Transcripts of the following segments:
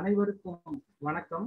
அனைவருக்கும் வணக்கம்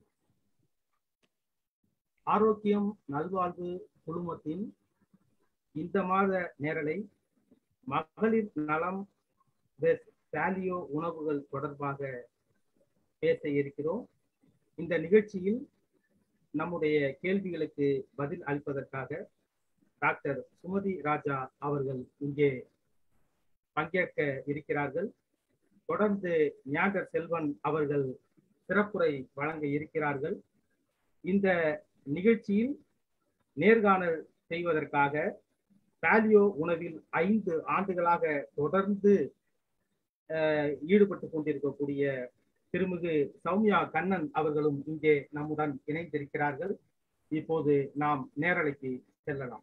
ஆரோக்கியம் நல்வாழ்வு குழுமத்தின் இந்த மாத நேரலை மகளிர் நலம் பெஸ்ட் சாலியோ உணவுகள் தொடர்பாக பேச இருக்கிறோம் இந்த நிகழ்ச்சியில் நம்முடைய கேள்விகளுக்கு பதில் அளிப்பதற்காக டாக்டர் சுமதி ராஜா அவர்கள் இங்கே பங்கேற்க இருக்கிறார்கள் தொடர்ந்து ஞாகர் செல்வன் அவர்கள் சிறப்புரை வழங்க இருக்கிறார்கள் இந்த நிகழ்ச்சியில் நேர்காணல் செய்வதற்காக பாலியோ உணவில் ஐந்து ஆண்டுகளாக தொடர்ந்து ஈடுபட்டு கொண்டிருக்கக்கூடிய திருமிகு சௌமியா கண்ணன் அவர்களும் இங்கே நம்முடன் இணைந்திருக்கிறார்கள் இப்போது நாம் நேரலைக்கு செல்லலாம்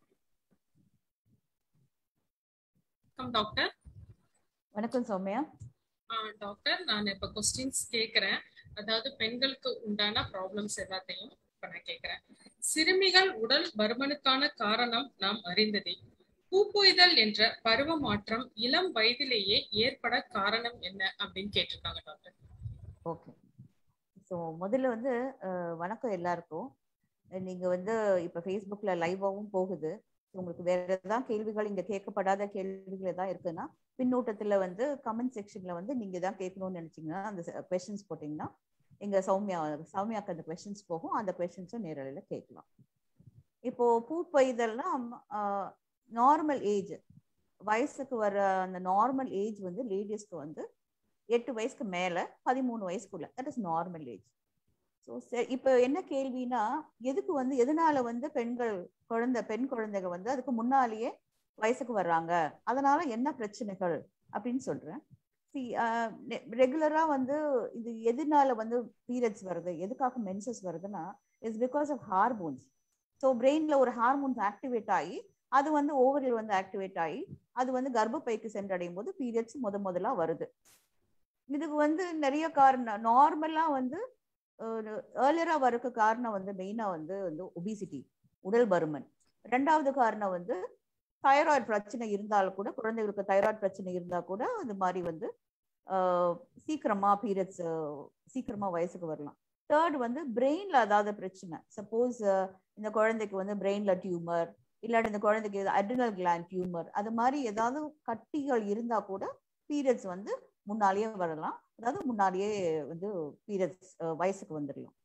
வணக்கம் டாக்டர் வணக்கம் சௌமியா டாக்டர் நான் இப்ப கொஸ்டின்ஸ் கேக்குறேன் அதாவது பெண்களுக்கு உண்டான ப்ராப்ளம்ஸ் எல்லாத்தையும் இப்ப நான் கேக்குறேன் சிறுமிகள் உடல் பருமனுக்கான காரணம் நாம் அறிந்ததே பூப்பொய்தல் என்ற பருவ மாற்றம் இளம் வயதிலேயே ஏற்பட காரணம் என்ன அப்படின்னு கேட்டிருக்காங்க டாக்டர் ஓகே ஸோ முதல்ல வந்து வணக்கம் எல்லாருக்கும் நீங்க வந்து இப்ப ஃபேஸ்புக்ல லைவாவும் போகுது உங்களுக்கு வேற ஏதாவது கேள்விகள் இங்க கேட்கப்படாத கேள்விகள் ஏதாவது இருக்குன்னா பின்னூட்டத்துல வந்து கமெண்ட் செக்ஷன்ல வந்து நீங்க தான் கேட்கணும்னு நினைச்சீங்கன்னா அந்த கொஸ்டின்ஸ் போட்டீங்கன்னா எங்க சௌமியா சௌமியாக்கு அந்த கொஸ்டின்ஸ் போகும் அந்த கொஸ்டின்ஸும் நேரலையில கேட்கலாம் இப்போ பூ பெய்தல்னா நார்மல் ஏஜ் வயசுக்கு வர அந்த நார்மல் ஏஜ் வந்து லேடிஸ்க்கு வந்து எட்டு வயசுக்கு மேல பதிமூணு வயசுக்குள்ள that is normal age so இப்போ என்ன கேள்வினா எதுக்கு வந்து எதனால வந்து பெண்கள் குழந்தை பெண் குழந்தைங்க வந்து அதுக்கு முன்னாலேயே வயசுக்கு வர்றாங்க அதனால என்ன பிரச்சனைகள் அப்படின்னு சொல்றேன் சி ரெகுலரா வந்து இது எதனால வந்து பீரியட்ஸ் வருது எதுக்காக மென்சஸ் வருதுன்னா it's because of hormones so பிரெயின்ல ஒரு ஹார்மோன்ஸ் ஆக்டிவேட் ஆகி அது வந்து ஓவரில் வந்து ஆக்டிவேட் ஆகி அது வந்து கர்ப்பப்பைக்கு சென்றடையும் போது பீரியட்ஸ் முத முதலா வருது இதுக்கு வந்து நிறைய காரணம் நார்மலா வந்து ஏர்லியரா வரக்கு காரணம் வந்து மெயினா வந்து வந்து ஒபிசிட்டி உடல் பருமன் ரெண்டாவது காரணம் வந்து தைராய்டு பிரச்சனை இருந்தாலும் கூட குழந்தைகளுக்கு தைராய்டு பிரச்சனை இருந்தா கூட அது மாதிரி வந்து சீக்கிரமா பீரியட்ஸ் சீக்கிரமா வயசுக்கு வரலாம் தேர்ட் வந்து பிரெயின்ல அதாவது பிரச்சனை சப்போஸ் இந்த குழந்தைக்கு வந்து பிரெயின்ல டியூமர் இல்லாட்டி இந்த குழந்தைக்கு அட்ரினல் கிளாண்ட் டியூமர் அது மாதிரி ஏதாவது கட்டிகள் இருந்தா கூட பீரியட்ஸ் வந்து முன்னாலேயே வரலாம் அதாவது முன்னாடியே வந்து பீரியட்ஸ் வயசுக்கு வந்துடலாம்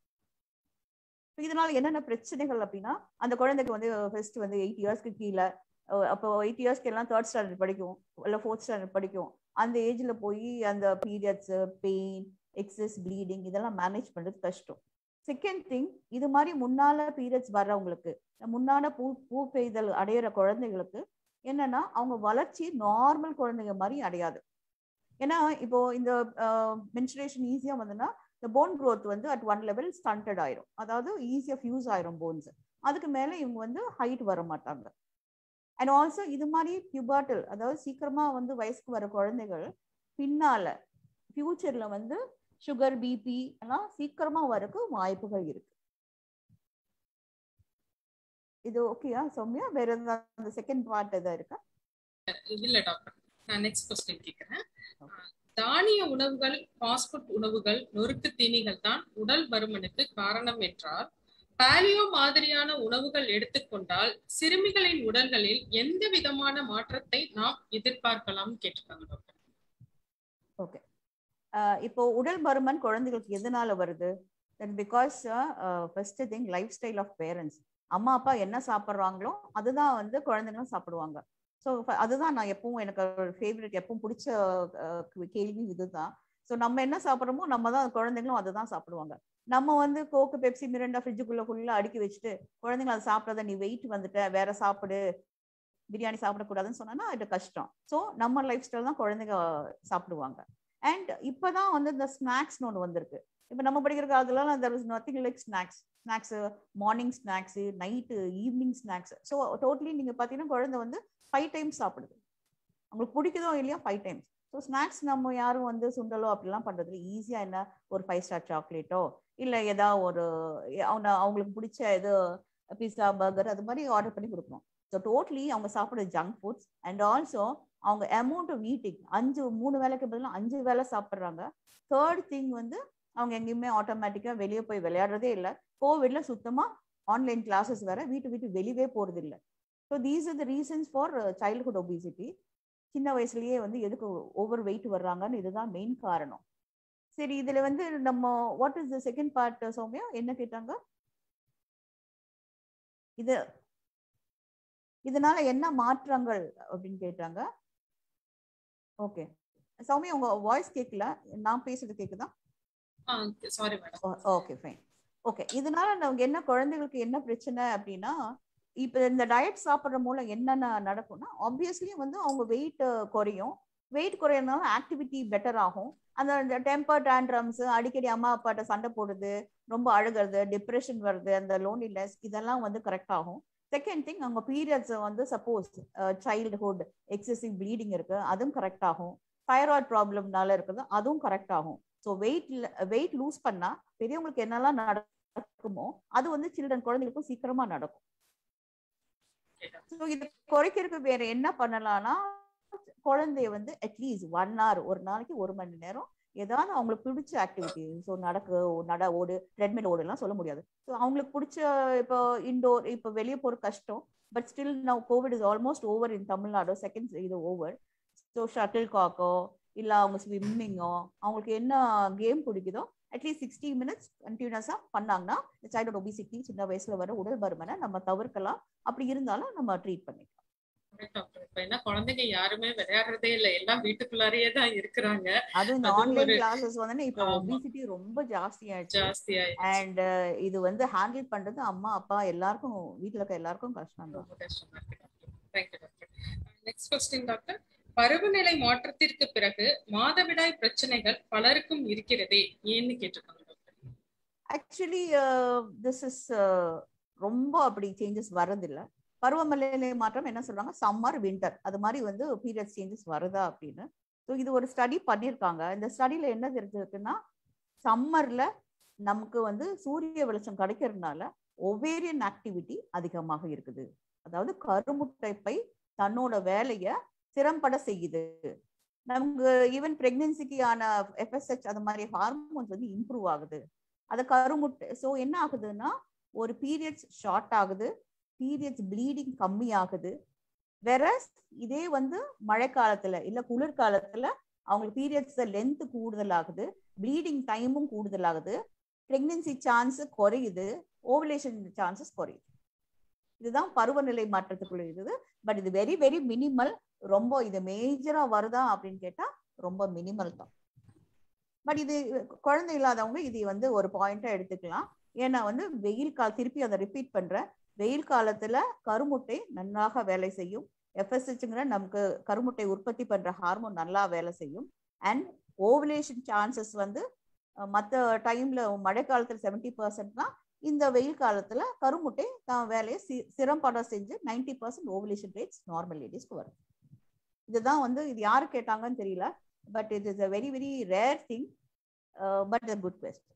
இதனால என்னென்ன பிரச்சனைகள் அப்படின்னா அந்த குழந்தைக்கு வந்து ஃபர்ஸ்ட் வந்து எயிட் இயர்ஸ்க்கு கீழே அப்போ எயிட் இயர்ஸ்க்கு எல்லாம் தேர்ட் ஸ்டாண்டர்ட் படிக்கும் இல்லை ஃபோர்த் ஸ்டாண்டர்ட் படிக்கும் அந்த ஏஜ்ல போய் அந்த பீரியட்ஸ் பெயின் எக்ஸஸ் ப்ளீடிங் இதெல்லாம் மேனேஜ் பண்றது கஷ்டம் செகண்ட் திங் இது மாதிரி முன்னால பீரியட்ஸ் வர்றவங்களுக்கு முன்னால பூ பூ பெய்தல் அடையிற குழந்தைகளுக்கு என்னன்னா அவங்க வளர்ச்சி நார்மல் குழந்தைங்க மாதிரி அடையாது ஏன்னா இப்போ இந்த மென்சுரேஷன் ஈஸியா வந்துன்னா இந்த போன் க்ரோத் வந்து அட் ஒன் லெவல் ஸ்டண்டட் ஆயிரும் அதாவது ஈஸியா ஃபியூஸ் ஆயிரும் போன்ஸ் அதுக்கு மேல இவங்க வந்து ஹைட் வர மாட்டாங்க அண்ட் ஆல்சோ இது மாதிரி பியூபாட்டில் அதாவது சீக்கிரமா வந்து வயசுக்கு வர குழந்தைகள் பின்னால ஃபியூச்சர்ல வந்து சுகர் பிபி எல்லாம் சீக்கிரமா வரக்கு வாய்ப்புகள் இருக்கு இது ஓகேயா சௌமியா வேற ஏதாவது அந்த செகண்ட் பார்ட் எதாவது இருக்கா இல்ல டாக்டர் நான் நெக்ஸ்ட் கொஸ்டின் கேக்குறேன் தானிய உணவுகள் பாஸ்புட் உணவுகள் நொறுக்கு தீனிகள் தான் உடல் பருமனுக்கு காரணம் என்றால் பாலியோ மாதிரியான உணவுகள் எடுத்துக்கொண்டால் சிறுமிகளின் உடல்களில் எந்த விதமான மாற்றத்தை நாம் எதிர்பார்க்கலாம் கேட்டிருக்காங்க டாக்டர் ஓகே இப்போ உடல் பருமன் குழந்தைகளுக்கு எதனால வருது because first thing lifestyle of parents அம்மா அப்பா என்ன சாப்பிட்றாங்களோ அதுதான் வந்து குழந்தைங்களும் சாப்பிடுவாங்க ஸோ அதுதான் நான் எப்பவும் எனக்கு ஃபேவரட் எப்பவும் பிடிச்ச கேள்வி இதுதான் ஸோ நம்ம என்ன சாப்பிட்றோமோ நம்ம தான் குழந்தைங்களும் அதை தான் சாப்பிடுவாங்க நம்ம வந்து கோக்கு பெப்சி மிரண்டா ஃப்ரிட்ஜுக்குள்ள ஃபுல்லாக அடுக்கி வச்சுட்டு குழந்தைங்க அதை சாப்பிடாத நீ வெயிட் வந்துட்ட வேற சாப்பிடு பிரியாணி சாப்பிடக்கூடாதுன்னு சொன்னா இது கஷ்டம் ஸோ நம்ம லைஃப் ஸ்டைல் தான் குழந்தைங்க சாப்பிடுவாங்க அண்ட் இப்போதான் வந்து இந்த ஸ்நாக்ஸ்னு ஒன்று வந்திருக்கு இப்போ நம்ம படிக்கிற காலத்துலலாம் there is nothing like snacks snacks morning snacks night evening snacks so totally நீங்கள் பார்த்தீங்கன்னா குழந்தை வந்து ஃபைவ் டைம்ஸ் சாப்பிடுது உங்களுக்கு பிடிக்குதோ இல்லையா ஃபைவ் டைம்ஸ் ஸோ ஸ்நாக்ஸ் நம்ம யாரும் வந்து சுண்டலோ அப்படிலாம் பண்ணுறது ஈஸியாக என்ன ஒரு ஃபைவ் ஸ்டார் சாக்லேட்டோ இல்லை ஏதாவது ஒரு அவங்க அவங்களுக்கு பிடிச்ச ஏதோ பிஸா பர்கர் அது மாதிரி ஆர்டர் பண்ணி கொடுக்கணும் ஸோ டோட்டலி அவங்க சாப்பிட்ற ஜங்க் ஃபுட்ஸ் அண்ட் ஆல்சோ அவங்க அமௌண்ட் ஆஃப் ஈட்டிங் அஞ்சு மூணு வேலைக்கு பதிலாக அஞ்சு வேலை சாப்பிட்றாங்க தேர்ட் திங் வந்து அவங்க எங்கேயுமே ஆட்டோமேட்டிக்கா வெளியே போய் விளையாடுறதே இல்லை கோவிட்ல சுத்தமா ஆன்லைன் கிளாஸஸ் வேற வீட்டு வீட்டு வெளியவே போறது இல்லை so these are the reasons for childhood obesity சின்ன வயசுலயே வந்து எதுக்கு ஓவர் வெயிட் வர்றாங்கன்னு இதுதான் மெயின் காரணம் சரி இதுல வந்து நம்ம what is the second part Soumya என்ன கேட்டாங்க இது இதனால என்ன மாற்றங்கள் அப்படின்னு கேட்டாங்க ஓகே சௌமியா உங்க வாய்ஸ் கேட்கல நான் பேசுறது கேக்குதா sorry madam okay fine okay இதனால நமக்கு என்ன குழந்தைகளுக்கு என்ன பிரச்சனை அப்படின்னா இப்போ இந்த டயட் சாப்பிட்ற மூலம் என்னென்ன நடக்கும்னா ஆப்வியஸ்லி வந்து அவங்க வெயிட் குறையும் வெயிட் குறையறதுனால ஆக்டிவிட்டி பெட்டர் ஆகும் அந்த டெம்பர் டேண்ட்ரம்ஸ் அடிக்கடி அம்மா அப்பாட்ட சண்டை போடுறது ரொம்ப அழுகிறது டிப்ரெஷன் வருது அந்த லோன்லினஸ் இதெல்லாம் வந்து கரெக்ட் ஆகும் செகண்ட் திங் அவங்க பீரியட்ஸ் வந்து சப்போஸ் சைல்டுஹுட் எக்ஸசிவ் ப்ளீடிங் இருக்கு அதுவும் கரெக்ட் ஆகும் தைராய்ட் ப்ராப்ளம்னால இருக்குது அதுவும் கரெக்ட் ஆகும் ஸோ வெயிட் வெயிட் லூஸ் பண்ணா பெரியவங்களுக்கு என்னெல்லாம் நடக்குமோ அது வந்து சில்ட்ரன் குழந்தைகளுக்கும் சீக்கிரமா நடக்கும் ஸோ இதை குறைக்கிறதுக்கு வேற என்ன பண்ணலாம்னா குழந்தைய வந்து அட்லீஸ்ட் ஒன் ஹவர் ஒரு நாளைக்கு ஒரு மணி நேரம் ஏதாவது அவங்களுக்கு பிடிச்ச ஆக்டிவிட்டி ஸோ நடக்கு நட ஓடு ட்ரெட்மில் ஓடுலாம் சொல்ல முடியாது ஸோ அவங்களுக்கு பிடிச்ச இப்போ இண்டோர் இப்போ வெளியே போகிற கஷ்டம் but still now COVID is almost over in Tamil Nadu second இது ஓவர் ஸோ ஷட்டில் காக்கோ இல்லை அவங்க ஸ்விம்மிங்கோ அவங்களுக்கு என்ன கேம் பிடிக்குதோ அட்லீஸ்ட் சிக்ஸ்டி மினிட்ஸ் கண்டினியூஸாக பண்ணாங்கன்னா இந்த சைல்டு ஒபிசிட்டி சின்ன வயசுல வர உடல் பருமனை நம்ம தவிர்க்கலாம் அப்படி இருந்தாலும் நம்ம ட்ரீட் பண்ணிக்கலாம் டாக்டர் இப்ப என்ன குழந்தைங்க யாருமே விளையாடுறதே இல்ல எல்லாம் வீட்டுக்குள்ளாரையே தான் இருக்கிறாங்க அதுவும் இந்த அது ஆன்லைன் ஒரு- கிளாஸஸ் வந்து இப்ப ஆமா. ஒபிசிட்டி ரொம்ப ஜாஸ்தி ஆயிடுச்சு ஜாஸ்தி ஆயிடுச்சு அண்ட் இது வந்து ஹேண்டில் பண்றது அம்மா அப்பா எல்லாருக்கும் வீட்ல இருக்க எல்லாருக்கும் கஷ்டம் தான் ரொம்ப கஷ்டமா இருக்கு doctor thank you doctor next question doctor பருவநிலை மாற்றத்திற்கு பிறகு மாதவிடாய் பிரச்சனைகள் பலருக்கும் இருக்கிறதே ஏன்னு கேட்டிருக்காங்க டாக்டர் ஆக்சுவலி திஸ் இஸ் ரொம்ப அப்படி சேஞ்சஸ் வரதில்ல பருவமழை மாற்றம் என்ன சொல்றாங்க சம்மர் வின்டர் அது மாதிரி வந்து பீரியட்ஸ் சேஞ்சஸ் வருதா அப்படின்னு ஸோ இது ஒரு ஸ்டடி பண்ணியிருக்காங்க இந்த ஸ்டடியில என்ன தெரிஞ்சிருக்குன்னா சம்மர்ல நமக்கு வந்து சூரிய வெளிச்சம் கிடைக்கிறதுனால ஒவேரியன் ஆக்டிவிட்டி அதிகமாக இருக்குது அதாவது கருமுட்டை பை தன்னோட வேலையை திறம்பட செய்யுது நமக்கு ஈவன் பிரெக்னன்சிக்கு ஆன எஃப்எஸ்ஹெச் அது மாதிரி ஹார்மோன்ஸ் வந்து இம்ப்ரூவ் ஆகுது அது கருமுட்டை ஸோ என்ன ஆகுதுன்னா ஒரு பீரியட்ஸ் ஷார்ட் ஆகுது பீரியட்ஸ் ப்ளீடிங் கம்மி ஆகுது வேற இதே வந்து மழைக்காலத்துல இல்ல குளிர்காலத்துல அவங்களுக்கு பீரியட்ஸ் லென்த் கூடுதல் ஆகுது ப்ளீடிங் டைமும் கூடுதல் ஆகுது பிரெக்னன்சி சான்ஸ் குறையுது ஓவலேஷன் சான்சஸ் குறையுது இதுதான் பருவநிலை மாற்றத்துக்குள்ள இருக்குது பட் இது வெரி வெரி மினிமல் ரொம்ப இது மேஜரா வருதா அப்படின்னு கேட்டா ரொம்ப மினிமல் தான் பட் இது குழந்தை இல்லாதவங்க இது வந்து ஒரு பாயிண்டா எடுத்துக்கலாம் ஏன்னா வந்து வெயில் கால திருப்பி அதை ரிப்பீட் பண்றேன் வெயில் காலத்துல கருமுட்டை நன்றாக வேலை செய்யும் எஃப்எஸ்ஹெச்ங்கிற நமக்கு கருமுட்டை உற்பத்தி பண்ற ஹார்மோன் நல்லா வேலை செய்யும் அண்ட் ஓவலேஷன் சான்சஸ் வந்து அஹ், மத்த டைம்ல மழை காலத்துல செவன்டி பர்சன்ட்னா இந்த வெயில் காலத்துல கருமுட்டை தான் வேலையை சி சிறம்பட செஞ்சு ninety percent ovulation rates normal லேடிஸ்க்கு வரும் இதுதான் வந்து இது யாரு கேட்டாங்கன்னு தெரியல but it is a very very rare thing but a good question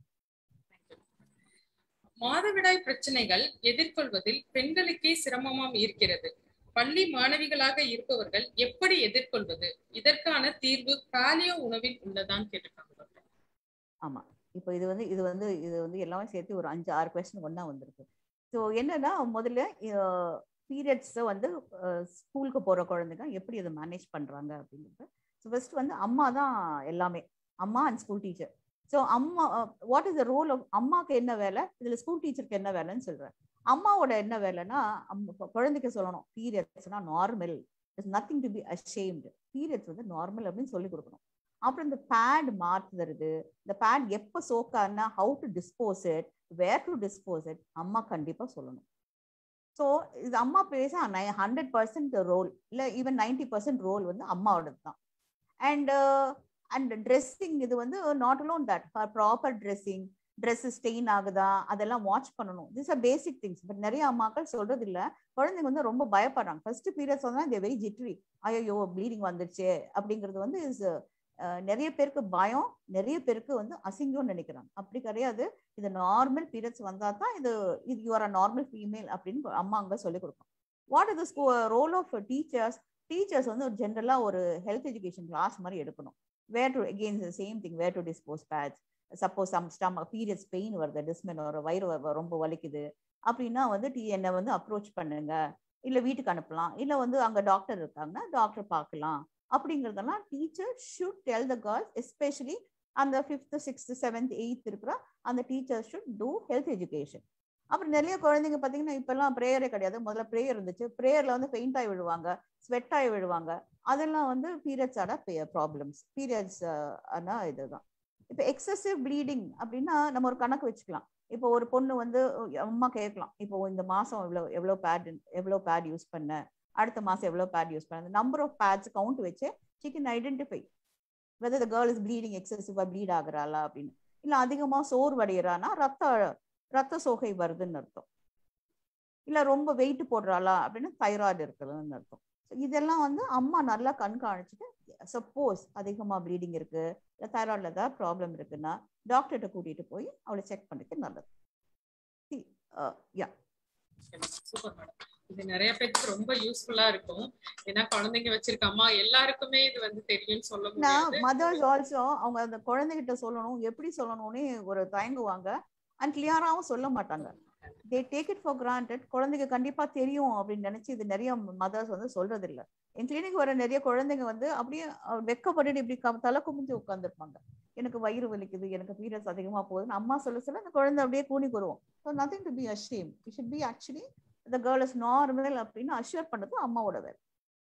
மாதவிடாய் பிரச்சனைகள் எதிர்கொள்வதில் பெண்களுக்கே சிரமமாம் இருக்கிறது பள்ளி மாணவிகளாக இருப்பவர்கள் எப்படி எதிர்கொள்வது இதற்கான தீர்வு பாலியோ உணவில் உள்ளதான்னு கேட்டிருக்காங்க டாக்டர் ஆமா இப்போ இது வந்து இது வந்து இது வந்து எல்லாமே சேர்த்து ஒரு அஞ்சு ஆறு கொஸ்டின் ஒண்ணா வந்திருக்கு ஸோ என்னன்னா முதல்ல பீரியட்ஸை வந்து ஸ்கூலுக்கு போற குழந்தைங்க எப்படி அதை மேனேஜ் பண்றாங்க அப்படிங்கிறது ஸோ ஃபர்ஸ்ட் வந்து அம்மா தான் எல்லாமே அம்மா அண்ட் ஸ்கூல் டீச்சர் ஸோ அம்மா what is the role of அம்மாக்கு என்ன வேலை இதுல ஸ்கூல் டீச்சருக்கு என்ன வேலைன்னு சொல்றேன் அம்மாவோட என்ன வேலைன்னா அம்மா- குழந்தைக்கு சொல்லணும் பீரியட்ஸ்னா normal it's nothing to be ashamed periods வந்து நார்மல் அப்படின்னு சொல்லி கொடுக்கணும் அப்புறம் இந்த பேட் மாத்துறது இந்த பேட் எப்போ சோக்கான்னா how to dispose it where to dispose it அம்மா கண்டிப்பா சொல்லணும் ஸோ இது அம்மா பேச ஹண்ட்ரட் பர்சன்ட் ரோல் இல்லை ஈவன் நைன்டி பர்சன்ட் ரோல் வந்து அம்மாவோடது தான் அண்ட் அண்ட் ட்ரெஸ்ஸிங் இது வந்து not alone that proper dressing dress stain ஆகுதா அதெல்லாம் வாட்ச் பண்ணணும் this are basic things but நிறைய அம்மாக்கள் சொல்றது இல்ல குழந்தைங்க வந்து ரொம்ப பயப்படுறாங்க ஃபர்ஸ்ட் பீரியட்ஸ் வந்து தே வெரி ஜிட்ரி ஐயோ ப்ளீடிங் வந்துருச்சு அப்படிங்கிறது வந்து இஸ் நிறைய பேருக்கு பயம் நிறைய பேருக்கு வந்து அசிங்கம்னு நினைக்கிறாங்க அப்படி கிடையாது இது நார்மல் பீரியட்ஸ் வந்தா தான் இது இது யூஆர் அ நார்மல் ஃபீமேல் அப்படின்னு அம்மா அங்க சொல்லி கொடுக்கும் what is the role of teachers teachers வந்து ஒரு ஜென்ரலா ஒரு ஹெல்த் எஜுகேஷன் கிளாஸ் மாதிரி எடுக்கணும் where to again same thing where to dispose pads suppose some ஸ்டம் பீரியட்ஸ் பெயின் வருது டிஸ்மென் வர வயிறு வ- ரொம்ப வலிக்குது அப்படின்னா வந்து டீ என்னை வந்து அப்ரோச் பண்ணுங்க இல்ல வீட்டுக்கு அனுப்பலாம் இல்ல வந்து அங்க டாக்டர் இருக்காங்கன்னா டாக்டர் பார்க்கலாம் அப்படிங்கறதெல்லாம் teacher should tell the girls especially அந்த ஃபிஃப்த் சிக்ஸ்த் செவன்த் எயித் இருக்கிற அந்த teacher should do health education அப்புறம் நிறைய குழந்தைங்க பார்த்தீங்கன்னா இப்பெல்லாம் ப்ரேயரே கிடையாது முதல்ல ப்ரேயர் இருந்துச்சு ப்ரேயர்ல வந்து பெயிண்ட் ஆகி விழுவாங்க ஸ்வெட் ஆகி விழுவாங்க அதெல்லாம் வந்து பீரியட்ஸான ப்ராப்ளம்ஸ் பீரியட்ஸ் ஆனா இதுதான் இப்போ எக்ஸசிவ் ப்ளீடிங் அப்படின்னா நம்ம ஒரு கணக்கு வச்சுக்கலாம் இப்போ ஒரு பொண்ணு வந்து அம்மா கேட்கலாம் இப்போ இந்த மாசம் எவ்வளோ எவ்வளோ பேட் எவ்வளோ பேட் யூஸ் பண்ண அடுத்த மாசம் எவ்வளோ பேட் யூஸ் பண்ண நம்பர் ஆஃப் பேட்ஸ் கவுண்ட் வச்சு she can identify whether the girl is bleeding எக்ஸசிவா ப்ளீட் ஆகுறாளா அப்படின்னு இல்ல அதிகமா சோர்வடைகிறானா ரத்த ரத்த சோகை வருதுன்னு அர்த்தம் இல்ல ரொம்ப வெயிட் போடுறாளா அப்படின்னு தைராய்டு இருக்குதுன்னு அர்த்தம் So இதெல்லாம் வந்து அம்மா நல்லா கண்காணிச்சுட்டு சப்போஸ் அதிகமா ப்ளீடிங் இருக்கு இல்ல தைராய்டுல ஏதாவது ப்ராப்ளம் இருக்குன்னா டாக்டர்கிட்ட கூட்டிட்டு போய் அவளை செக் பண்ணிக்க நல்லது யா சூப்பர் மேடம் இது நிறைய பேருக்கு ரொம்ப யூஸ்ஃபுல்லா இருக்கும் ஏன்னா குழந்தைங்க வச்சிருக்க அம்மா எல்லாருக்குமே இது வந்து தெரியும்னு சொல்ல முடியாது மதர்ஸ் ஆல்சோ அவங்க அந்த குழந்தைகிட்ட சொல்லணும் எப்படி சொல்லணும்னு ஒரு தயங்குவாங்க அண்ட் கிளியராகவும் சொல்ல மாட்டாங்க they take it for granted குழந்தைங்க கண்டிப்பா தெரியும் அப்படின்னு நினைச்சு இது நிறைய மதர்ஸ் வந்து சொல்றது இல்ல என் கிளினிக் வர நிறைய குழந்தைங்க வந்து அப்படியே அஹ், வெட்கப்பட்டுட்டு இப்படி க- தலை குமிஞ்சு உட்காந்துருப்பாங்க எனக்கு வயிறு வலிக்குது எனக்கு பீரியட்ஸ் அதிகமா போகுதுன்னு அம்மா சொல்ல சொல்ல அந்த குழந்தை அப்படியே கூனி வருவோம் so nothing to be ashame it should be actually the girl is normal அப்படின்னு அஷ்யூர் பண்ணது அம்மாவோட வேலை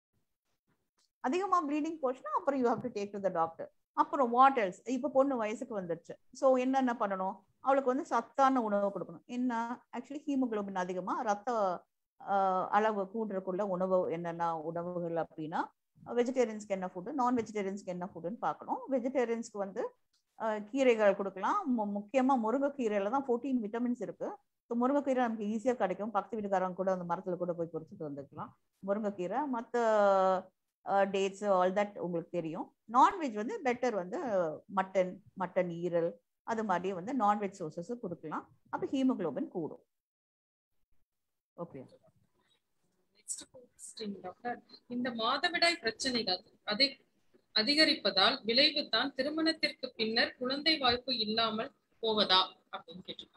அதிகமா ப்ளீடிங் போச்சுன்னா அப்புறம் you have to take to the doctor அப்புறம் வாட் எல்ஸ் இப்போ பொண்ணு வயசுக்கு வந்துருச்சு ஸோ என்னென்ன பண்ணணும் அவளுக்கு வந்து சத்தான உணவு கொடுக்கணும் என்ன ஆக்சுவலி ஹீமோகுளோபின் அதிகமா ரத்த ஆஹ், அளவு கூடுறதுக்குள்ள உணவு என்னென்ன உணவுகள் அப்படின்னா வெஜிடேரியன்ஸ்க்கு என்ன ஃபுட்டு நான் வெஜிடேரியன்ஸ்க்கு என்ன ஃபுட்டுன்னு பார்க்கணும் வெஜிடேரியன்ஸ்க்கு வந்து ஆஹ், கீரைகள் கொடுக்கலாம் மு- முக்கியமா முருங்கைக்கீரையில தான் ஃபோர்டீன் விட்டமின்ஸ் இருக்கு ஸோ முருங்கைக்கீரை நமக்கு ஈஸியாக கிடைக்கும் பக்கத்து வீட்டுக்காரங்க கூட அந்த மரத்துல கூட போய் பொறிச்சிட்டு வந்துக்கலாம் முருங்கைக்கீரை மற்ற டேட்ஸ் ஆல் தட் உங்களுக்கு தெரியும் நான்வெஜ் வந்து பெட்டர் வந்து மட்டன் மட்டன் ஈரல் அது மாதிரி வந்து நான்வெஜ் சோர்சஸ் கொடுக்கலாம் அப்போ ஹீமோகுளோபின் கூடும் ஓகே நெக்ஸ்ட் கொஸ்டின் டாக்டர் இந்த மாதவிடாய் பிரச்சனைகள் அதை அதிகரிப்பதால் விளைவு தான் திருமணத்திற்கு பின்னர் குழந்தை வாய்ப்பு இல்லாமல் போவதா அப்படின்னு கேட்டிருக்காங்க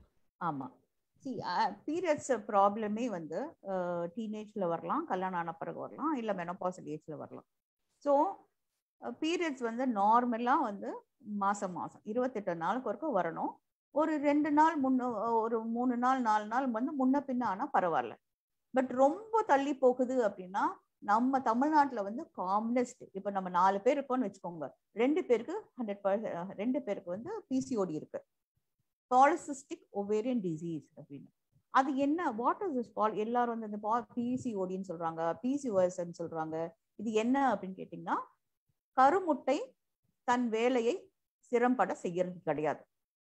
ஆமா சி பீரியட்ஸ் ப்ராப்ளமே வந்து டீனேஜ்ல வரலாம் கல்யாணம் ஆன பிறகு வரலாம் இல்லை மெனோபாசல் ஏஜ்ல வரலாம் ஸோ பீரியட்ஸ் வந்து நார்மலா வந்து மாசம் மாசம் இருபத்தெட்டு நாளுக்கு வரைக்கும் வரணும் ஒரு ரெண்டு நாள் முன்ன ஒரு மூணு நாள் நாலு நாள் வந்து முன்ன பின்ன ஆனா பரவாயில்ல பட் ரொம்ப தள்ளி போகுது அப்படின்னா நம்ம தமிழ்நாட்டுல வந்து காமனஸ்ட் இப்போ நம்ம நாலு பேர் இருக்கோம்னு வச்சுக்கோங்க ரெண்டு பேருக்கு ஹண்ட்ரட் பர்சன்ட் ரெண்டு பேருக்கு வந்து பிசிஓடி இருக்கு பாலிசிஸ்டிக் ஒவேரியன் டிசீஸ் அப்படின்னு அது என்ன வாட் இஸ் திஸ் பால் எல்லாரும் வந்து இந்த பிசிஓடின்னு சொல்றாங்க பிசிஓஎஸ்ன்னு சொல்றாங்க இது என்ன அப்படின்னு கேட்டிங்கன்னா கருமுட்டை தன் வேலையை சிரம்பட செய்யறது கிடையாது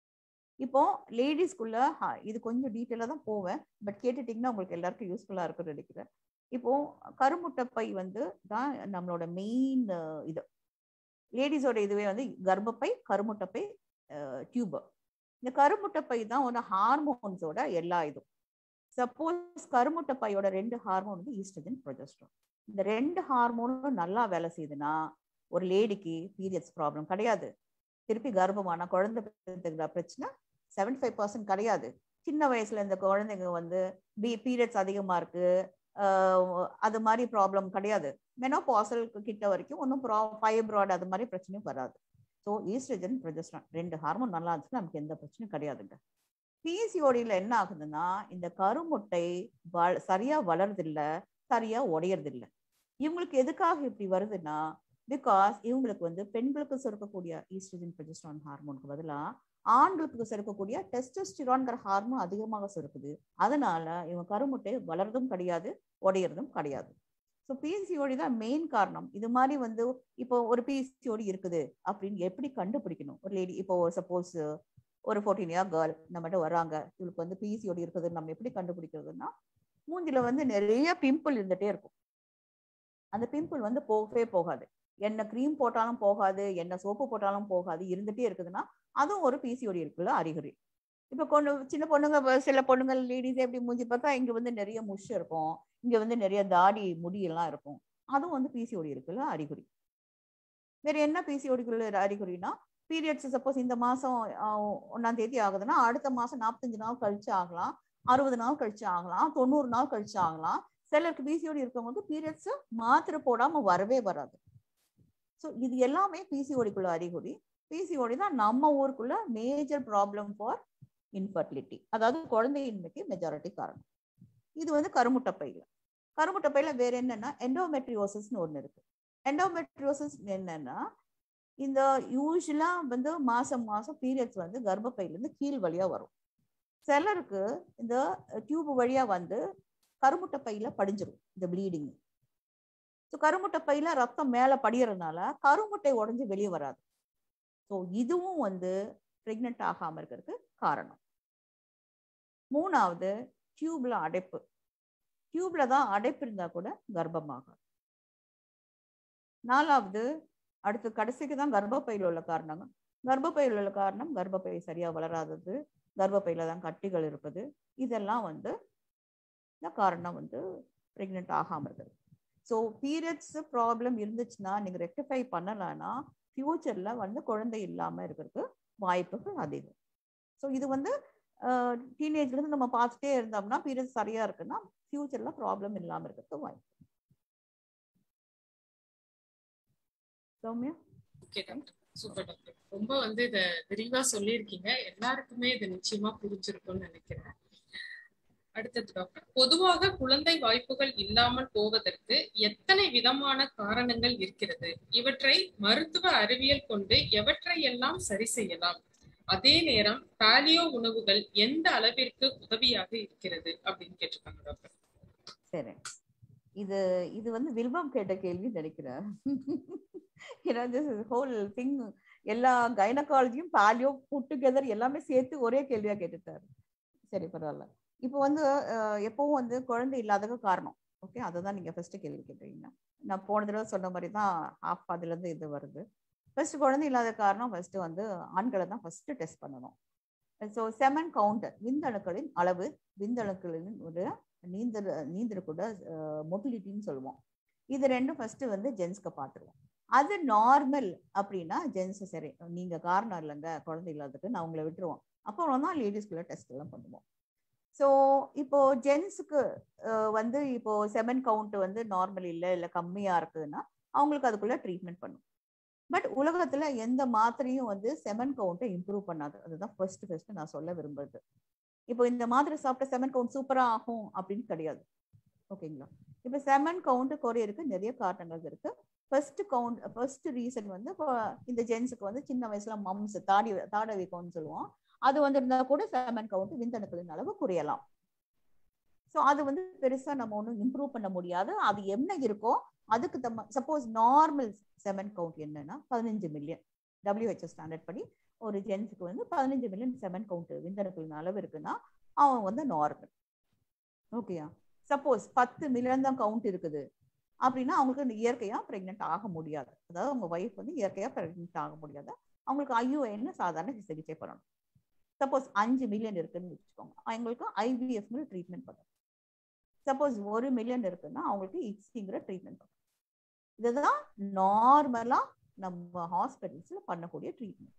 இப்போ லேடிஸ்க்குள்ள இது கொஞ்சம் டீட்டெயிலாக தான் போவேன் பட் கேட்டுட்டிங்கன்னா உங்களுக்கு எல்லாருக்கும் யூஸ்ஃபுல்லாக இருக்கும்னு நினைக்கிறேன் இப்போ கருமுட்டை பை வந்து தான் நம்மளோட மெயின் இது லேடிஸோட இதுவே வந்து கர்ப்பப்பை கருமுட்டைப்பை டியூபர் இந்த கருமுட்டைப்பை தான் ஒரு ஹார்மோன்ஸோட எல்லா இதுவும் சப்போஸ் கருமுட்டைப்பையோட ரெண்டு ஹார்மோன் வந்து ஈஸ்ட்ரஜன் ப்ரொஜெஸ்ட்ரான் இந்த ரெண்டு ஹார்மோனும் நல்லா வேலை செய்யுதுன்னா ஒரு லேடிக்கு பீரியட்ஸ் ப்ராப்ளம் கிடையாது திருப்பி கர்ப்பமான குழந்தை பெற்றுக்கிற பிரச்சனை செவன்டி ஃபைவ் பர்சன்ட் கிடையாது சின்ன வயசுல இந்த குழந்தைங்க வந்து பி பீரியட்ஸ் அதிகமா இருக்கு ஆஹ் அது மாதிரி ப்ராப்ளம் கிடையாது மெனோபாசல் கிட்ட வரைக்கும் ஒன்றும் ப்ரா ஃபைப்ராய்டு அது மாதிரி பிரச்சனையும் வராது ஸோ ஈஸ்ட்ரஜன் ப்ரொஜெஸ்ட்ரான் ரெண்டு ஹார்மோன் நல்லா இருந்துச்சுன்னா நமக்கு எந்த பிரச்சனையும் கிடையாதுங்க பிசிஓடியில் என்ன ஆகுதுன்னா இந்த கருமுட்டை வள சரியா வளருதில்ல சரியா உடையறதில்ல இவங்களுக்கு எதுக்காக இப்படி வருதுன்னா பிகாஸ் இவங்களுக்கு வந்து பெண்களுக்கு சுரக்கக்கூடிய ஈஸ்ட்ரஜன் ப்ரொஜெஸ்ட்ரான் ஹார்மோனுக்கு பதிலாக ஆண்களுக்கு சுரக்கக்கூடிய டெஸ்டோஸ்டிரான்கிற ஹார்மோன் அதிகமாக சுரக்குது அதனால இவங்க கருமுட்டை வளர்றதும் கிடையாது உடையறதும் கிடையாது ஸோ பிசிஓடி தான் மெயின் காரணம் இது மாதிரி வந்து இப்போ ஒரு பிசிஓடி இருக்குது அப்படின்னு எப்படி கண்டுபிடிக்கணும் ஒரு லேடி இப்போ சப்போஸ் ஒரு ஃபோர்டீன் இயர் கேர்ள் நம்மகிட்ட வராங்க இவளுக்கு வந்து பிசிஓடி இருக்குதுன்னு நம்ம எப்படி கண்டுபிடிக்கிறதுனா மூஞ்சில வந்து நிறைய பிம்பிள் இருந்துட்டே இருக்கும் அந்த பிம்பிள் வந்து போகவே போகாது என்ன க்ரீம் போட்டாலும் போகாது என்ன சோப்பு போட்டாலும் போகாது இருந்துட்டே இருக்குதுன்னா அதுவும் ஒரு பிசிஓடி இருக்குல்ல அறிகுறி இப்போ கொண்டு சின்ன பொண்ணுங்க சில பொண்ணுங்க லேடிஸே எப்படி மூஞ்சி பார்த்தா இங்க வந்து நிறைய முஷ் இருக்கும் இங்க வந்து நிறைய தாடி முடியெல்லாம் இருக்கும் அதுவும் வந்து பிசிஓடி இருக்குல்ல அறிகுறி வேற என்ன பிசிஓடிக்குள்ள அறிகுறினா பீரியட்ஸ் சப்போஸ் இந்த மாசம் ஆஹ், ஒண்ணாம் தேதி ஆகுதுன்னா அடுத்த மாசம் நாற்பத்தஞ்சு நாள் கழிச்சு ஆகலாம் அறுபது நாள் கழிச்சு ஆகலாம் தொண்ணூறு நாள் கழிச்சு ஆகலாம் சிலருக்கு பிசிஓடி இருக்கவங்களுக்கு பீரியட்ஸ் மாத்திரை போடாம வரவே வராது ஸோ இது எல்லாமே பிசிஓடிக்குள்ள அறிகுறி பிசிஓடி தான் நம்ம ஊருக்குள்ள மேஜர் ப்ராப்ளம் ஃபார் இன்ஃபர்டிலிட்டி அதாவது குழந்தையின்மைக்கு மெஜாரிட்டி காரணம் இது வந்து கருமுட்டை பையில கருமுட்டை பையில வேற என்னன்னா எண்டோமெட்ரியோசிஸ்னு ஒன்று இருக்கு எண்டோமெட்ரியோசிஸ் என்னன்னா இந்த யூஸ்வலா வந்து மாசம் மாசம் பீரியட்ஸ் வந்து கர்ப்பப்பையில இருந்து கீழ் வழியா வரும் சிலருக்கு இந்த டியூப் வழியா வந்து கருமுட்டை பையில படிஞ்சிரும் இந்த ப்ளீடிங் ஸோ கருமுட்டை பையில ரத்தம் மேல படியறதுனால கருமுட்டை உடைஞ்சு வெளியே வராது ஸோ இதுவும் வந்து ப்ரெக்னென்ட் ஆகாம இருக்கிறதுக்கு காரணம் மூணாவது டியூப்ல அடைப்பு டியூப்ல தான் அடைப்பு இருந்தா கூட கர்ப்பமாகும் நாலாவது அடுத்து கடைசிக்கு தான் கர்ப்பப்பையில் உள்ள காரணங்க கர்ப்பப்பையில் உள்ள காரணம் கர்ப்பப்பை சரியா வளராதது கர்ப்பப்பையில தான் கட்டிகள் இருப்பது இதெல்லாம் வந்து இந்த காரணம் வந்து ப்ரெக்னென்ட் ஆகாம இருக்குது ஸோ பீரியட்ஸ் ப்ராப்ளம் இருந்துச்சுன்னா நீங்க ரெக்டிஃபை பண்ணலைன்னா ஃபியூச்சர்ல வந்து குழந்தை இல்லாம இருக்கிறதுக்கு வாய்ப்புகள் அதிகம் ஸோ இது வந்து டீனேஜ்ல இருந்து நம்ம பார்த்துட்டே இருந்தோம்னா பீரியட்ஸ் சரியா இருக்குன்னா ஃபியூச்சர்ல ப்ராப்ளம் இல்லாம இருக்கிறதுக்கு வாய்ப்பு Soumya okay doctor super doctor ரொம்ப வந்து இத விரிவா சொல்லியிருக்கீங்க எல்லாருக்குமே இது நிச்சயமா புரிஞ்சிருக்கும்னு நினைக்கிறேன் அடுத்தது டாக்டர் பொதுவாக குழந்தை வாய்ப்புகள் இல்லாமல் போவதற்கு எத்தனை விதமான காரணங்கள் இருக்கிறது இவற்றை மருத்துவ அறிவியல் கொண்டு எவற்றை எல்லாம் சரி செய்யலாம் அதே நேரம் பாலியோ உணவுகள் எந்த அளவிற்கு உதவியாக இருக்கிறது அப்படின்னு கேட்டிருக்காங்க டாக்டர் சரி இது இது வந்து வில்வம் கேட்ட கேள்வி நினைக்கிறேன் ஏன்னா திஸ் ஹோல் திங் எல்லா கைனகாலஜியும் பாலியோ புட் டுகெதர் எல்லாமே சேர்த்து ஒரே கேள்வியா கேட்டுட்டாரு சரி பரவாயில்ல இப்போ வந்து அஹ், எப்பவும் வந்து குழந்தை இல்லாதது காரணம் ஓகே அதை தான் நீங்க ஃபர்ஸ்ட் கேள்வி கேட்டீங்க நான் போன தடவை சொன்ன மாதிரி தான் ஹாஃப் அதுல இருந்து இது வருது ஃபர்ஸ்ட் குழந்தை இல்லாத காரணம் ஃபர்ஸ்ட் வந்து ஆண்களை தான் ஃபர்ஸ்ட் டெஸ்ட் பண்ணணும் ஸோ செமன் கவுண்டர் விந்தணுக்களின் அளவு விந்தணுக்களின் ஒரு நீந்தர் நீந்தரக்கூட மொபிலிட்டின்னு சொல்லுவோம் இது ரெண்டும் ஃபர்ஸ்ட் வந்து ஜென்ஸ்க்கு பார்த்துருவோம் அது நார்மல் அப்படின்னா ஜென்ஸ் சரி நீங்க காரணம் இல்லைங்க குழந்தை இல்லாததுக்கு நான் உங்களை விட்டுருவோம் அப்புறம் தான் லேடிஸ்குள்ள டெஸ்ட் எல்லாம் பண்ணுவோம் ஸோ இப்போ ஜென்ஸுக்கு வந்து இப்போ செமன் கவுண்ட் வந்து நார்மல் இல்லை இல்லை கம்மியா இருக்குதுன்னா அவங்களுக்கு அதுக்குள்ள ட்ரீட்மெண்ட் பண்ணும் பட் உலகத்துல எந்த மாத்திரையும் வந்து செமன் கவுண்ட்டை இம்ப்ரூவ் பண்ணாது அதுதான் ஃபர்ஸ்ட் ஃபர்ஸ்ட் நான் சொல்ல விரும்புறது இப்போ இந்த மாத்திரை சாப்பிட்ட செமன் கவுண்ட் சூப்பரா ஆகும் அப்படின்னு கிடையாது ஓகேங்களா இப்போ செமன் கவுண்ட் குறையிருக்கு நிறைய காரணங்கள் இருக்கு ஃபர்ஸ்ட் கவுண்ட் ஃபர்ஸ்ட் ரீசன் வந்து இப்போ இந்த ஜென்ஸுக்கு வந்து சின்ன வயசுல மம்ஸ் தாடி தாட வீக்கம்னு சொல்லுவோம் அது வந்து இருந்தா கூட செமன் கவுண்ட் விந்தணுக்களின் அளவு குறையலாம் ஸோ அது வந்து பெருசா நம்ம ஒன்றும் இம்ப்ரூவ் பண்ண முடியாது அது என்ன இருக்கோ அதுக்கு தம்ம சப்போஸ் நார்மல் செமன் கவுண்ட் என்னன்னா பதினஞ்சு மில்லியன் டபிள்யூஹெச்ஓ ஸ்டாண்டர்ட் படி ஒரு ஜென்ஸுக்கு வந்து பதினஞ்சு மில்லியன் செமன் கவுண்ட் விந்தணுக்களின் அளவு இருக்குன்னா அவன் வந்து நார்மல் ஓகேயா சப்போஸ் பத்து மில்லியன் தான் கவுண்ட் இருக்குது அப்படின்னா அவங்களுக்கு இந்த இயற்கையா பிரெக்னென்ட் ஆக முடியாது அதாவது அவங்க ஒய்ஃப் வந்து இயற்கையா பிரெக்னென்ட் ஆக முடியாது அவங்களுக்கு ஐயூஐன்னு சாதாரண சிகிச்சை பண்ணணும் சப்போஸ் அஞ்சு மில்லியன் இருக்குன்னு வச்சுக்கோங்க அவங்களுக்கு ஐவிஎஃப்னு ட்ரீட்மெண்ட் பண்ணணும் சப்போஸ் ஒரு மில்லியன் இருக்குன்னா அவங்களுக்கு இக்ஸிங்கிற ட்ரீட்மெண்ட் பண்ணணும் இதுதான் நார்மலா நம்ம ஹாஸ்பிட்டல்ஸ்ல பண்ணக்கூடிய ட்ரீட்மெண்ட்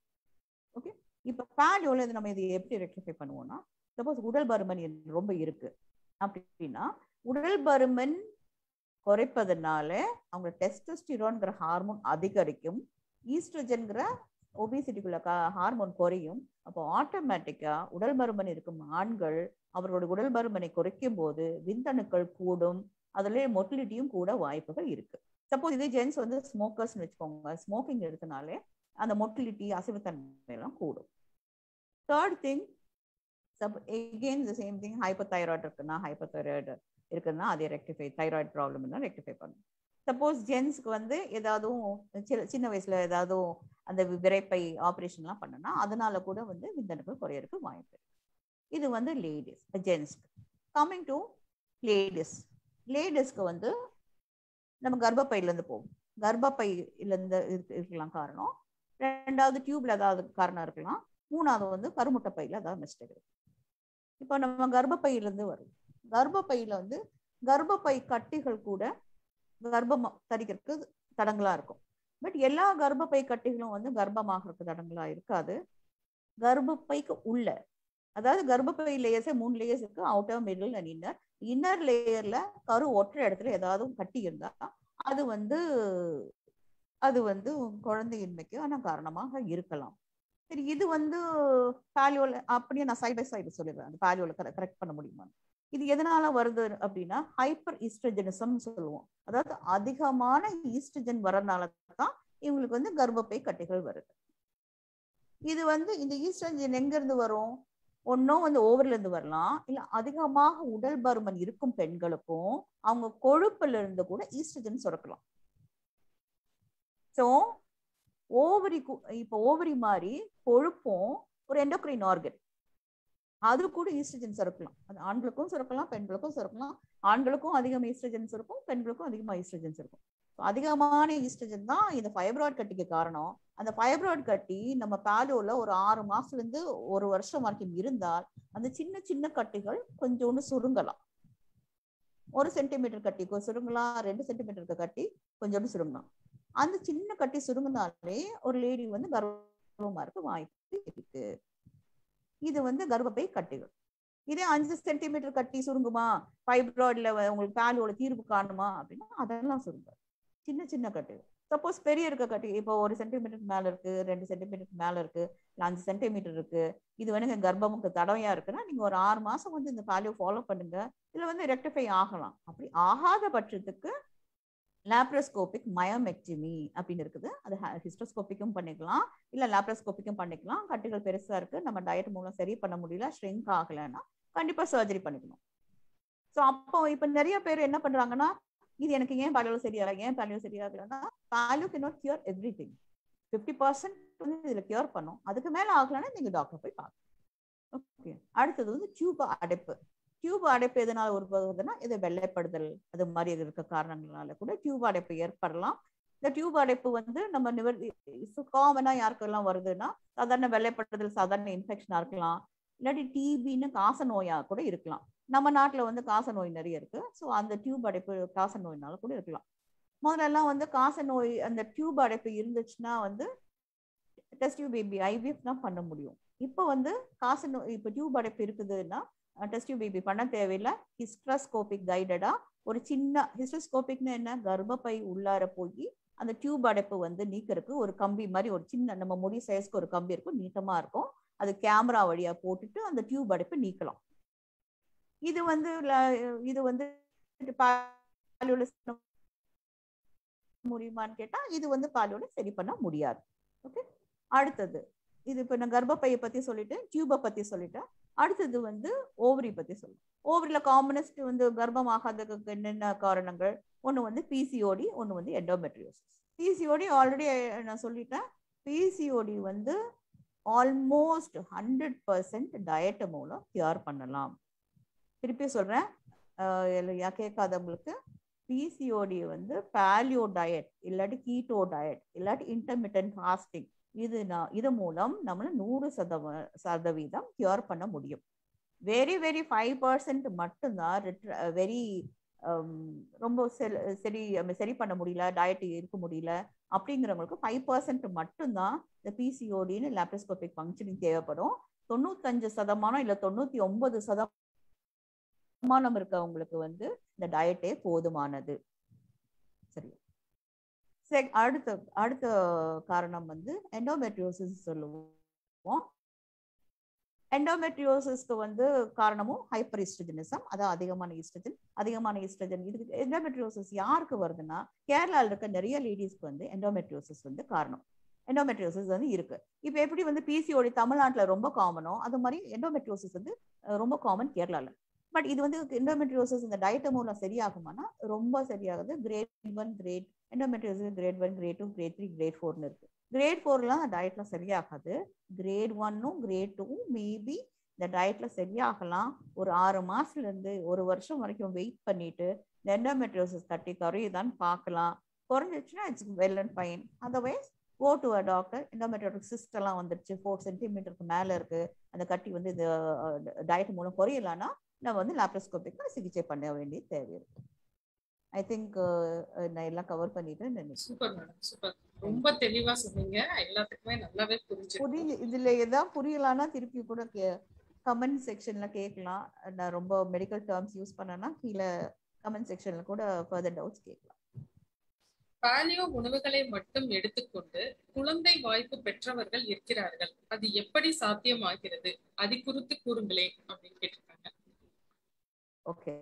ஓகே இப்போ பேலியோல இது நம்ம இதை எப்படி ரெக்டிஃபை பண்ணுவோம்னா சப்போஸ் உடல் பருமன் எனக்கு ரொம்ப இருக்கு அப்படின்னா உடல் பருமன் குறைப்பதனால அவங்க டெஸ்டோஸ்டிரோன்கிற ஹார்மோன் அதிகரிக்கும் ஈஸ்ட்ரஜன்கிற ஒபிசிட்டிக்குள்ள ஹார்மோன் குறையும் அப்போ ஆட்டோமேட்டிக்கா உடல் பருமன் இருக்கும் ஆண்கள் அவர்களோட உடல் பருமனை குறைக்கும் போது விந்தணுக்கள் கூடும் அதுல மொட்டிலிட்டியும் கூட வாய்ப்புகள் இருக்கு சப்போஸ் இதே ஜென்ஸ் வந்து ஸ்மோக்கர்ஸ்னு வச்சுக்கோங்க ஸ்மோக்கிங் எடுத்தனாலே அந்த மொட்டிலிட்டி அசைவுத்தன்மை எல்லாம் கூடும் தேர்ட் திங் சப் again the same thing hyper thyroid இருக்குன்னா ஹைப்பர் தைராய்டு இருக்குன்னா அதை ரெக்டிஃபை தைராய்டு ப்ராப்ளம்னா ரெக்டிஃபை பண்ணும் சப்போஸ் ஜென்ஸ்க்கு வந்து ஏதாவது சின்ன வயசுல ஏதாவது அந்த விரைப்பை ஆப்ரேஷன்லாம் பண்ணனா அதனால கூட வந்து விந்தணுக்கள் குறையறதுக்கு வாய்ப்பு இருக்கு இது வந்து லேடிஸ் ஜென்ஸ்க்கு கம்மிங் டு லேடிஸ் லேடிஸ்க்கு வந்து நம்ம கர்ப்பப்பையிலேருந்து போகும் கர்ப்பப்பையிலேருந்து இருக்கலாம் காரணம் ரெண்டாவது டியூப்ல ஏதாவது காரணம் இருக்கலாம் மூணாவது வந்து கருமுட்டை பையில ஏதாவது மிஸ்டேக் இருக்கு இப்போ நம்ம கர்ப்பப்பையிலேருந்து வரும் கர்ப்பப்பையில வந்து கர்ப்பப்பை கட்டிகள் கூட கர்ப்பம் தரிக்கிறதுக்கு தடங்களா இருக்கும் பட் எல்லா கர்ப்பப்பை கட்டிகளும் வந்து கர்ப்பமாகிறதுக்கு தடங்களா இருக்காது கர்ப்பப்பைக்கு உள்ள அதாவது கர்ப்பப்பை லேயர்ஸே மூணு லேயர்ஸ் இருக்கு outer middle and inner inner லேயர்ல கரு ஒற்றை இடத்துல ஏதாவது கட்டி இருந்தா அது வந்து அது வந்து குழந்தையின்மைக்கு ஆன காரணமாக இருக்கலாம் சரி இது வந்து பாலியோல அப்படியே நான் சைட் பை சைடு சொல்லிடுறேன் அந்த பாலியோல கரெக்ட் பண்ண முடியுமா இது எதனால வருது அப்படின்னா ஹைப்பர் ஈஸ்ட்ரஜனிசம் சொல்லுவோம் அதாவது அதிகமான ஈஸ்ட்ரஜன் வரனால தான் இவங்களுக்கு வந்து கர்ப்பப்பை கட்டிகள் வருது இது வந்து இந்த ஈஸ்ட்ரஜன் எங்க இருந்து வரும் ஒன்னும் வந்து ஓவர்ல இருந்து வரலாம் இல்ல அதிகமாக உடல் பருமன் இருக்கும் பெண்களுக்கும் அவங்க கொழுப்புல இருந்து கூட ஈஸ்ட்ரஜன் சுரக்கலாம் ஸோ ஓவரி இப்போ ஓவரி மாதிரி கொழுப்பும் ஒரு எண்டோக்ரைன் ஆர்கன் அது கூட ஈஸ்ட்ரஜன் சுரக்கலாம் அது ஆண்களுக்கும் சுரக்கலாம் பெண்களுக்கும் சுரக்கலாம் ஆண்களுக்கும் அதிகம் ஈஸ்ட்ரஜன்ஸ் இருக்கும் பெண்களுக்கும் அதிகமாக ஈஸ்ட்ரஜன்ஸ் இருக்கும் அதிகமான ஈஸ்ட்ரஜன் தான் இந்த ஃபைப்ராய்ட் கட்டிக்கு காரணம் அந்த ஃபைப்ராய்ட் கட்டி நம்ம பேலோல ஒரு ஆறு மாசத்துல இருந்து ஒரு வருஷம் வரைக்கும் இருந்தால் அந்த சின்ன சின்ன கட்டிகள் கொஞ்சோண்டு சுருங்கலாம் ஒரு சென்டிமீட்டர் கட்டி சுருங்கலாம் ரெண்டு சென்டிமீட்டருக்கு கட்டி கொஞ்சோண்டு சுருங்கலாம் அந்த சின்ன கட்டி சுருங்கினாலே ஒரு லேடி வந்து கர்ப்பமா இருக்க வாய்ப்பு இருக்கு இது வந்து கர்ப்பப்பை கட்டிகள் இதே அஞ்சு சென்டிமீட்டர் கட்டி சுருங்குமா ஃபைப்ராய்ட்ல உங்களுக்கு பேலோட தீர்வு காணுமா அப்படின்னா அதெல்லாம் சுருங்காது சின்ன சின்ன கட்டிகள் சப்போஸ் பெரிய இருக்க கட்டி இப்போ ஒரு சென்டிமீட்டருக்கு மேல இருக்கு ரெண்டு சென்டிமீட்டருக்கு மேல இருக்கு இல்லை அஞ்சு சென்டிமீட்டர் இருக்கு இது வந்து கர்ப்பமுக்கு தடவையா இருக்குன்னா நீங்க ஒரு ஆறு மாசம் வந்து இந்த பாலியோ ஃபாலோ பண்ணுங்க இதுல வந்து ரெக்டிஃபை ஆகலாம் அப்படி ஆகாத பட்சத்துக்கு லாப்ரோஸ்கோபிக் மயோமெக்டிமி அப்படின்னு இருக்குது அது ஹிஸ்டோஸ்கோபிக்கும் பண்ணிக்கலாம் இல்ல லாப்ரோஸ்கோபிக்கும் பண்ணிக்கலாம் கட்டிகள் பெருசா இருக்கு நம்ம டயட் மூலம் சரி பண்ண முடியல ஷ்ரிங்க் ஆகலைன்னா கண்டிப்பா சர்ஜரி பண்ணிக்கணும் ஸோ அப்போ இப்போ நிறைய பேர் என்ன பண்றாங்கன்னா இது எனக்கு ஏன் பாலியோ சரியாகல ஏன் பாலியோ சரியாகலன்னா paleo cannot cure everything fifty percent வந்து இதுல கியூர் பண்ணும் அதுக்கு மேல ஆகலைன்னா நீங்க டாக்டர் போய் பார்க்கணும் ஓகே அடுத்தது வந்து டியூப் அடைப்பு டியூப் அடைப்பு எதனால உருவாகுதுன்னா இது வெள்ளைப்படுதல் அது மாதிரி இருக்க காரணங்களால கூட டியூப் அடைப்பு ஏற்படலாம் இந்த டியூப் அடைப்பு வந்து நம்ம நிவர்த்தி காமனா யாருக்கெல்லாம் வருதுன்னா சாதாரண வெள்ளைப்படுதல் சாதாரண இன்ஃபெக்ஷனா இருக்கலாம் இல்லாட்டி டிபின்னு காச நோயா கூட இருக்கலாம் நம்ம நாட்டுல வந்து காச நோய் நிறைய இருக்கு ஸோ அந்த டியூப் அடைப்பு காச நோயினால கூட இருக்கலாம் முதல்ல எல்லாம் வந்து காச நோய் அந்த டியூப் அடைப்பு இருந்துச்சுன்னா வந்து டெஸ்ட் டியூப் பேபி ஐவிஎஃப் தான் பண்ண முடியும் இப்போ வந்து காச நோய் இப்போ டியூப் அடைப்பு இருக்குதுன்னா டெஸ்ட் டியூப் பேபி பண்ண தேவையில்லை ஹிஸ்ட்ராஸ்கோபிக் கைடடா ஒரு சின்ன ஹிஸ்ட்ரோஸ்கோபிக்னு என்ன கர்ப்பப்பை உள்ளார போய் அந்த டியூப் அடைப்பு வந்து நீக்கிறதுக்கு ஒரு கம்பி மாதிரி ஒரு சின்ன நம்ம முடி சைஸ்க்கு ஒரு கம்பி இருக்கும் நீட்டமா இருக்கும் அது கேமரா வழியா போட்டுட்டு அந்த டியூப் அடைப்பு நீக்கலாம் இது வந்து இது வந்து முடியுமான்னு கேட்டா இது வந்து பாலோட சரி பண்ண முடியாது ஓகே அடுத்தது இது இப்ப நான் கர்ப்பப்பையை பத்தி சொல்லிட்டேன் டியூபை பத்தி சொல்லிட்டேன் அடுத்தது வந்து ஓவரி பத்தி சொல்லுவேன் ஓவரியில காமனஸ்ட் வந்து கர்ப்பம் ஆகாததுக்கு என்னென்ன காரணங்கள் ஒன்று வந்து பிசிஓடி ஒன்று வந்து எண்டோமெட்ரியோசிஸ் பிசிஓடி ஆல்ரெடி நான் சொல்லிட்டேன் பிசிஓடி வந்து ஆல்மோஸ்ட் ஹண்ட்ரட் பர்சன்ட் டயட் மூலம் கியூர் பண்ணலாம் திருப்பி சொல்றேன் கேட்காதவங்களுக்கு பிசிஓடி வந்து பேலியோ டயட் இல்லாட்டி கீட்டோ டயட் இல்லாட்டி இன்டர்மீடியன்ட் ஃபாஸ்டிங் இது நான் இது மூலம் நம்மள நூறு சதவ சதவீதம் கியூர் பண்ண முடியும் வெரி வெரி ஃபைவ் பர்சன்ட் மட்டும்தான் வெரி ரொம்ப சரி சரி பண்ண முடியல டயட் இருக்க முடியல அப்படிங்கிறவங்களுக்கு ஃபைவ் பர்சன்ட் மட்டும்தான் இந்த பிசிஓடின்னு லேப்ரோஸ்கோபிக் ஃபங்க்ஷனிங் தேவைப்படும் தொண்ணூத்தஞ்சு சதமானம் இல்லை தொண்ணூத்தி ஒன்பது சதமானம் இருக்கவங்களுக்கு வந்து இந்த டயட்டே போதுமானது சரி சரி அடுத்த அடுத்த காரணம் வந்து எண்டோமெட்ரியோசிஸ் சொல்லுவோம் எண்டோமெட்ரியோசிஸ்க்கு வந்து காரணமும் ஹைப்பர் ஈஸ்ட்ரஜனிசம் அதாவது அதிகமான ஈஸ்ட்ரஜன் அதிகமான ஈஸ்ட்ரஜன் இதுக்கு எண்டோமெட்ரியோசிஸ் யாருக்கு வருதுன்னா கேரளாவில் இருக்க நிறைய லேடிஸ்க்கு வந்து எண்டோமெட்ரியோசிஸ் வந்து காரணம் எண்டோமெட்ரியோசிஸ் வந்து இருக்கு இப்போ எப்படி வந்து பிசிஓடி தமிழ்நாட்டில் ரொம்ப காமனோ அது மாதிரி எண்டோமெட்ரியோசிஸ் வந்து ரொம்ப காமன் கேரளாவில் பட் இது வந்து எண்டோமெட்ரியோசிஸ் இந்த டயட் மூலம் சரியாகுமானா ரொம்ப சரியாகுது grade one grade endometriosis grade one grade two grade three grade ஃபோர்னு இருக்கு கிரேட் ஃபோர்லாம் டயட்ல சரியாகாது கிரேட் ஒன்னும் கிரேட் டூவும் மேபி இந்த டயட்ல சரியாகலாம் ஒரு ஆறு மாசத்துல இருந்து ஒரு வருஷம் வரைக்கும் வெயிட் பண்ணிட்டு இந்த எண்டோமெட்ரியோசிஸ் கட்டி குறையுதான்னு பார்க்கலாம் குறைஞ்சிச்சுன்னா it's well and fine otherwise go to a doctor endometriosis cyst எல்லாம் வந்துருச்சு ஃபோர் சென்டிமீட்டருக்கு மேல இருக்கு அந்த கட்டி வந்து இந்த டயட் மூலம் குறையலான்னா நம்ம வந்து லாப்ரோஸ்கோபிக்கு சிகிச்சை பண்ண வேண்டிய தேவை இருக்கு ஐ திங்க் நான் எல்லாம் கவர் பண்ணிட்டேன் நினைக்கிறேன் சூப்பர் மேடம் சூப்பர் ரொம்ப தெளிவா சொன்னீங்க எல்லாத்துக்குமே நல்லாவே புரிஞ்சு புரியல இதுல எதாவது புரியலன்னா திருப்பி கூட கமெண்ட் செக்ஷன்ல கேட்கலாம் நான் ரொம்ப மெடிக்கல் டேர்ம்ஸ் யூஸ் பண்ணேன்னா கீழே கமெண்ட் செக்ஷன்ல கூட ஃபர்தர் டவுட்ஸ் கேட்கலாம் பாலியோ உணவுகளை மட்டும் எடுத்துக்கொண்டு குழந்தை வாய்ப்பு பெற்றவர்கள் இருக்கிறார்கள் அது எப்படி சாத்தியமாகிறது அது குறித்து கூறுங்களேன் அப்படின்னு கேட்டிருக்காங்க ஓகே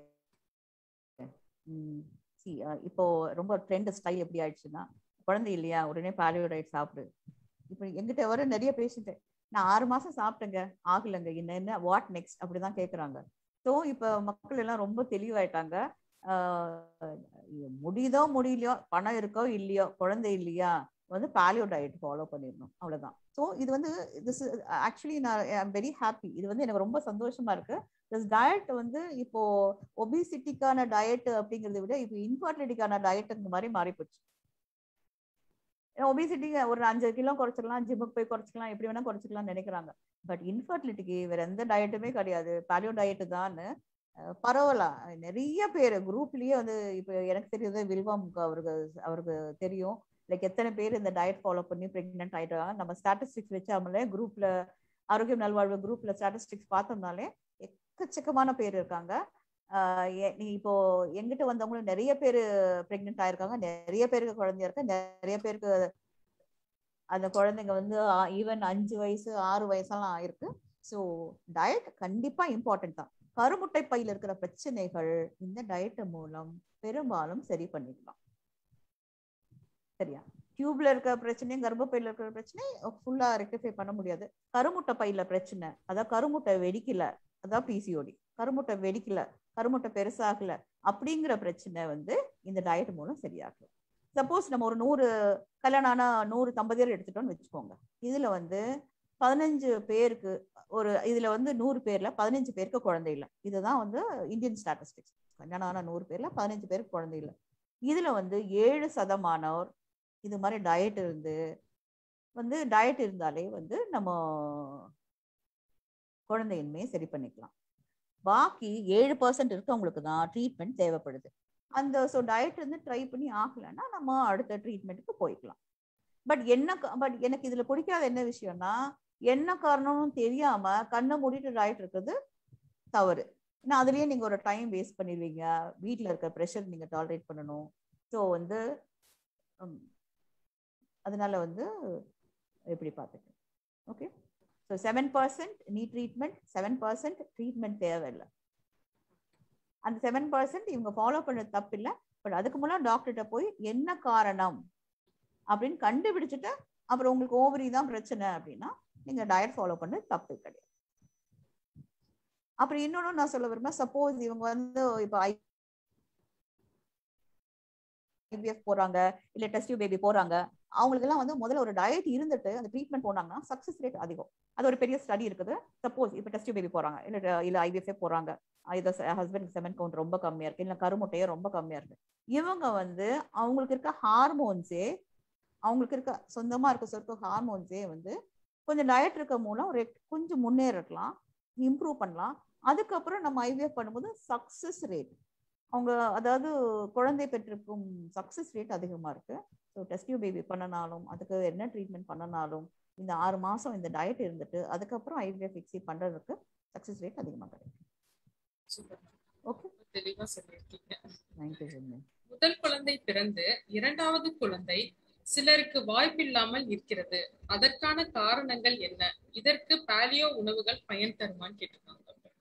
சி இப்போ ரொம்ப ட்ரெண்ட் ஸ்டைல் எப்படி ஆயிடுச்சுன்னா குழந்தை இல்லையா உடனே பாலியோடைட் சாப்பிடு இப்போ எங்கிட்ட வர நிறைய பேஷண்ட் நான் ஆறு மாசம் சாப்பிட்டேங்க ஆகலைங்க என்ன என்ன வாட் நெக்ஸ்ட் அப்படிதான் கேக்குறாங்க ஸோ இப்போ மக்கள் எல்லாம் ரொம்ப தெளிவாயிட்டாங்க ஆஹ் முடியுதோ முடியலையோ பணம் இருக்கோ இல்லையோ குழந்தை இல்லையா வந்து பாலியோ டயட் ஃபாலோ பண்ணிடணும் அவ்வளவுதான் ஸோ இது வந்து திஸ் ஆக்சுவலி நான் ஐம் வெரி ஹாப்பி இது வந்து எனக்கு ரொம்ப சந்தோஷமா இருக்கு திஸ் டயட் வந்து இப்போ ஒபிசிட்டிக்கான டயட் அப்படிங்கறத விட இப்போ இன்ஃபர்டிலிட்டிக்கான டயட்டுங்க மாதிரி மாறி போச்சு ஒபிசிட்டி ஒரு அஞ்சு கிலோ குறைச்சிக்கலாம் ஜிம்முக்கு போய் குறைச்சிக்கலாம் எப்படி வேணா குறைச்சிக்கலாம்னு நினைக்கிறாங்க பட் இன்ஃபர்டிலிட்டிக்கு வேற எந்த டயட்டுமே கிடையாது பாலியோ டயட்டு தான் பரவாயில்ல நிறைய பேர் குரூப்லயே வந்து இப்போ எனக்கு தெரியுது வில்வாம் அவருக்கு அவருக்கு தெரியும் லைக் எத்தனை பேர் இந்த டயட் ஃபாலோ பண்ணி ப்ரெக்னென்ட் ஆயிட்டாங்க நம்ம ஸ்டாட்டிஸ்டிக்ஸ் வச்சாமலே குரூப்ல ஆரோக்கியம் நல்வாழ்வு குரூப்ல ஸ்டாட்டிஸ்டிக்ஸ் பார்த்தோம்னாலே எக்கச்சக்கமான பேர் இருக்காங்க நீ இப்போ எங்கிட்ட வந்தவங்களும் நிறைய பேர் பிரெக்னென்ட் ஆயிருக்காங்க நிறைய பேருக்கு குழந்தையா இருக்கு நிறைய பேருக்கு அந்த குழந்தைங்க வந்து ஈவன் அஞ்சு வயசு ஆறு வயசெல்லாம் ஆயிருக்கு ஸோ டயட் கண்டிப்பா இம்பார்ட்டன்ட் தான் கருமுட்டை பையில இருக்கிற பிரச்சனைகள் இந்த டயட் மூலம் பெரும்பாலும் சரி பண்ணிக்கலாம் சரியா டியூப்ல இருக்கிற பிரச்சனையும் கர்ப்பப்பையில இருக்கிற பிரச்சனையும் ஃபுல்லா ரெக்டிஃபை பண்ண முடியாது கருமுட்டை பையில பிரச்சனை அதாவது கருமுட்டை வெடிக்கல அதான் பிசிஓடி கருமுட்டை வெடிக்கல கருமுட்டை பெருசாகல அப்படிங்கிற பிரச்சனை வந்து இந்த டயட் மூலம் சரியாகும் சப்போஸ் நம்ம ஒரு நூறு கல்யாணம் ஆனா நூறு தம்பதியர் எடுத்துட்டோம்னு வச்சுக்கோங்க இதுல வந்து பதினஞ்சு பேருக்கு ஒரு இதுல வந்து நூறு பேர்ல பதினஞ்சு பேருக்கு குழந்தை இல்லை இதுதான் வந்து இந்தியன் ஸ்டாட்டிஸ்டிக்ஸ் கல்யாணம் ஆன நூறு பேர்ல பதினஞ்சு பேருக்கு குழந்தை இல்லை இதுல வந்து ஏழு சதமானோர் இது மாதிரி டயட் இருந்து வந்து டயட் இருந்தாலே வந்து நம்ம குழந்தையின்மையை சரி பண்ணிக்கலாம் பாக்கி ஏழு பர்சன்ட் இருக்கவங்களுக்கு தான் ட்ரீட்மெண்ட் தேவைப்படுது அந்த ஸோ டயட் வந்து ட்ரை பண்ணி ஆகலைன்னா நம்ம அடுத்த ட்ரீட்மெண்ட்டுக்கு போய்க்கலாம் பட் என்ன பட் எனக்கு இதுல பிடிக்காத என்ன விஷயம்னா என்ன காரணம்னு தெரியாம கண்ணை மூடிட்டு டயட் இருக்கிறது தவறு ஏன்னா அதுலயே நீங்க ஒரு டைம் வேஸ்ட் பண்ணிடுவீங்க வீட்டில் இருக்க ப்ரெஷர் நீங்க டாலரேட் பண்ணணும் ஸோ வந்து அதனால வந்து எப்படி பார்த்துக்க ஓகே ஸோ செவன் பர்சன்ட் நீ ட்ரீட்மெண்ட் செவன் பர்சன்ட் ட்ரீட்மெண்ட் தேவையில்லை அந்த செவன் பர்சன்ட் இவங்க ஃபாலோ பண்ணது தப்பு இல்லை பட் அதுக்கு முன்னாடி டாக்டர்கிட்ட போய் என்ன காரணம் அப்படின்னு கண்டுபிடிச்சிட்டு அப்புறம் உங்களுக்கு ஓவரி தான் பிரச்சனை அப்படின்னா நீங்க டயட் ஃபாலோ பண்ண தப்பு கிடையாது அப்புறம் இன்னொன்னு நான் சொல்ல விரும்புறேன் சப்போஸ் இவங்க வந்து இப்போ ஐவிஎஃப் போறாங்க இல்ல டெஸ்ட் பேபி போறாங்க அவங்களுக்கு எல்லாம் வந்து முதல்ல ஒரு டயட் இருந்துட்டு அந்த ட்ரீட்மெண்ட் போனாங்கன்னா சக்சஸ் ரேட் அதிகம் அது ஒரு பெரிய ஸ்டடி இருக்குது சப்போஸ் இப்போ டெஸ்ட் பேபி போறாங்க இல்ல இல்ல ஐவிஎஃப் போறாங்க இதை ஹஸ்பண்ட் செவன் கவுண்ட் ரொம்ப கம்மியா இருக்கு இல்ல கருமுட்டையே ரொம்ப கம்மியா இருக்கு இவங்க வந்து அவங்களுக்கு இருக்க ஹார்மோன்ஸே அவங்களுக்கு இருக்க சொந்தமா இருக்க சொற்க ஹார்மோன்ஸே வந்து கொஞ்சம் டயட் இருக்க மூலம் ஒரு கொஞ்சம் முன்னேறலாம் இம்ப்ரூவ் பண்ணலாம் அதுக்கப்புறம் நம்ம ஐவிஎஃப் பண்ணும்போது சக்சஸ் ரேட் அவங்க அதாவது குழந்தை பெற்றிருக்கும் சக்சஸ் ரேட் அதிகமா இருக்கு ஸோ டெஸ்டியூ பேபி பண்ணனாலும் அதுக்கு என்ன ட்ரீட்மெண்ட் பண்ணனாலும் இந்த ஆறு மாசம் இந்த டயட் இருந்துட்டு அதுக்கப்புறம் ஐவிஎஃப் ஃபிக்ஸி பண்றதுக்கு சக்சஸ் ரேட் அதிகமாக கிடைக்கும் ஓகே தெளிவா சொல்லியிருக்கீங்க தேங்க்யூ முதல் குழந்தை பிறந்து இரண்டாவது குழந்தை சிலருக்கு வாய்ப்பில்லாமல் இருக்கிறது அதற்கான காரணங்கள் என்ன இதற்கு பாலியோ உணவுகள் பயன் தருமான்னு கேட்டிருக்காங்க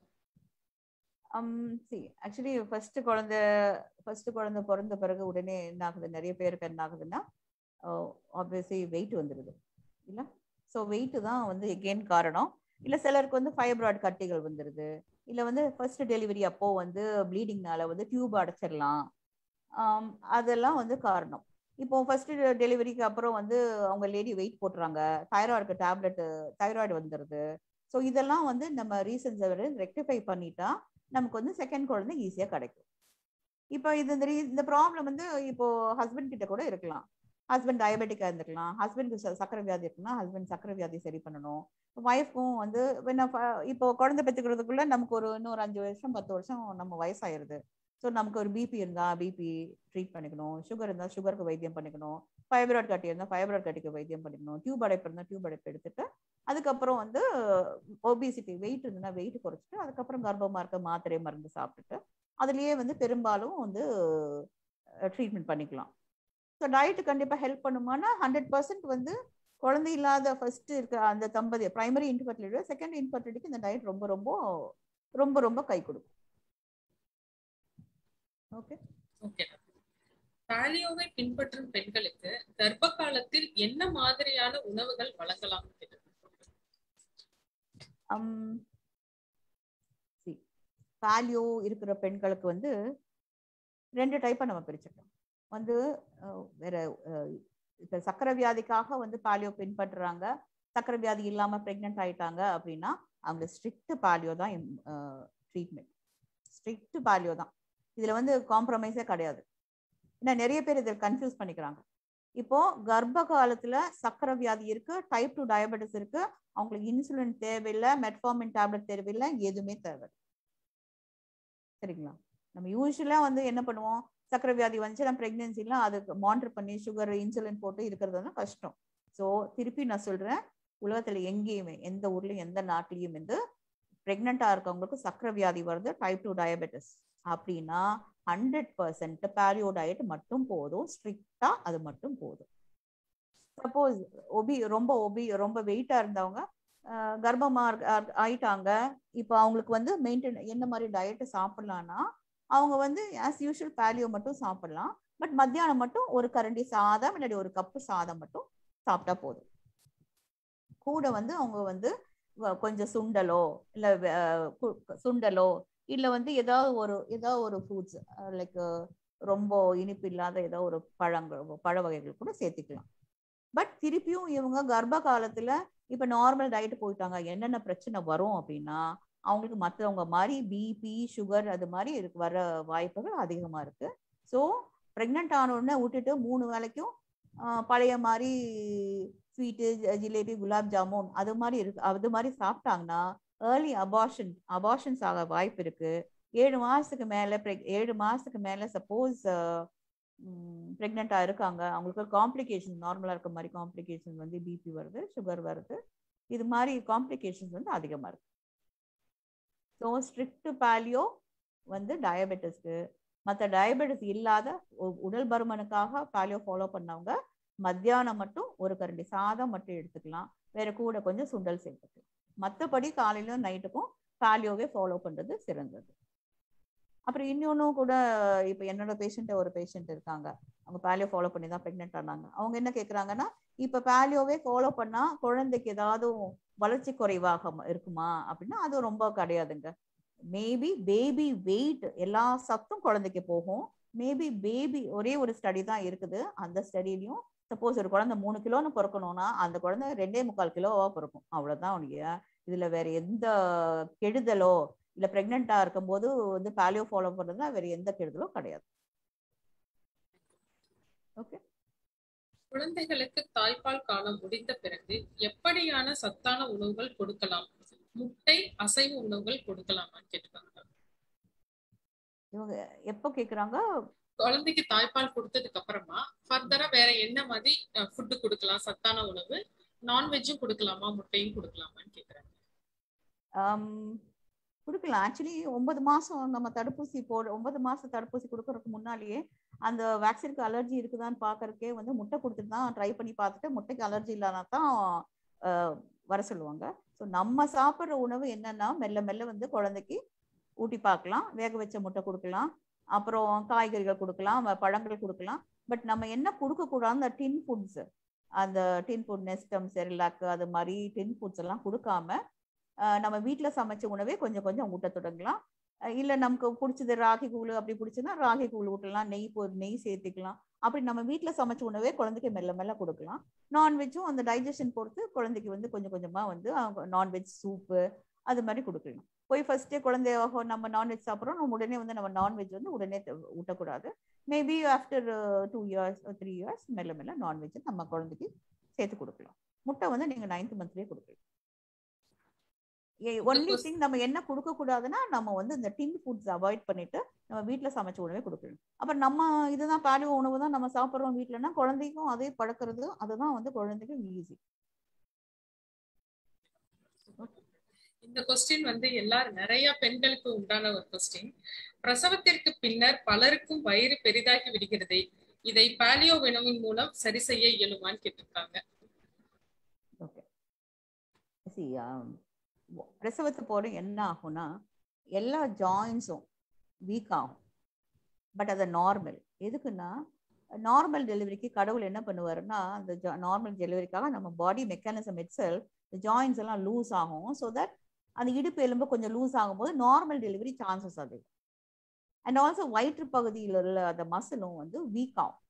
சி ஆக்சுவலி ஃபர்ஸ்ட் குழந்தை ஃபர்ஸ்ட் குழந்தை பிறந்த பிறகு உடனே என்ன ஆகுது நிறைய பேருக்கு என்ன ஆகுதுன்னா ஆப்வியஸ்லி வெயிட் வந்துடுது இல்லை ஸோ வெயிட் தான் வந்து எகெயின் காரணம் இல்லை சிலருக்கு வந்து ஃபைப்ராய்டு கட்டிகள் வந்துடுது இல்லை வந்து ஃபர்ஸ்ட் டெலிவரி அப்போ வந்து ப்ளீடிங்னால வந்து டியூப் அடைச்சிடலாம் அதெல்லாம் வந்து காரணம் இப்போ ஃபர்ஸ்ட் டெலிவரிக்கு அப்புறம் வந்து அவங்க லேடி வெயிட் போட்டுறாங்க தைராய்டுக்கு டேப்லெட் தைராய்டு வந்துடுது ஸோ இதெல்லாம் வந்து நம்ம ரீசன்ஸை ரெக்டிஃபை பண்ணிட்டா நமக்கு வந்து செகண்ட் குழந்தை ஈஸியாக கிடைக்கும் இப்போ இது இந்த இந்த ப்ராப்ளம் வந்து இப்போ ஹஸ்பண்ட் கிட்ட கூட இருக்கலாம் ஹஸ்பண்ட் டயபெட்டிக்காக இருந்துக்கலாம் ஹஸ்பண்டுக்கு சக்கரை வியாதி இருக்குன்னா ஹஸ்பண்ட் சக்கரை வியாதி சரி பண்ணணும் ஒய்ஃப்க்கும் வந்து இப்போ குழந்தை பெற்றுக்கிறதுக்குள்ள நமக்கு ஒரு இன்னொரு அஞ்சு வருஷம் பத்து வருஷம் நம்ம வயசாயிருது ஸோ நமக்கு ஒரு பிபி இருந்தா பிபி ட்ரீட் பண்ணிக்கணும் சுகர் இருந்தால் சுகருக்கு வைத்தியம் பண்ணிக்கணும் ஃபைப்ராய்ட் கட்டி இருந்தால் ஃபைப்ராய்ட் கட்டிக்கு வைத்தியம் பண்ணிக்கணும் டியூப் அடைப்பு இருந்தால் டியூப் அடைப்பு எடுத்துட்டு அதுக்கப்புறம் வந்து ஒபிசிட்டி வெயிட் இருந்ததுன்னா வெயிட் குறைச்சிட்டு அதுக்கப்புறம் கர்ப்பமாக இருக்க மாத்திரை மருந்து சாப்பிட்டுட்டு அதுலேயே வந்து பெரும்பாலும் வந்து ட்ரீட்மெண்ட் பண்ணிக்கலாம் ஸோ டயட்டு கண்டிப்பாக ஹெல்ப் பண்ணுமானா ஹண்ட்ரட் பர்சன்ட் வந்து குழந்தை இல்லாத ஃபர்ஸ்ட் இருக்க அந்த தம்பதி பிரைமரி இன்ஃபர்டிலிட்டி செகண்ட் இன்ஃபர்டிலிட்டிக்கு இந்த டயட் ரொம்ப ரொம்ப ரொம்ப ரொம்ப கை கொடுக்கும் ஓகே ஓகே பாலியோவை பின்பற்றும் பெண்களுக்கு கர்ப்ப காலத்தில் என்ன மாதிரியான உணவுகள் வழங்கலாம் பாலியோ இருக்கிற பெண்களுக்கு வந்து ரெண்டு டைப்பா நம்ம பிரிச்சுக்கலாம் வந்து வேற இப்ப சக்கரை வியாதிக்காக வந்து பாலியோ பின்பற்றுறாங்க சக்கரை வியாதி இல்லாம பிரெக்னென்ட் ஆயிட்டாங்க அப்படின்னா அவங்க ஸ்ட்ரிக்ட் பாலியோ தான் ட்ரீட்மெண்ட் ஸ்ட்ரிக்ட் பாலியோ தான் இதுல வந்து காம்ப்ரமைஸே கிடையாது ஏன்னா நிறைய பேர் இதில் கன்ஃபியூஸ் பண்ணிக்கிறாங்க இப்போ கர்ப்ப காலத்துல சக்கரை வியாதி இருக்கு டைப் டூ டயபெட்டிஸ் இருக்கு அவங்களுக்கு இன்சுலின் தேவையில்லை மெட்ஃபார்மின் டேப்லெட் தேவையில்லை எதுவுமே தேவை சரிங்களா நம்ம யூஸ்வலா வந்து என்ன பண்ணுவோம் சக்கரை வியாதி வந்துச்சுன்னா பிரெக்னன்சிலாம் அதுக்கு மானிட்டர் பண்ணி சுகர் இன்சுலின் போட்டு இருக்கிறது வந்து கஷ்டம் ஸோ திருப்பி நான் சொல்றேன் உலகத்துல எங்கேயுமே எந்த ஊர்லயும் எந்த நாட்டிலையும் வந்து பிரெக்னெண்டா இருக்கவங்களுக்கு சக்கரை வியாதி வருது டைப் டூ டயபெட்டிஸ் அப்படின்னா ஹண்ட்ரட் பர்சன்ட் பேரியோ டயட் மட்டும் போதும் ஸ்ட்ரிக்டா அது மட்டும் போதும் சப்போஸ் ஒபி ரொம்ப ஒபி ரொம்ப வெயிட்டா இருந்தவங்க கர்ப்பமா ஆயிட்டாங்க இப்போ அவங்களுக்கு வந்து மெயின்டைன் என்ன மாதிரி டயட் சாப்பிடலாம்னா அவங்க வந்து ஆஸ் யூஷுவல் பேலியோ மட்டும் சாப்பிடலாம் பட் மத்தியானம் மட்டும் ஒரு கரண்டி சாதம் இல்லாட்டி ஒரு கப்பு சாதம் மட்டும் சாப்பிட்டா போதும் கூட வந்து அவங்க வந்து கொஞ்சம் சுண்டலோ இல்லை சுண்டலோ இல்லை வந்து ஏதாவது ஒரு ஏதாவது ஒரு ஃப்ரூட்ஸ் லைக் ரொம்ப இனிப்பு இல்லாத ஏதோ ஒரு பழங்கள் பழ வகைகள் கூட சேர்த்துக்கலாம் பட் திருப்பியும் இவங்க கர்ப்ப காலத்துல இப்ப நார்மல் டயட் போயிட்டாங்க என்னென்ன பிரச்சனை வரும் அப்படின்னா அவங்களுக்கு மற்றவங்க மாதிரி பிபி சுகர் அது மாதிரி இருக்கு வர வாய்ப்புகள் அதிகமா இருக்கு ஸோ ப்ரெக்னென்ட் ஆனோடனே விட்டுட்டு மூணு வேலைக்கும் பழைய மாதிரி ஸ்வீட்டு ஜிலேபி குலாப் ஜாமுன் அது மாதிரி இருக்கு அது மாதிரி சாப்பிட்டாங்கன்னா ஏர்லி அபார்ஷன் அபார்ஷன்ஸ் ஆக வாய்ப்பு இருக்கு ஏழு மாசத்துக்கு மேல ஏழு மாசத்துக்கு மேல சப்போஸ் ப்ரெக்னெண்டா இருக்காங்க அவங்களுக்கு காம்ப்ளிகேஷன் நார்மலா இருக்க மாதிரி காம்ப்ளிகேஷன் வந்து பிபி வருது சுகர் வருது இது மாதிரி காம்ப்ளிகேஷன்ஸ் வந்து அதிகமா இருக்கு ஸோ ஸ்ட்ரிக்ட் பேலியோ வந்து டயபெட்டிஸ்க்கு மற்ற டயபெட்டிஸ் இல்லாத உடல் பருமனுக்காக பேலியோ ஃபாலோ பண்ணவங்க மத்தியானம் மட்டும் ஒரு கரண்டி சாதம் மட்டும் எடுத்துக்கலாம் வேற கூட கொஞ்சம் சுண்டல் சேர்த்துக்கலாம் மற்றபடி காலையிலும் நைட்டுக்கும் பேலியோவே ஃபாலோ பண்றது சிறந்தது அப்புறம் இன்னொன்னும் கூட இப்போ என்னோட பேஷண்ட் ஒரு பேஷண்ட் இருக்காங்க அவங்க பேலியோ ஃபாலோ பண்ணி தான் ப்ரெக்னென்ட் ஆனாங்க அவங்க என்ன கேட்குறாங்கன்னா இப்போ பேலியோவே ஃபாலோ பண்ணா குழந்தைக்கு ஏதாவது வளர்ச்சி குறைவாக இருக்குமா அப்படின்னா அது ரொம்ப கிடையாதுங்க மேபி பேபி வெயிட் எல்லா சத்தும் குழந்தைக்கு போகும் மேபி பேபி ஒரே ஒரு ஸ்டடி தான் இருக்குது அந்த ஸ்டடிலையும் சப்போஸ் ஒரு குழந்தை மூணு கிலோன்னு பிறக்கணும்னா அந்த குழந்தை ரெண்டே முக்கால் கிலோவா பிறக்கும் அவ்வளவுதான் உடைய இதுல வேற எந்த கெடுதலோ இல்ல பிரெக்னெண்டா இருக்கும்போது வந்து பேலியோ ஃபாலோ பண்றதுனா வேற எந்த கெடுதலும் கிடையாது ஓகே குழந்தைகளுக்கு தாய்ப்பால் காலம் முடிந்த பிறகு எப்படியான சத்தான உணவுகள் கொடுக்கலாம் முட்டை அசைவ உணவுகள் கொடுக்கலாமான்னு கேட்டுக்காங்க இவங்க எப்போ கேக்குறாங்க குழந்தைக்கு தாய்ப்பால் கொடுத்ததுக்கு அப்புறமா ஃபர்தரா வேற என்ன மாதிரி ஃபுட்டு கொடுக்கலாம் சத்தான உணவு நான்வெஜ்ஜும் கொடுக்கலாமா முட்டையும் கொடுக்கலாமான்னு கேக்குறாங்க கொடுக்கலாம் ஆக்சுவலி ஒன்பது மாசம் நம்ம தடுப்பூசி போட ஒன்பது மாசம் தடுப்பூசி கொடுக்கறதுக்கு முன்னாலேயே அந்த வேக்சினுக்கு அலர்ஜி இருக்குதான்னு பாக்குறதுக்கே வந்து முட்டை கொடுத்துட்டு தான் ட்ரை பண்ணி பார்த்துட்டு முட்டைக்கு அலர்ஜி இல்லைனா தான் வர சொல்லுவாங்க ஸோ நம்ம சாப்பிட்ற உணவு என்னன்னா மெல்ல மெல்ல வந்து குழந்தைக்கு ஊட்டி பார்க்கலாம் வேக வச்ச முட்டை கொடுக்கலாம் அப்புறம் காய்கறிகள் கொடுக்கலாம் பழங்கள் கொடுக்கலாம் பட் நம்ம என்ன கொடுக்கக்கூடாது அந்த டின் ஃபுட்ஸ் அந்த டின் ஃபுட் நெஸ்டம் செரிலாக்கு அது மாதிரி டின் ஃபுட்ஸ் எல்லாம் கொடுக்காம நம்ம வீட்டில் சமைச்ச உணவே கொஞ்சம் கொஞ்சம் ஊட்ட தொடங்கலாம் இல்லை நமக்கு பிடிச்சது ராகி கூழ் அப்படி பிடிச்சதுன்னா ராகி கூழ் ஊட்டலாம் நெய் போ நெய் சேர்த்துக்கலாம் அப்படி நம்ம வீட்டில் சமைச்ச உணவே குழந்தைக்கு மெல்ல மெல்ல கொடுக்கலாம் நான்வெஜ்ஜும் அந்த டைஜஷன் பொறுத்து குழந்தைக்கு வந்து கொஞ்சம் கொஞ்சமாக வந்து நான்வெஜ் சூப்பு அது மாதிரி கொடுக்கலாம் போய் ஃபர்ஸ்டே குழந்தை நம்ம நான்வெஜ் சாப்பிட்றோம் நம்ம உடனே வந்து நம்ம நான்வெஜ் வந்து உடனே ஊட்டக்கூடாது maybe after two years three years மெல்ல மெல்ல நான்வெஜ் நம்ம குழந்தைக்கு சேர்த்து கொடுக்கலாம் முட்டை வந்து நீங்கள் நைன்த் மந்த்லேயே கொடுக்கலாம் ஒன்லி ques- திங் நம்ம என்ன கொடுக்க கூடாதுன்னா நம்ம வந்து இந்த டின் ஃபுட்ஸ் அவாய்ட் பண்ணிட்டு நம்ம வீட்ல சமைச்ச உணவே கொடுக்கணும் அப்புறம் நம்ம இதுதான் பாலிவ உணவு தான் நம்ம சாப்பிடுறோம் வீட்லன்னா குழந்தைக்கும் அதே பழக்கிறது அதுதான் வந்து குழந்தைக்கும் ஈஸி இந்த கொஸ்டின் வந்து எல்லாரும் நிறைய பெண்களுக்கு உண்டான ஒரு கொஸ்டின் பிரசவத்திற்கு பின்னர் பலருக்கும் வயிறு பெரிதாகி விடுகிறதே இதை பாலியோ உணவின் மூலம் சரி செய்ய இயலுமான்னு கேட்டிருக்காங்க ஓகே சி பிரசவத்து போட என்ன ஆகும்னா எல்லா ஜாயின்ஸும் வீக் ஆகும் பட் அது நார்மல் எதுக்குன்னா நார்மல் டெலிவரிக்கு கடவுள் என்ன பண்ணுவாருன்னா அந்த நார்மல் டெலிவரிக்காக நம்ம பாடி மெக்கானிசம் இட்செல் ஜாயின்ஸ் எல்லாம் லூஸ் ஆகும் ஸோ தட் அந்த இடுப்பு எலும்பு கொஞ்சம் லூஸ் ஆகும்போது நார்மல் டெலிவரி சான்சஸ் அது அண்ட் ஆல்சோ வயிற்று பகுதியில் உள்ள அந்த மசிலும் வந்து வீக் ஆகும்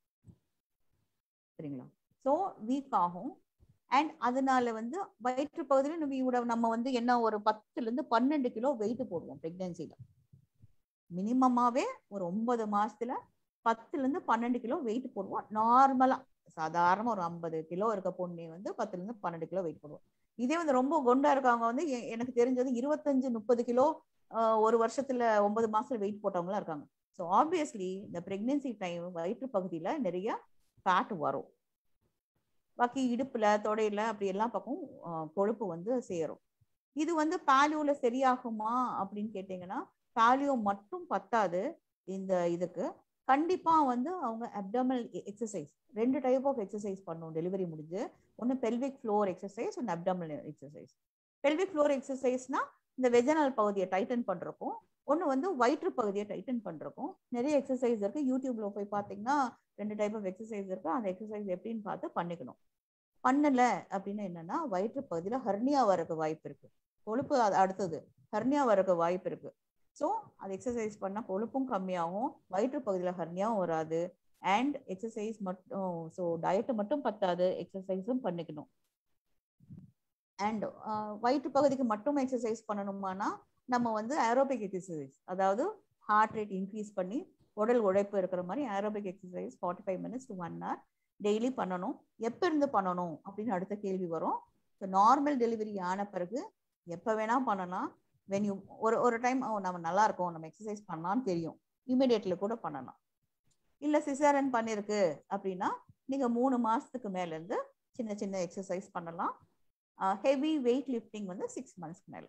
சரிங்களா ஸோ வீக் ஆகும் அண்ட் அதனால வந்து வயிற்று பகுதியில் நம்ம இவட நம்ம வந்து என்ன ஒரு பத்துல இருந்து பன்னெண்டு கிலோ வெயிட் போடுவோம் பிரெக்னன்சில மினிமமாவே ஒரு ஒன்பது மாசத்துல பத்துல இருந்து பன்னெண்டு கிலோ வெயிட் போடுவோம் நார்மலா சாதாரண ஒரு ஐம்பது கிலோ இருக்க பொண்ணு வந்து பத்துல இருந்து பன்னெண்டு கிலோ வெயிட் போடுவோம் இதே வந்து ரொம்ப குண்டா இருக்கவங்க வந்து எ- எனக்கு தெரிஞ்சது இருபத்தஞ்சு முப்பது கிலோ ஒரு வருஷத்துல ஒன்பது மாசத்துல வெயிட் போட்டவங்களா இருக்காங்க ஸோ ஆப்வியஸ்லி இந்த பிரெக்னன்சி டைம் வயிற்று பகுதியில நிறைய ஃபேட் வரும் பாக்கி இடுப்புல தொடையில அப்படி எல்லா பக்கம் அஹ், கொழுப்பு வந்து சேரும் இது வந்து பாலியோல சரியாகுமா அப்படின்னு கேட்டீங்கன்னா பாலியோ மட்டும் பத்தாது இந்த இதுக்கு கண்டிப்பா வந்து அவங்க அப்டமல் எக்ஸசைஸ் ரெண்டு டைப் ஆஃப் எக்ஸசைஸ் பண்ணும் டெலிவரி முடிஞ்சு ஒன்று பெல்விக் ஃப்ளோர் எக்ஸசைஸ் ஒன்று அப்டமல் எக்ஸசைஸ் பெல்விக் ஃப்ளோர் எக்ஸசைஸ்னா இந்த வெஜனல் பகுதியை டைட்டன் பண்றக்கும் ஒன்று வந்து வயிற்று பகுதியை டைட்டன் பண்றக்கும் நிறைய எக்ஸசைஸ் இருக்கு யூடியூப்ல போய் பார்த்தீங்கன்னா ரெண்டு டைப் ஆஃப் எக்ஸசைஸ் இருக்கு அந்த எக்ஸசைஸ் எப்படின்னு பார்த்து பண்ணிக்கணும் பண்ணல அப்படின்னு என்னன்னா வயிற்று பகுதியில ஹர்னியா வரக்கு வாய்ப்பு இருக்கு கொழுப்பு அது அடுத்தது ஹர்னியா வரக்கு வாய்ப்பு இருக்கு ஸோ அது எக்ஸசைஸ் பண்ணா கொழுப்பும் கம்மியாகும் வயிற்று பகுதியில ஹர்னியாவும் வராது அண்ட் எக்ஸசைஸ் மட்டும் ஸோ டயட்டு மட்டும் பத்தாது எக்ஸசைஸும் பண்ணிக்கணும் அண்ட் வயிற்று பகுதிக்கு மட்டும் எக்ஸசைஸ் பண்ணணுமானா நம்ம வந்து ஏரோபிக் எக்ஸசைஸ் அதாவது ஹார்ட் ரேட் இன்க்ரீஸ் பண்ணி உடல் உழைப்பு இருக்கிற மாதிரி aerobic exercise forty five minutes to one hour daily பண்ணணும் எப்போ இருந்து பண்ணணும் அப்படின்னு அடுத்த கேள்வி வரும் ஸோ நார்மல் டெலிவரி ஆன பிறகு எப்போ வேணா பண்ணலாம் வென் யூ ஒரு ஒரு டைம் நம்ம நல்லா இருக்கோம் நம்ம எக்ஸசைஸ் பண்ணலாம்னு தெரியும் இமீடியட்ல கூட பண்ணலாம் இல்லை சிசேரன் பண்ணியிருக்கு அப்படின்னா நீங்கள் மூணு மாதத்துக்கு மேலேருந்து சின்ன சின்ன எக்ஸசைஸ் பண்ணலாம் ஹெவி வெயிட் லிஃப்டிங் வந்து சிக்ஸ் மந்த்ஸ்க்கு மேலே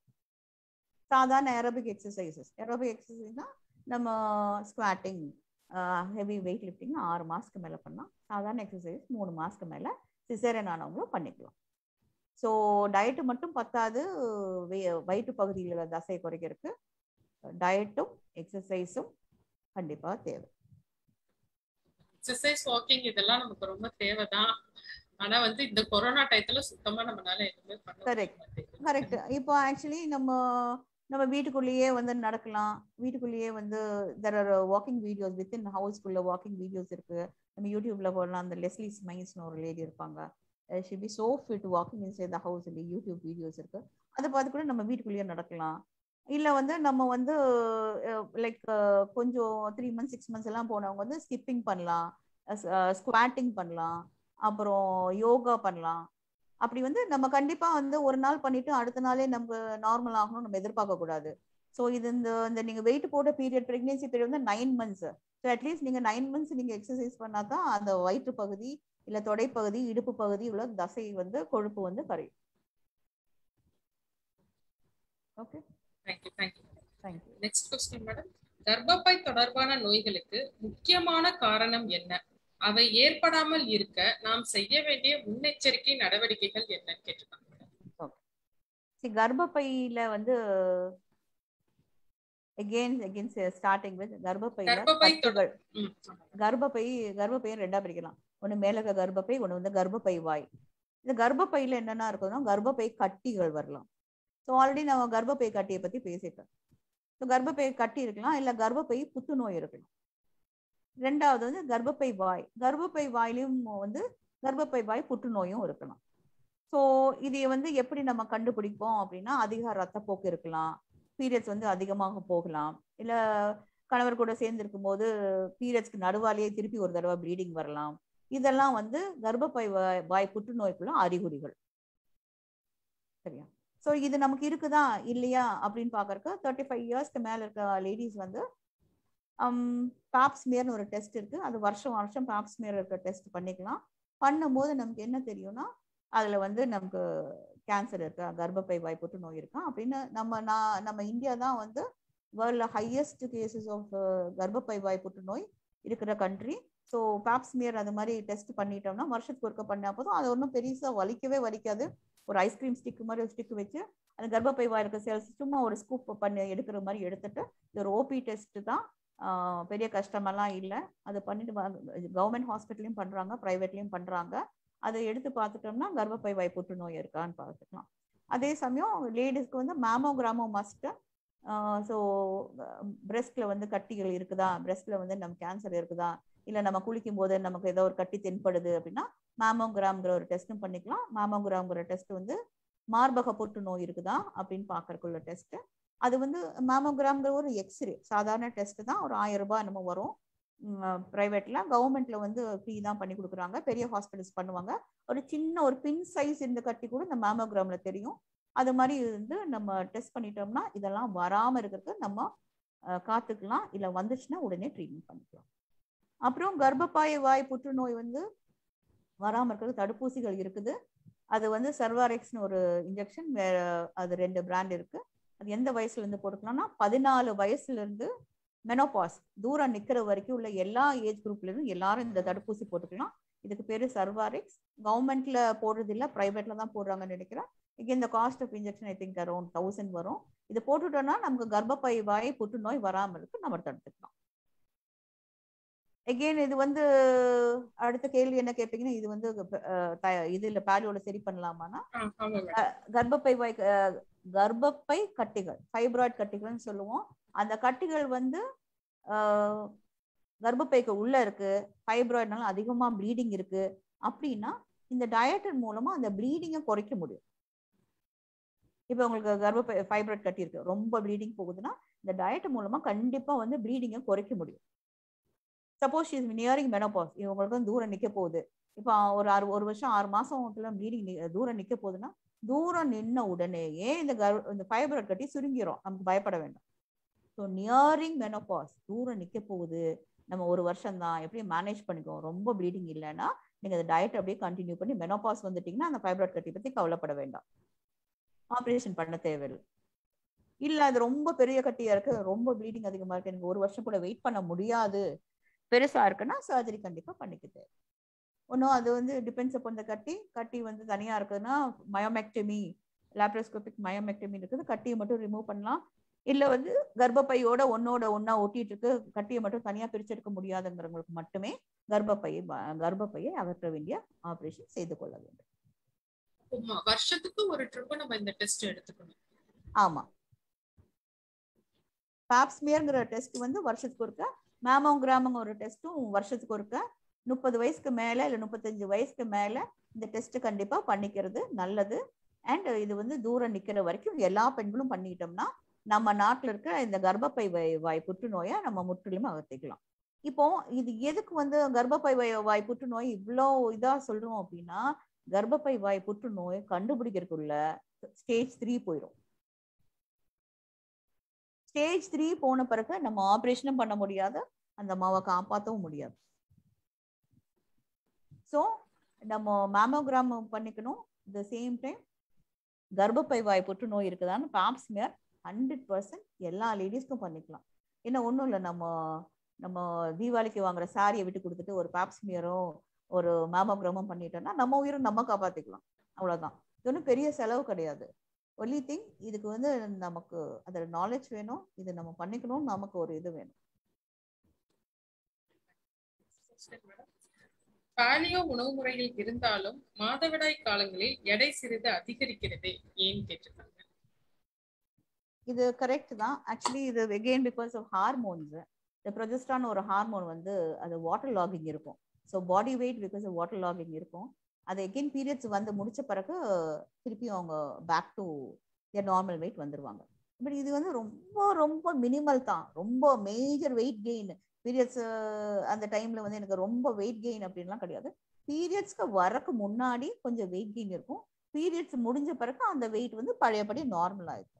சாதாரண ஏரோபிக் எக்ஸசைசஸ் ஏரோபிக் எக்ஸசைஸ்னா நம்ம ஸ்குவாட்டிங் ஹெவி வெயிட் லிஃப்டிங் ஆறு மாதத்துக்கு மேலே பண்ணலாம் சாதாரண எக்ஸசைஸ் மூணு மாதத்துக்கு மேலே சிசேரியன் ஆனவங்களும் பண்ணிக்கலாம் ஸோ டயட்டு மட்டும் பத்தாது வே- வயிற்று பகுதியில் உள்ள தசையை குறைக்கிறதுக்கு டயட்டும் எக்ஸசைஸும் கண்டிப்பாக தேவை எக்ஸசைஸ் வாக்கிங் இதெல்லாம் நமக்கு ரொம்ப தேவைதான் ஆனா வந்து இந்த கொரோனா டயத்துல சுத்தமா நம்மளால எதுவுமே பண்ண Correct. மாட்டேங்குது. கரெக்ட் இப்போ ஆக்சுவலி நம்ம நம்ம வீட்டுக்குள்ளேயே வந்து நடக்கலாம் வீட்டுக்குள்ளேயே வந்து there are walking videos with in ஹவுஸ்க்குள்ள வாக்கிங் வீடியோஸ் இருக்கு நம்ம யூடியூப்ல போடலாம் அந்த லெஸ்லி ஸ்மைல்ஸ்னு ஒரு லேடி இருப்பாங்க she be so fit walking inside the house இல்லை யூடியூப் வீடியோஸ் இருக்கு அதை பார்த்து கூட நம்ம வீட்டுக்குள்ளேயே நடக்கலாம் இல்லை வந்து நம்ம வந்து லைக் கொஞ்சம் த்ரீ மந்த்ஸ் சிக்ஸ் மந்த்ஸ் எல்லாம் போனவங்க வந்து ஸ்கிப்பிங் பண்ணலாம் ஸ்குவாட்டிங் பண்ணலாம் அப்புறம் யோகா பண்ணலாம் அப்படி வந்து நம்ம கண்டிப்பா வந்து ஒரு நாள் பண்ணிட்டு அடுத்த நாளே நம்ம நார்மல் ஆகணும் நம்ம எதிர்பார்க்க கூடாது ஸோ இது இந்த இந்த நீங்க வெயிட் போட்ட பீரியட் பிரெக்னன்சி பீரியட் வந்து நைன் மந்த்ஸ் ஸோ அட்லீஸ்ட் நீங்க நைன் மந்த்ஸ் நீங்க எக்ஸசைஸ் பண்ணா தான் அந்த வயிற்று பகுதி இல்ல தொடைப்பகுதி இடுப்பு பகுதி உள்ள தசை வந்து கொழுப்பு வந்து கரையும் okay thank you thank you thank you next question madam கர்ப்பப்பை தொடர்பான நோய்களுக்கு முக்கியமான காரணம் என்ன அவை ஏற்படாமல் இருக்க நாம் செய்ய வேண்டிய முன்னெச்சரிக்கை நடவடிக்கைகள் என்னன்னு கேட்டிருக்காங்க madam. சி கர்ப்பப்பையில வந்து அகெயின் அகெயின் ஸ்டார்டிங் வித் கர்ப்பப்பையில கர்ப்பப்பை கட்டுகள் ம், ஆமா. கர்ப்பப்பை கர்ப்பப்பையை ரெண்டா பிரிக்கலாம் ஒண்ணு மேலக கர்ப்பப்பை ஒண்ணு வந்து கர்ப்பப்பை வாய் இந்த கர்ப்பப்பையில என்னென்ன இருக்குதுன்னா கர்ப்பப்பை கட்டிகள் வரலாம் ஸோ ஆல்ரெடி நம்ம கர்ப்பப்பை கட்டியை பத்தி பேசிட்டோம் ஸோ கர்ப்பப்பை கட்டி இருக்கலாம் இல்ல கர்ப்பப்பை புத்துநோய் இருக்கலாம் ரெண்டாவது வந்து கர்ப்பப்பை வாய் கர்ப்பப்பை வாயிலையும் வந்து கர்ப்பப்பை வாய் புற்றுநோயும் இருக்கலாம் ஸோ இதை வந்து எப்படி நம்ம கண்டுபிடிப்போம் அப்படின்னா அதிக ரத்தப்போக்கு இருக்கலாம் பீரியட்ஸ் வந்து அதிகமாக போகலாம் இல்ல கணவர் கூட சேர்ந்து இருக்கும்போது பீரியட்ஸ்க்கு நடுவாலேயே திருப்பி ஒரு தடவை ப்ளீடிங் வரலாம் இதெல்லாம் வந்து கர்ப்பப்பை வாய் வாய் புற்றுநோய்க்குள்ள அறிகுறிகள் சரியா ஸோ இது நமக்கு இருக்குதா இல்லையா அப்படின்னு பார்க்கறக்கு தேர்ட்டி ஃபைவ் இயர்ஸ்க்கு மேல இருக்க லேடிஸ் வந்து பாப்ஸ்மியர்னு ஒரு டெஸ்ட் இருக்கு அது வருஷம் வருஷம் பாப்ஸ்மியர் இருக்க டெஸ்ட் பண்ணிக்கலாம் பண்ணும்போது நமக்கு என்ன தெரியும்னா அதுல வந்து நமக்கு கேன்சர் இருக்கா கர்ப்பப்பை வாய் புற்றுநோய் இருக்கா அப்படின்னு நம்ம நான் நம்ம இந்தியா தான் வந்து வேர்ல்ட்ல ஹையஸ்ட் கேசஸ் ஆஃப் கர்ப்பப்பை வாய் புற்றுநோய் இருக்கிற கண்ட்ரி ஸோ பாப்ஸ்மியர் அது மாதிரி டெஸ்ட் பண்ணிட்டோம்னா வருஷத்துக்கு ஒருக்க பண்ணா போதும் அது ஒன்றும் பெருசா வலிக்கவே வலிக்காது ஒரு ஐஸ்கிரீம் ஸ்டிக் மாதிரி ஒரு ஸ்டிக் வச்சு அந்த கர்ப்பப்பை வாய் இருக்க செல்ஸ் சும்மா ஒரு ஸ்கூப் பண்ணி எடுக்கிற மாதிரி எடுத்துட்டு இது ஒரு ஓபி டெஸ்ட் தான் ஆஹ் பெரிய கஷ்டமெல்லாம் இல்லை அது பண்ணிட்டு கவர்மெண்ட் ஹாஸ்பிட்டலையும் பண்றாங்க ப்ரைவேட்லயும் பண்றாங்க அதை எடுத்து பார்த்துட்டோம்னா கர்ப்பப்பை வாய் புற்றுநோய் இருக்கான்னு பார்த்துக்கலாம் அதே சமயம் லேடிஸ்க்கு வந்து மேமோகிராமோ மஸ்ட் ஸோ பிரெஸ்ட்ல வந்து கட்டிகள் இருக்குதா பிரெஸ்ட்ல வந்து நம்ம கேன்சர் இருக்குதா இல்லை நம்ம குளிக்கும் போது நமக்கு ஏதோ ஒரு கட்டி தென்படுது அப்படின்னா மேமோகிராம்ங்கிற ஒரு டெஸ்ட்டும் பண்ணிக்கலாம் மேமோகிராம்ங்கிற டெஸ்ட் வந்து மார்பக புற்றுநோய் இருக்குதா அப்படின்னு பார்க்கறக்குள்ள டெஸ்ட் அது வந்து மேமோகிராம்ங்கிற ஒரு எக்ஸ்ரே சாதாரண டெஸ்ட் தான் ஒரு ஆயிரம் ரூபாய் நம்ம வரும் ப்ரைவேட்ல கவர்மெண்ட்ல வந்து ஃப்ரீ தான் பண்ணி கொடுக்குறாங்க பெரிய ஹாஸ்பிட்டல்ஸ் பண்ணுவாங்க ஒரு சின்ன ஒரு பின் சைஸ் இந்த கட்டி கூட இந்த மேமோகிராம்ல தெரியும் அது மாதிரி வந்து நம்ம டெஸ்ட் பண்ணிட்டோம்னா இதெல்லாம் வராம இருக்கிறதுக்கு நம்ம அஹ், காத்துக்கலாம் இல்லை வந்துச்சுன்னா உடனே ட்ரீட்மெண்ட் பண்ணிக்கலாம் அப்புறம் கர்ப்பப்பாய வாய் புற்றுநோய் வந்து வராம இருக்கிறது தடுப்பூசிகள் இருக்குது அது வந்து சர்வாரெக்ஸ்னு ஒரு இன்ஜெக்ஷன் வேற அது ரெண்டு பிராண்ட் இருக்கு அது எந்த வயசுல இருந்து போட்டுக்கலாம்னா பதினாலு வயசுல இருந்து மெனோபாஸ் தூரம் நிக்கிற வரைக்கும் உள்ள எல்லா ஏஜ் குரூப்ல இருந்தும் எல்லாரும் இந்த தடுப்பூசி போட்டுக்கலாம் இதுக்கு பேரு சர்வாரிக்ஸ் கவர்மெண்ட்ல போடுறது இல்ல பிரைவேட்ல தான் போடுறாங்கன்னு நினைக்கிறேன் இங்க இந்த cost of injection I think around thousand வரும் இது போட்டுட்டோம்னா நமக்கு கர்ப்பப்பை வாய் புற்றுநோய் வராம இருக்கு நம்ம தடுத்துக்கலாம் எகெயின் இது வந்து அடுத்த கேள்வி என்ன கேட்பீங்கன்னா இது வந்து அஹ், த- இதுல பேலியோட சரி பண்ணலாமான்னா ஆ, ஆமா மேடம் கர்ப்பப்பை வாய் அஹ், கர்ப்பப்பை கட்டிகள் ஃபைப்ராய்ட் கட்டிகள்னு சொல்லுவோம் அந்த கட்டிகள் வந்து ஆஹ், கர்ப்பப்பைக்கு உள்ள இருக்கு ஃபைப்ராய்ட்னால அதிகமா ப்ளீடிங் இருக்கு அப்படின்னா இந்த டயட்டின் மூலமா அந்த ப்ளீடிங்கை குறைக்க முடியும் இப்போ உங்களுக்கு கர்ப்பப்பை ஃபைப்ராய்ட் கட்டி இருக்கு ரொம்ப ப்ளீடிங் போகுதுன்னா இந்த டயட் மூலமா கண்டிப்பா வந்து ப்ளீடிங்கை குறைக்க முடியும் சப்போஸ் இஸ் நியரிங் மெனோபாஸ் இவங்களுக்கு வந்து தூரம் நிக்க போகுது இப்போ ஒரு ஆறு ஒரு வருஷம் ஆறு மாசம் ப்ளீடிங் தூரம் நிக்க போகுதுன்னா தூரம் நின்ன உடனேயே இந்த கர் இந்த ஃபைபர் கட்டி சுருங்கிரும் நமக்கு பயப்பட வேண்டாம் ஸோ நியரிங் மெனோபாஸ் தூரம் நிக்க போகுது நம்ம ஒரு வருஷம் தான் எப்படி மேனேஜ் பண்ணிக்கோ ரொம்ப ப்ளீடிங் இல்லைன்னா நீங்க அந்த டயட் அப்படியே கண்டினியூ பண்ணி மெனோபாஸ் வந்துட்டீங்கன்னா அந்த ஃபைப்ராய்ட் கட்டி பத்தி கவலைப்பட வேண்டாம் ஆப்ரேஷன் பண்ண தேவையில்லை இல்ல அது ரொம்ப பெரிய கட்டியா இருக்கு ரொம்ப ப்ளீடிங் அதிகமா இருக்கு எனக்கு ஒரு வருஷம் கூட வெயிட் பண்ண முடியாது பெருசா இருக்குன்னா சர்ஜரி கண்டிப்பா பண்ணிக்க தேவை ஒன்றும் அது வந்து டிபெண்ட்ஸ் அப்போ இந்த கட்டி கட்டி வந்து தனியா இருக்குதுன்னா மயோமெக்டமி லாப்ரோஸ்கோபிக் மயோமெக்டமி இருக்குது கட்டியை மட்டும் ரிமூவ் பண்ணலாம் இல்ல வந்து கர்ப்பப்பையோட ஒன்னோட ஒண்ணா ஒட்டிட்டு இருக்கு கட்டியை மட்டும் தனியா பிரிச்செடுக்க முடியாதுங்கிறவங்களுக்கு மட்டுமே கர்ப்பப்பையை ப- கர்ப்பப்பையை அகற்ற வேண்டிய ஆபரேஷன் செய்து கொள்ள வேண்டும் ஆமா, வருஷத்துக்கு ஒரு ட்ரிப் நம்ம இந்த டெஸ்ட் எடுத்துக்கணும் ஆமா பாப்ஸ்மியர்ங்கிற டெஸ்ட் வந்து வருஷத்துக்கு ஒருக்க மேமோகிராமுங்க ஒரு டெஸ்ட்டும் வருஷத்துக்கு ஒருக்க முப்பது வயசுக்கு மேல இல்ல முப்பத்தஞ்சு வயசுக்கு மேல இந்த டெஸ்ட் கண்டிப்பா பண்ணிக்கிறது நல்லது அண்ட் இது வந்து தூரம் நிக்கிற வரைக்கும் எல்லா பெண்களும் பண்ணிக்கிட்டோம்னா நம்ம நாட்டுல இருக்க இந்த கர்ப்பப்பை வாய் வாய் புற்றுநோயை நம்ம முற்றிலும் அகற்றிக்கலாம் இப்போ இது எதுக்கு வந்து கர்ப்பப்பை வாய் வாய் புற்றுநோய் இவ்வளோ இதா சொல்றோம் அப்படின்னா கர்ப்பப்பை வாய் புற்றுநோய் கண்டுபிடிக்கிறதுக்குள்ள ஸ்டேஜ் த்ரீ போயிடும் ஸ்டேஜ் த்ரீ போன பிறகு நம்ம ஆப்ரேஷனும் பண்ண முடியாது அந்த அம்மாவை காப்பாற்றவும் முடியாது ஸோ நம்ம மேமோகிராம் பண்ணிக்கணும் த சேம் டைம் கர்ப்பப்பை வாய் புற்றுநோய் இருக்குதான்னு பாப்ஸ்மியர் ஹண்ட்ரட் பர்சன்ட் எல்லா லேடிஸ்க்கும் பண்ணிக்கலாம் என்ன ஒன்றும் இல்லை நம்ம நம்ம தீபாவளிக்கு வாங்குற சாரியை விட்டு கொடுத்துட்டு ஒரு பாப்ஸ்மியரும் ஒரு மேமோகிராமும் பண்ணிட்டோம்னா நம்ம உயிரும் நம்ம காப்பாற்றிக்கலாம் அவ்வளோதான் இது ஒன்றும் பெரிய செலவு கிடையாது ஒன்லி திங் இதுக்கு வந்து நமக்கு அதில் நாலேஜ் வேணும் இது நம்ம பண்ணிக்கணும் நமக்கு ஒரு இது வேணும் பாலியோ உணவு முறையில் இருந்தாலும் மாதவிடாய் காலங்களில் எடை சிறிது அதிகரிக்கிறது ஏன்னு கேட்டிருக்காங்க இது கரெக்ட் தான் ஆக்சுவலி இது எகெயின் பிகாஸ் ஆஃப் ஹார்மோன்ஸ் இந்த ப்ரொஜெஸ்டான் ஒரு ஹார்மோன் வந்து அது வாட்டர் லாகிங் இருக்கும் so body weight because of water logging இருக்கும் அது எகெயின் பீரியட்ஸ் வந்து முடிச்ச பிறகு திருப்பி அவங்க back to their normal weight வந்துருவாங்க பட் இது வந்து ரொம்ப ரொம்ப மினிமல் தான் ரொம்ப மேஜர் வெயிட் கெயின் பீரியட்ஸ் அந்த டைம்ல வந்து எனக்கு ரொம்ப வெயிட் கெயின் அப்படின்லாம் கிடையாது பீரியட்ஸ்க்கு வரக்கு முன்னாடி கொஞ்சம் வெயிட் கெயின் இருக்கும் பீரியட்ஸ் முடிஞ்ச பிறகு அந்த வெயிட் வந்து பழையபடி நார்மல் ஆயிடும்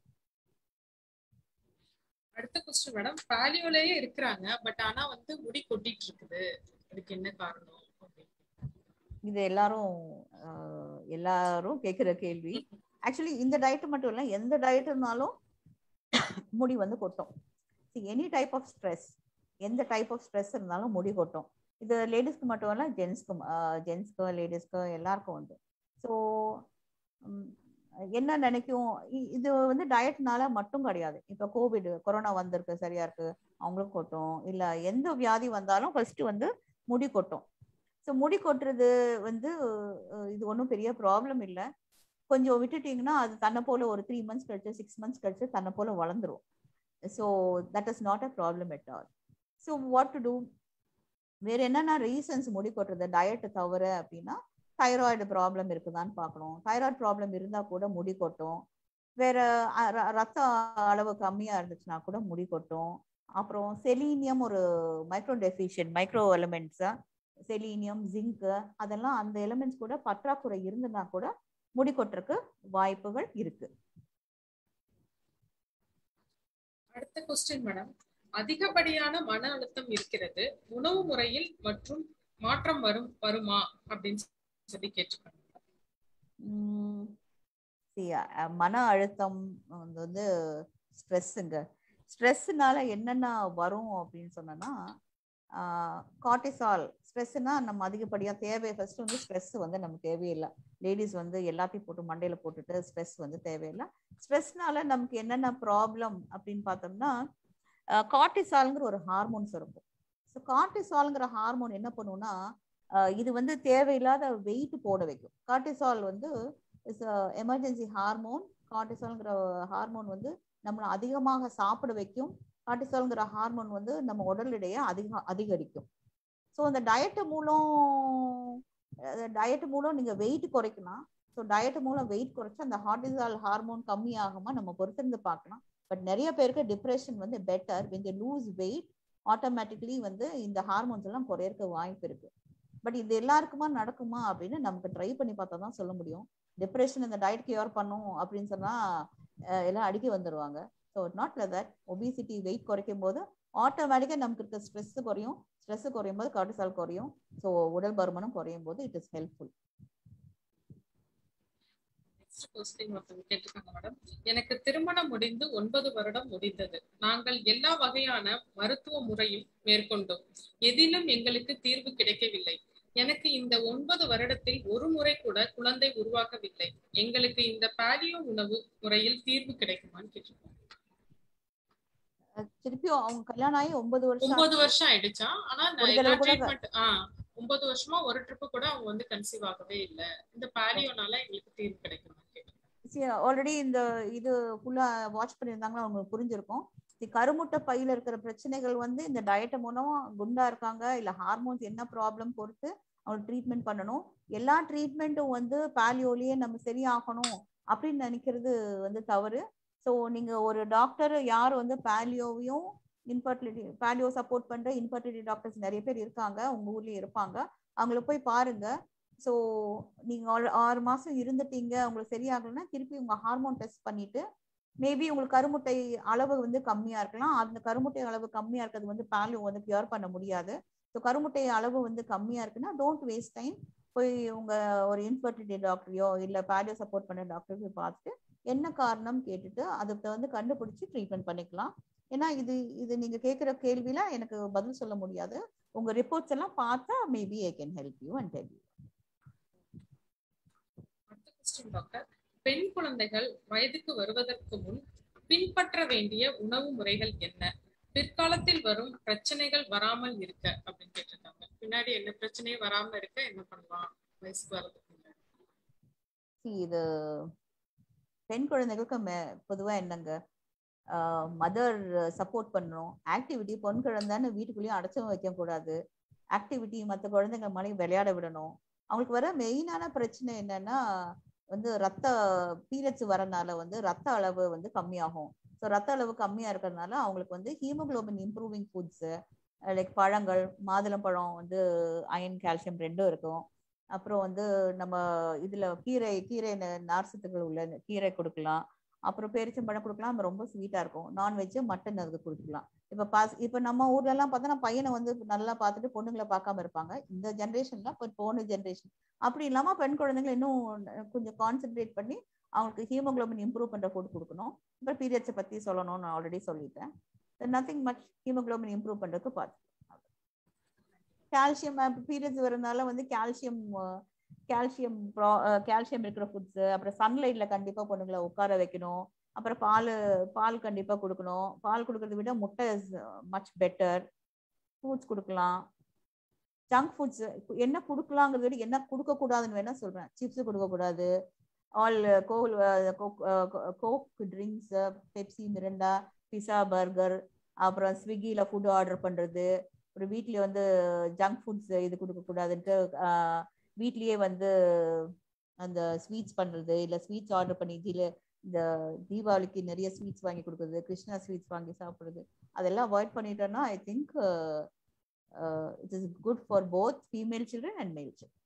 அடுத்த கொஸ்டின் மேடம் பாலியோலயே இருக்கிறாங்க பட் ஆனா வந்து முடி கொட்டிட்டு இருக்குது அதுக்கு என்ன காரணம் அப்படின்னு. இது எல்லாரும் ஆஹ், எல்லாரும் கேட்குற கேள்வி ஆக்சுவலி இந்த டயட் மட்டும் இல்லை எந்த டயட் இருந்தாலும் முடி வந்து கொட்டும் எனி டைப் ஆஃப் ஸ்ட்ரெஸ் எந்த டைப் ஆஃப் ஸ்ட்ரெஸ் இருந்தாலும் முடி கொட்டும் இது லேடிஸ்க்கு மட்டும் இல்லை ஜென்ஸ்க்கும் ஜென்ஸ்க்கு லேடிஸ்க்கு எல்லாருக்கும் உண்டு ஸோ என்ன நினைக்கும் இ- இது வந்து டயட்னால மட்டும் கிடையாது இப்போ கோவிட் கொரோனா வந்திருக்கு சரியா இருக்கு அவங்களுக்கும் கொட்டும் இல்லை எந்த வியாதி வந்தாலும் ஃபர்ஸ்ட் வந்து முடி கொட்டும் ஸோ முடி கொட்டுறது வந்து அஹ், இது ஒன்றும் பெரிய ப்ராப்ளம் இல்லை கொஞ்சம் விட்டுட்டீங்கன்னா அது தன்னை போல ஒரு த்ரீ மந்த்ஸ் கழிச்சு சிக்ஸ் மந்த்ஸ் கழிச்சு தன்னை போல வளர்ந்துரும் so that is not a problem at all so what to do வேற என்னென்ன ரீசன்ஸ் முடி கொட்டுறது டயட் தவிர அப்படின்னா தைராய்டு ப்ராப்ளம் இருக்குதான்னு பார்க்கணும் தைராய்டு ப்ராப்ளம் இருந்தால் கூட முடி கொட்டும் வேற அ- ர- ரத்த அளவு கம்மியா இருந்துச்சுன்னா கூட முடி கொட்டும் அப்புறம் செலீனியம் ஒரு micro deficient micro elements selenium zinc அதெல்லாம் அந்த எலிமெண்ட்ஸ் கூட பற்றாக்குறை இருந்ததுன்னா கூட முடி கொட்டுறதுக்கு வாய்ப்புகள் இருக்கு அடுத்த கொஸ்டின் மேடம் அதிகப்படியான மன அழுத்தம் இருக்கிறது உணவு முறையில் மற்றும் மாற்றம் வரும் வருமா அப்படின்னு சொல்லி கேட்டிருக்காங்க உம் see, அஹ், மன அழுத்தம் வந்து வந்து ஸ்ட்ரெஸ்ஸுங்க ஸ்ட்ரெஸ்ஸுனால என்னென்ன வரும் அப்படின்னு சொன்னோன்னா கார்டிசால் ஸ்ட்ரெஸ்ஸுனா நம்ம அதிகப்படியாக தேவை ஃபர்ஸ்ட் வந்து ஸ்ட்ரெஸ் வந்து நமக்கு தேவையில்லை லேடிஸ் வந்து எல்லாத்தையும் போட்டு மண்டையில போட்டுட்டு ஸ்ட்ரெஸ் வந்து தேவையில்லை ஸ்ட்ரெஸ்னால நமக்கு என்னென்ன ப்ராப்ளம் அப்படின்னு பார்த்தோம்னா கார்டிசால்ங்கிற ஒரு ஹார்மோன்ஸ் இருக்கும் ஸோ கார்டிசால்ங்கிற ஹார்மோன் என்ன பண்ணுன்னா அஹ், இது வந்து தேவையில்லாத வெயிட் போட வைக்கும் கார்டிசால் வந்து இஸ் எமர்ஜென்சி ஹார்மோன் கார்டிசால்ங்கிற ஹார்மோன் வந்து நம்மளை அதிகமாக சாப்பிட வைக்கும் கார்டிசால்ங்கிற ஹார்மோன் வந்து நம்ம உடல் எடையை அதிக அதிகரிக்கும் ஸோ அந்த டயட்டு மூலம் டயட் மூலம் நீங்க வெயிட் குறைக்கலாம் ஸோ டயட் மூலம் வெயிட் குறைச்சு அந்த கார்டிசால் ஹார்மோன் கம்மியாகுமா நம்ம பொறுத்திருந்து பார்க்கலாம் பட் நிறைய பேருக்கு டிப்ரெஷன் வந்து better when they lose weight automatically வந்து இந்த ஹார்மோன்ஸ் எல்லாம் குறையறதுக்கு வாய்ப்பு இருக்கு பட் இது எல்லாருக்குமா நடக்குமா அப்படின்னு நமக்கு ட்ரை பண்ணி பார்த்தா தான் சொல்ல முடியும் டிப்ரெஷன் இந்த டயட் கியூர் பண்ணும் அப்படின்னு சொன்னா அஹ் எல்லாம் அடிக்க வந்துருவாங்க so not that obesity weight குறைக்கும் போது ஆட்டோமேட்டிக்காக நமக்கு இருக்க ஸ்ட்ரெஸ் குறையும் ஸ்ட்ரெஸ் குறையும் போது கார்டிசால் குறையும் ஸோ உடல் பருமனும் குறையும் போது it is helpful next question ஒருத்தவங்க கேட்டிருக்காங்க மேடம் எனக்கு திருமணம் முடிந்து ஒன்பது வருடம் முடிந்தது நாங்கள் எல்லா வகையான மருத்துவ முறையும் மேற்கொண்டோம் எதிலும் எங்களுக்கு தீர்வு கிடைக்கவில்லை எனக்கு இந்த ஒன்பது வருடத்தில் ஒரு முறை கூட குழந்தை உருவாகவில்லை எங்களுக்கு இந்த பாலியோ உணவு முறையில் தீர்வு கிடைக்குமான்னு கேட்டிருக்கோம் திருப்பி அவங்க கல்யாணம் ஆகி ஒன்பது வருஷம் ஒன்பது வருஷம் ஆயிடுச்சா ஆனா நான் ஒரு எல்லா தடவை கூட ட்ரீட்மெண்ட் ஆஹ் ஒன்பது வருஷமா ஒரு ட்ரிப்பு கூட அவங்க வந்து கன்சீவ் ஆகவே இல்ல இந்த பாலியோனால எங்களுக்கு தீர்வு கிடைக்குமான்னு கேட்டிருக்கோம் ஆல்ரெடி இந்த இது ஃபுல்லா வாட்ச் பண்ணியிருந்தாங்கன்னா அவங்களுக்கு புரிஞ்சிருக்கும் தி கருமுட்டை பையில இருக்கிற பிரச்சனைகள் வந்து இந்த டயட் மூலம் குண்டா இருக்காங்க இல்ல ஹார்மோன்ஸ் என்ன ப்ராப்ளம் பொறுத்து அவங்க ட்ரீட்மெண்ட் பண்ணணும் எல்லா ட்ரீட்மெண்ட்டும் வந்து பாலியோலயே நம்ம சரியாகணும் அப்படின்னு நினைக்கிறது வந்து தவறு ஸோ நீங்க ஒரு டாக்டர் யார் வந்து பாலியோவையும் இன்ஃபர்டிலிட்டி பாலியோ சப்போர்ட் பண்ற இன்ஃபர்டிலிட்டி டாக்டர்ஸ் நிறைய பேர் இருக்காங்க உங்க ஊர்லயே இருப்பாங்க அவங்கள போய் பாருங்க ஸோ நீங்க ஆறு- ஆறு மாசம் இருந்துட்டீங்க உங்களுக்கு சரியாகலைன்னா திருப்பி உங்க ஹார்மோன் டெஸ்ட் பண்ணிட்டு மேபி உங்களுக்கு கருமுட்டை அளவு வந்து கம்மியா இருக்கலாம் அந்த கருமுட்டை அளவு கம்மியா இருக்கிறது வந்து பாலியோ வந்து கியூர் பண்ண முடியாது ஸோ கருமுட்டை அளவு வந்து கம்மியா இருக்குன்னா டோன்ட் வேஸ்ட் டைம் போய் உங்க ஒரு இன்ஃபர்டிலிட்டி டாக்டரையோ இல்ல பாலியோ சப்போர்ட் பண்ண டாக்டர் போய் பார்த்துட்டு என்ன காரணம் கேட்டுட்டு அதுக்கு வந்து கண்டுபிடிச்சு ட்ரீட்மெண்ட் பண்ணிக்கலாம் ஏன்னா இது இது நீங்க கேட்குற கேள்வியில எனக்கு பதில் சொல்ல முடியாது உங்க ரிப்போர்ட்ஸ் எல்லாம் பார்த்தா maybe I can help you and tell you அடுத்த கொஸ்டின் டாக்டர் பெண் குழந்தைகள் வயதுக்கு வருவதற்கு முன் பின்பற்ற வேண்டிய உணவு முறைகள் என்ன பிற்காலத்தில் வரும் பிரச்சனைகள் வராமல் இருக்க அப்படின்னு கேட்டிருக்காங்க பின்னாடி என்ன பிரச்சனையும் வராம இருக்க என்ன பண்ணலாம் வயசுக்கு வரதுக்கு முன்னாடி See, இது பெண் குழந்தைகளுக்கு மெ- பொதுவா என்னங்க மதர் சப்போர்ட் பண்ணணும் ஆக்டிவிட்டி பொன் குழந்தைன்னு வீட்டுக்குள்ளேயும் அடைச்சும் வைக்க கூடாது ஆக்டிவிட்டி மற்ற குழந்தைங்க மாதிரி விளையாட விடணும் அவங்களுக்கு வர மெயினான பிரச்சனை என்னன்னா வந்து ரத்த பீரியட்ஸ் வரனால வந்து ரத்த அளவு வந்து கம்மியாகும் ஸோ ரத்த அளவு கம்மியா இருக்கிறதுனால அவங்களுக்கு வந்து ஹீமோகுளோபின் இம்ப்ரூவிங் ஃபுட்ஸ் லைக் பழங்கள் மாதுளம்பழம் வந்து அயன் கால்சியம் ரெண்டும் இருக்கும் அப்புறம் வந்து நம்ம இதுல கீரை கீரை ந- நார்சத்துகள் உள்ள இந்த கீரை கொடுக்கலாம் அப்புறம் பேரிச்சம்பழம் கொடுக்கலாம் அது ரொம்ப ஸ்வீட்டா இருக்கும் நான்வெஜ் மட்டன் அதுக்கு கொடுக்கலாம் இப்ப பாஸ் இப்ப நம்ம ஊர்ல எல்லாம் பார்த்தோன்னா பையனை வந்து நல்லா பார்த்துட்டு பொண்ணுங்களை பார்க்காம இருப்பாங்க இந்த ஜென்ரேஷன்ல இப்போ போன ஜென்ரேஷன் அப்படி இல்லாம பெண் குழந்தைங்களை இன்னும் கொஞ்சம் கான்சென்ட்ரேட் பண்ணி அவங்களுக்கு ஹீமோகுளோபின் இம்ப்ரூவ் பண்ற ஃபுட் கொடுக்கணும் இப்போ பீரியட்ஸை பத்தி சொல்லணும்னு நான் ஆல்ரெடி சொல்லிட்டேன் நத்திங் மச் ஹீமோகுளோபின் இம்ப்ரூவ் பண்றதுக்கு பார்த்து கால்சியம் பீரியட்ஸ் வரதுனால வந்து கால்சியம் கால்சியம் கால்சியம் இருக்கிற ஃபுட்ஸ் அப்புறம் சன்லைட்ல கண்டிப்பா பொண்ணுங்களை உட்கார வைக்கணும் அப்புறம் பால் பால் கண்டிப்பா கொடுக்கணும் பால் கொடுக்கறத விட முட்டை இஸ் மச் பெட்டர் ஃப்ரூட்ஸ் கொடுக்கலாம் ஜங்க் ஃபுட்ஸ் என்ன கொடுக்கலாங்கிறத விட என்ன கொடுக்க கூடாதுன்னு வேணா சொல்றேன் சிப்ஸ் கொடுக்க கூடாது all cool coke drinks Pepsi Mirinda pizza burger அப்புறம் ஸ்விக்கியில ஃபுட் ஆர்டர் பண்றது அப்புறம் வீட்லயே வந்து ஜங்க் ஃபுட்ஸ் இது கொடுக்க கூடாதுன்ட்டு ஆஹ், வீட்லயே வந்து அந்த ஸ்வீட்ஸ் பண்றது இல்ல ஸ்வீட்ஸ் ஆர்டர் பண்ணி இதுல இந்த தீபாவளிக்கு நிறைய ஸ்வீட்ஸ் வாங்கி கொடுக்குறது கிருஷ்ணா ஸ்வீட்ஸ் வாங்கி சாப்பிடுறது அதெல்லாம் அவாய்ட் பண்ணிட்டோம்னா I think it is good for both female children and male children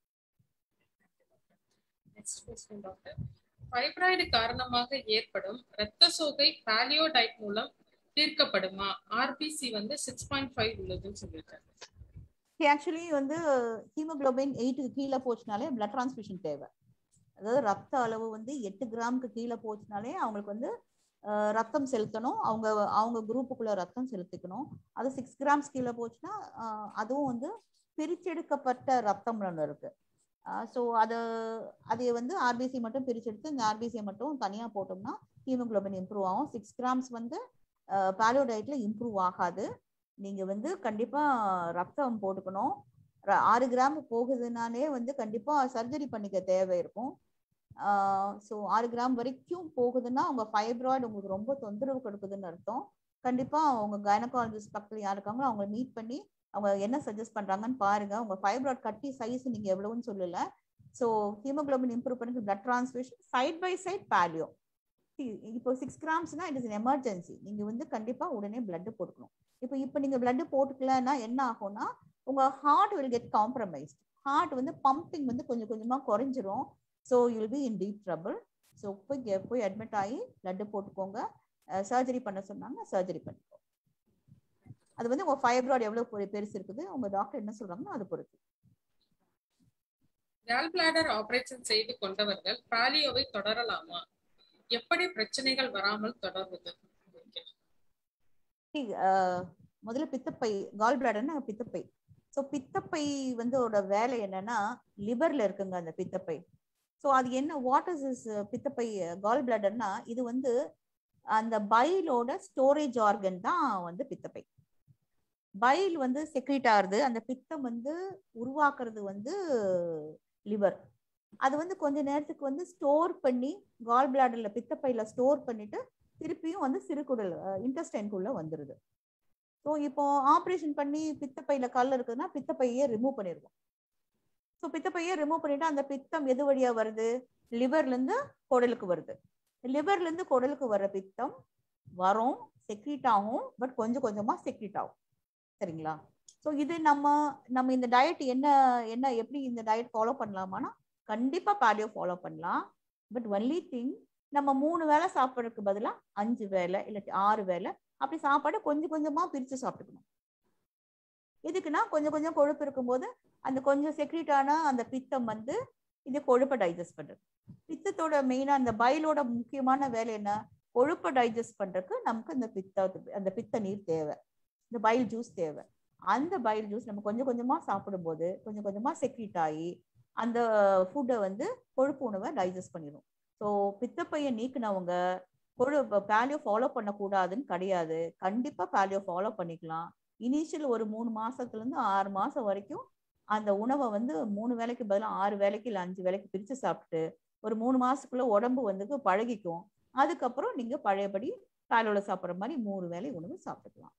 next question doctor fibroid காரணமாக ஏற்படும் இரத்த சோகை பாலியோ டயட் மூலம் தீர்க்கப்படுமா ஆர்பிசி வந்து சிக்ஸ் பாயிண்ட் ஃபைவ் உள்ளதுன்னு சொல்லியிருக்காங்க ஆக்சுவலி வந்து ஹீமோகுளோபின் எயிட்டுக்கு கீழே போச்சுனாலே பிளட் டிரான்ஸ்மிஷன் தேவை அதாவது ரத்த அளவு வந்து எட்டு கிராமுக்கு கீழே போச்சுனாலே அவங்களுக்கு வந்து அஹ், ரத்தம் செலுத்தணும் அவங்க அவங்க குரூப்புக்குள்ள ரத்தம் செலுத்திக்கணும் அது சிக்ஸ் கிராம்ஸ் கீழே போச்சுன்னா அஹ், அதுவும் வந்து பிரிச்செடுக்கப்பட்ட ரத்தம் ஒன்று இருக்கு ஸோ அது அதை வந்து ஆர்பிசி மட்டும் பிரிச்செடுத்து இந்த ஆர்பிசியை மட்டும் தனியாக போட்டோம்னா ஹீமோகுளோபின் இம்ப்ரூவ் ஆகும் சிக்ஸ் கிராம்ஸ் வந்து பேலியோ டயட்ல இம்ப்ரூவ் ஆகாது நீங்க வந்து கண்டிப்பா ரத்தம் போட்டுக்கணும் ர- ஆறு கிராம் போகுதுனாலே வந்து கண்டிப்பா சர்ஜரி பண்ணிக்க தேவை இருக்கும் ஸோ ஆறு கிராம் வரைக்கும் போகுதுன்னா உங்க ஃபைப்ராய்டு உங்களுக்கு ரொம்ப தொந்தரவு கொடுக்குதுன்னு அர்த்தம் கண்டிப்பா உங்க கைனகாலஜிஸ்ட் பக்கத்துல யார் இருக்காங்களோ அவங்களை மீட் பண்ணி அவங்க என்ன சஜஸ்ட் பண்றாங்கன்னு பாருங்க உங்க ஃபைப்ராய்ட் கட்டி சைஸ் நீங்க எவ்வளவுன்னு சொல்லல ஸோ ஹீமோகுளோபின் இம்ப்ரூவ் பண்ணி blood transmission side by side paleo இப்போ சிக்ஸ் கிராம்ஸ்னா இட் இஸ் எமர்ஜென்சி நீங்க வந்து கண்டிப்பா உடனே பிளட் போட்டுக்கணும் இப்போ இப்போ நீங்க பிளட் போட்டுக்கலன்னா என்ன ஆகும்னா உங்க heart will get compromised heart வந்து பம்பிங் வந்து கொஞ்சம் கொஞ்சமா குறைஞ்சிரும் so you'll be in deep trouble so போய் கே- போய் அட்மிட் ஆகி பிளட் போட்டுக்கோங்க சர்ஜரி பண்ண சொன்னாங்க சர்ஜரி பண்ணிக்கோ அது வந்து உங்க ஃபைப்ராய்டு எவ்வளவு பெரு- பெருசு இருக்குது உங்க டாக்டர் என்ன சொல்றாங்களோ அது பொறுத்து கேல் பிளாடர் ஆபரேஷன் செய்து கொண்டவர்கள் பாலியோவை தொடரலாமா எப்படி பிரச்சனைகள் வராமல் தொடர்வது See, அஹ், முதல்ல பித்தப்பை கால் பிளாடர்னா பித்தப்பை ஸோ பித்தப்பை வந்து ஓட வேலை என்னன்னா லிவர்ல இருக்குங்க அந்த பித்தப்பை ஸோ அது என்ன வாட் இஸ் இஸ் பித்தப்பை கால் பிளாடர்னா இது வந்து அந்த பைலோட ஸ்டோரேஜ் ஆர்கன் தான் வந்து பித்தப்பை பைல் வந்து செக்ரீட் ஆகுது அந்த பித்தம் வந்து உருவாக்குறது வந்து லிவர் அது வந்து கொஞ்ச நேரத்துக்கு வந்து ஸ்டோர் பண்ணி கால் பிளாடர்ல பித்தப்பையில ஸ்டோர் பண்ணிட்டு திருப்பியும் வந்து சிறுகுடல் இன்டெஸ்டைன்குள்ள வந்துருது ஸோ இப்போ ஆப்ரேஷன் பண்ணி பித்தப்பையில கல் இருக்குதுன்னா பித்தப்பையே ரிமூவ் பண்ணிடுவோம் ஸோ பித்தப்பையே ரிமூவ் பண்ணிட்டு அந்த பித்தம் எது வழியா வருது லிவர்ல இருந்து குடலுக்கு வருது லிவர்ல இருந்து குடலுக்கு வர்ற பித்தம் வரும் செக்ரீட் ஆகும் பட் கொஞ்சம் கொஞ்சமா செக்ரீட் ஆகும் சரிங்களா ஸோ இது நம்ம நம்ம இந்த டயட் என்ன என்ன எப்படி இந்த டயட் ஃபாலோ பண்ணலாமான்னா கண்டிப்பா பாலியோ ஃபாலோ பண்ணலாம் பட் ஒன்லி திங் நம்ம மூணு வேளை சாப்பிட்றதுக்கு பதிலா அஞ்சு வேளை இல்லாட்டி ஆறு வேளை அப்படி சாப்பாடு கொஞ்சம் கொஞ்சமா பிரிச்சு சாப்பிட்டுக்கணும் எதுக்குன்னா கொஞ்சம் கொஞ்சம் கொழுப்பு இருக்கும்போது அந்த கொஞ்சம் செக்ரீட் ஆன அந்த பித்தம் வந்து இந்த கொழுப்பை டைஜஸ்ட் பண்றது பித்தத்தோட மெயினா அந்த பைலோட முக்கியமான வேலை என்ன கொழுப்பை டைஜஸ்ட் பண்றதுக்கு நமக்கு இந்த பித்த அந்த பித்த நீர் தேவை இந்த பைல் ஜூஸ் தேவை அந்த பைல் ஜூஸ் நம்ம கொஞ்சம் கொஞ்சமா சாப்பிடும்போது கொஞ்சம் கொஞ்சமா செக்ரீட் ஆகி அந்த ஃபுட்டை வந்து கொழுப்பு உணவை டைஜஸ்ட் பண்ணிடும் ஸோ பித்தப்பையை நீக்கினவங்க கொழு பேலியோ ஃபாலோ பண்ணக்கூடாதுன்னு கிடையாது கண்டிப்பா பேலியோ ஃபாலோ பண்ணிக்கலாம் இனிஷியல் ஒரு மூணு மாசத்துல இருந்து ஆறு மாசம் வரைக்கும் அந்த உணவை வந்து மூணு வேளைக்கு பதிலாக ஆறு வேளைக்கு இல்லை அஞ்சு வேளைக்கு பிரிச்சு சாப்பிட்டு ஒரு மூணு மாசத்துக்குள்ள உடம்பு வந்து பழகிக்கும் அதுக்கப்புறம் நீங்க பழையபடி பேலியோல சாப்பிட்ற மாதிரி மூணு வேளை உணவு சாப்பிட்டுக்கலாம்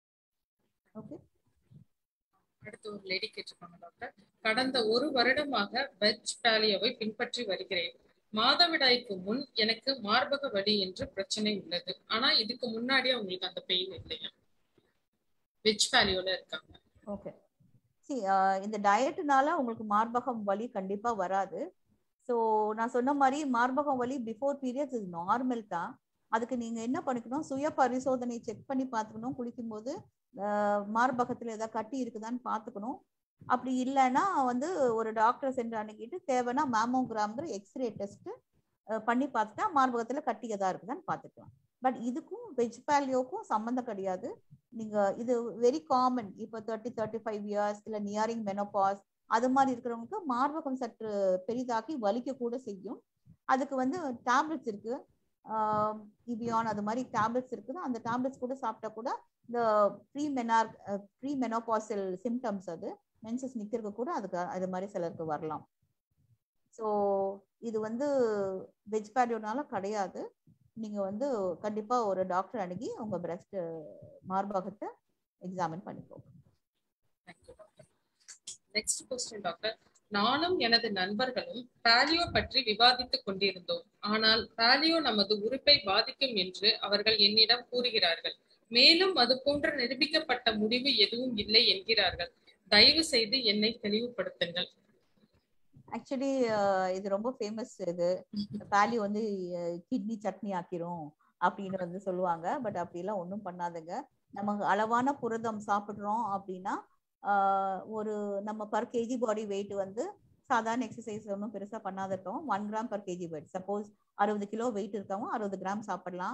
ஓகே அடுத்து ஒரு லேடி கேட்டிருக்காங்க டாக்டர் கடந்த ஒரு வருடமாக வெஜ் பேலியோவை பின்பற்றி வருகிறேன் மாதவிடாய்க்கு முன் எனக்கு மார்பக வலி என்று பிரச்சனை உள்ளது ஆனா இதுக்கு முன்னாடி அவங்களுக்கு அந்த பெயின் இல்லையா வெஜ் பேலியோல இருக்காங்க ஓகே See, ஆஹ் இந்த டயட்னால உங்களுக்கு மார்பகம் வலி கண்டிப்பா வராது ஸோ நான் சொன்ன மாதிரி மார்பகம் வலி பிஃபோர் பீரியட்ஸ் இஸ் நார்மல் தான் அதுக்கு நீங்க என்ன பண்ணிக்கணும் சுய பரிசோதனை செக் பண்ணி பார்த்துக்கணும் குளிக்கும்போது ஆஹ் மார்பகத்துல ஏதாவது கட்டி இருக்குதான்னு பார்த்துக்கணும் அப்படி இல்லைன்னா வந்து ஒரு டாக்டரை சென்று அணுகிட்டு தேவைன்னா மேமோகிராம்ங்கிற எக்ஸ்ரே டெஸ்ட் பண்ணி பார்த்துட்டா மார்பகத்துல கட்டி எதா இருக்குதான்னு பார்த்துக்கலாம் பட் இதுக்கும் வெஜ் பேலியோக்கும் சம்மந்தம் கிடையாது நீங்க இது வெரி காமன் இப்போ தேர்ட்டி தேர்ட்டி ஃபைவ் இயர்ஸ் இல்லை நியரிங் மெனோபாஸ் அது மாதிரி இருக்கிறவங்களுக்கு மார்பகம் சற்று பெரிதாக்கி வலிக்க கூட செய்யும் அதுக்கு வந்து டேப்லெட்ஸ் இருக்கு இபியான் அது மாதிரி டேப்லெட்ஸ் இருக்குது அந்த டேப்லெட்ஸ் கூட சாப்பிட்டா கூட இந்த ப்ரீ மெனார் ப்ரீ மெனோபாசல் சிம்டம்ஸ் அது மென்சஸ் நிற்கிறது கூட அதுக்கு அது மாதிரி சிலருக்கு வரலாம் ஸோ இது வந்து வெஜ் பேரியோனால கிடையாது நீங்க வந்து கண்டிப்பா ஒரு டாக்டர் அணுகி உங்க பிரஸ்ட் மார்பகத்தை எக்ஸாமின் பண்ணிக்கோங்க நெக்ஸ்ட் கொஸ்டின் டாக்டர் நானும் எனது நண்பர்களும் பாலியோ பற்றி விவாதித்துக் கொண்டிருந்தோம் ஆனால் பாலியோ நமது உறுப்பை பாதிக்கும் என்று அவர்கள் என்னிடம் கூறுகிறார்கள் மேலும் அது போன்ற நிரூபிக்கப்பட்ட முடிவு எதுவும் இல்லை என்கிறார்கள் தயவு செய்து என்னை தெளிவுபடுத்துங்கள் ஆக்சுவலி இது ரொம்ப ஃபேமஸ் இது பாலி வந்து கிட்னி சட்னி ஆக்கிரும் அப்படின்னு வந்து சொல்லுவாங்க பட் அப்படிலாம் ஒன்றும் பண்ணாதுங்க நமக்கு அளவான புரதம் சாப்பிட்றோம் அப்படின்னா ஒரு நம்ம பர் கேஜி பாடி வெயிட் வந்து சாதாரண எக்ஸசைஸ் ஒன்றும் பெருசாக பண்ணாத இருக்கோம் one gram per kg weight suppose அறுபது கிலோ வெயிட் இருக்கவங்க அறுபது கிராம் சாப்பிடலாம்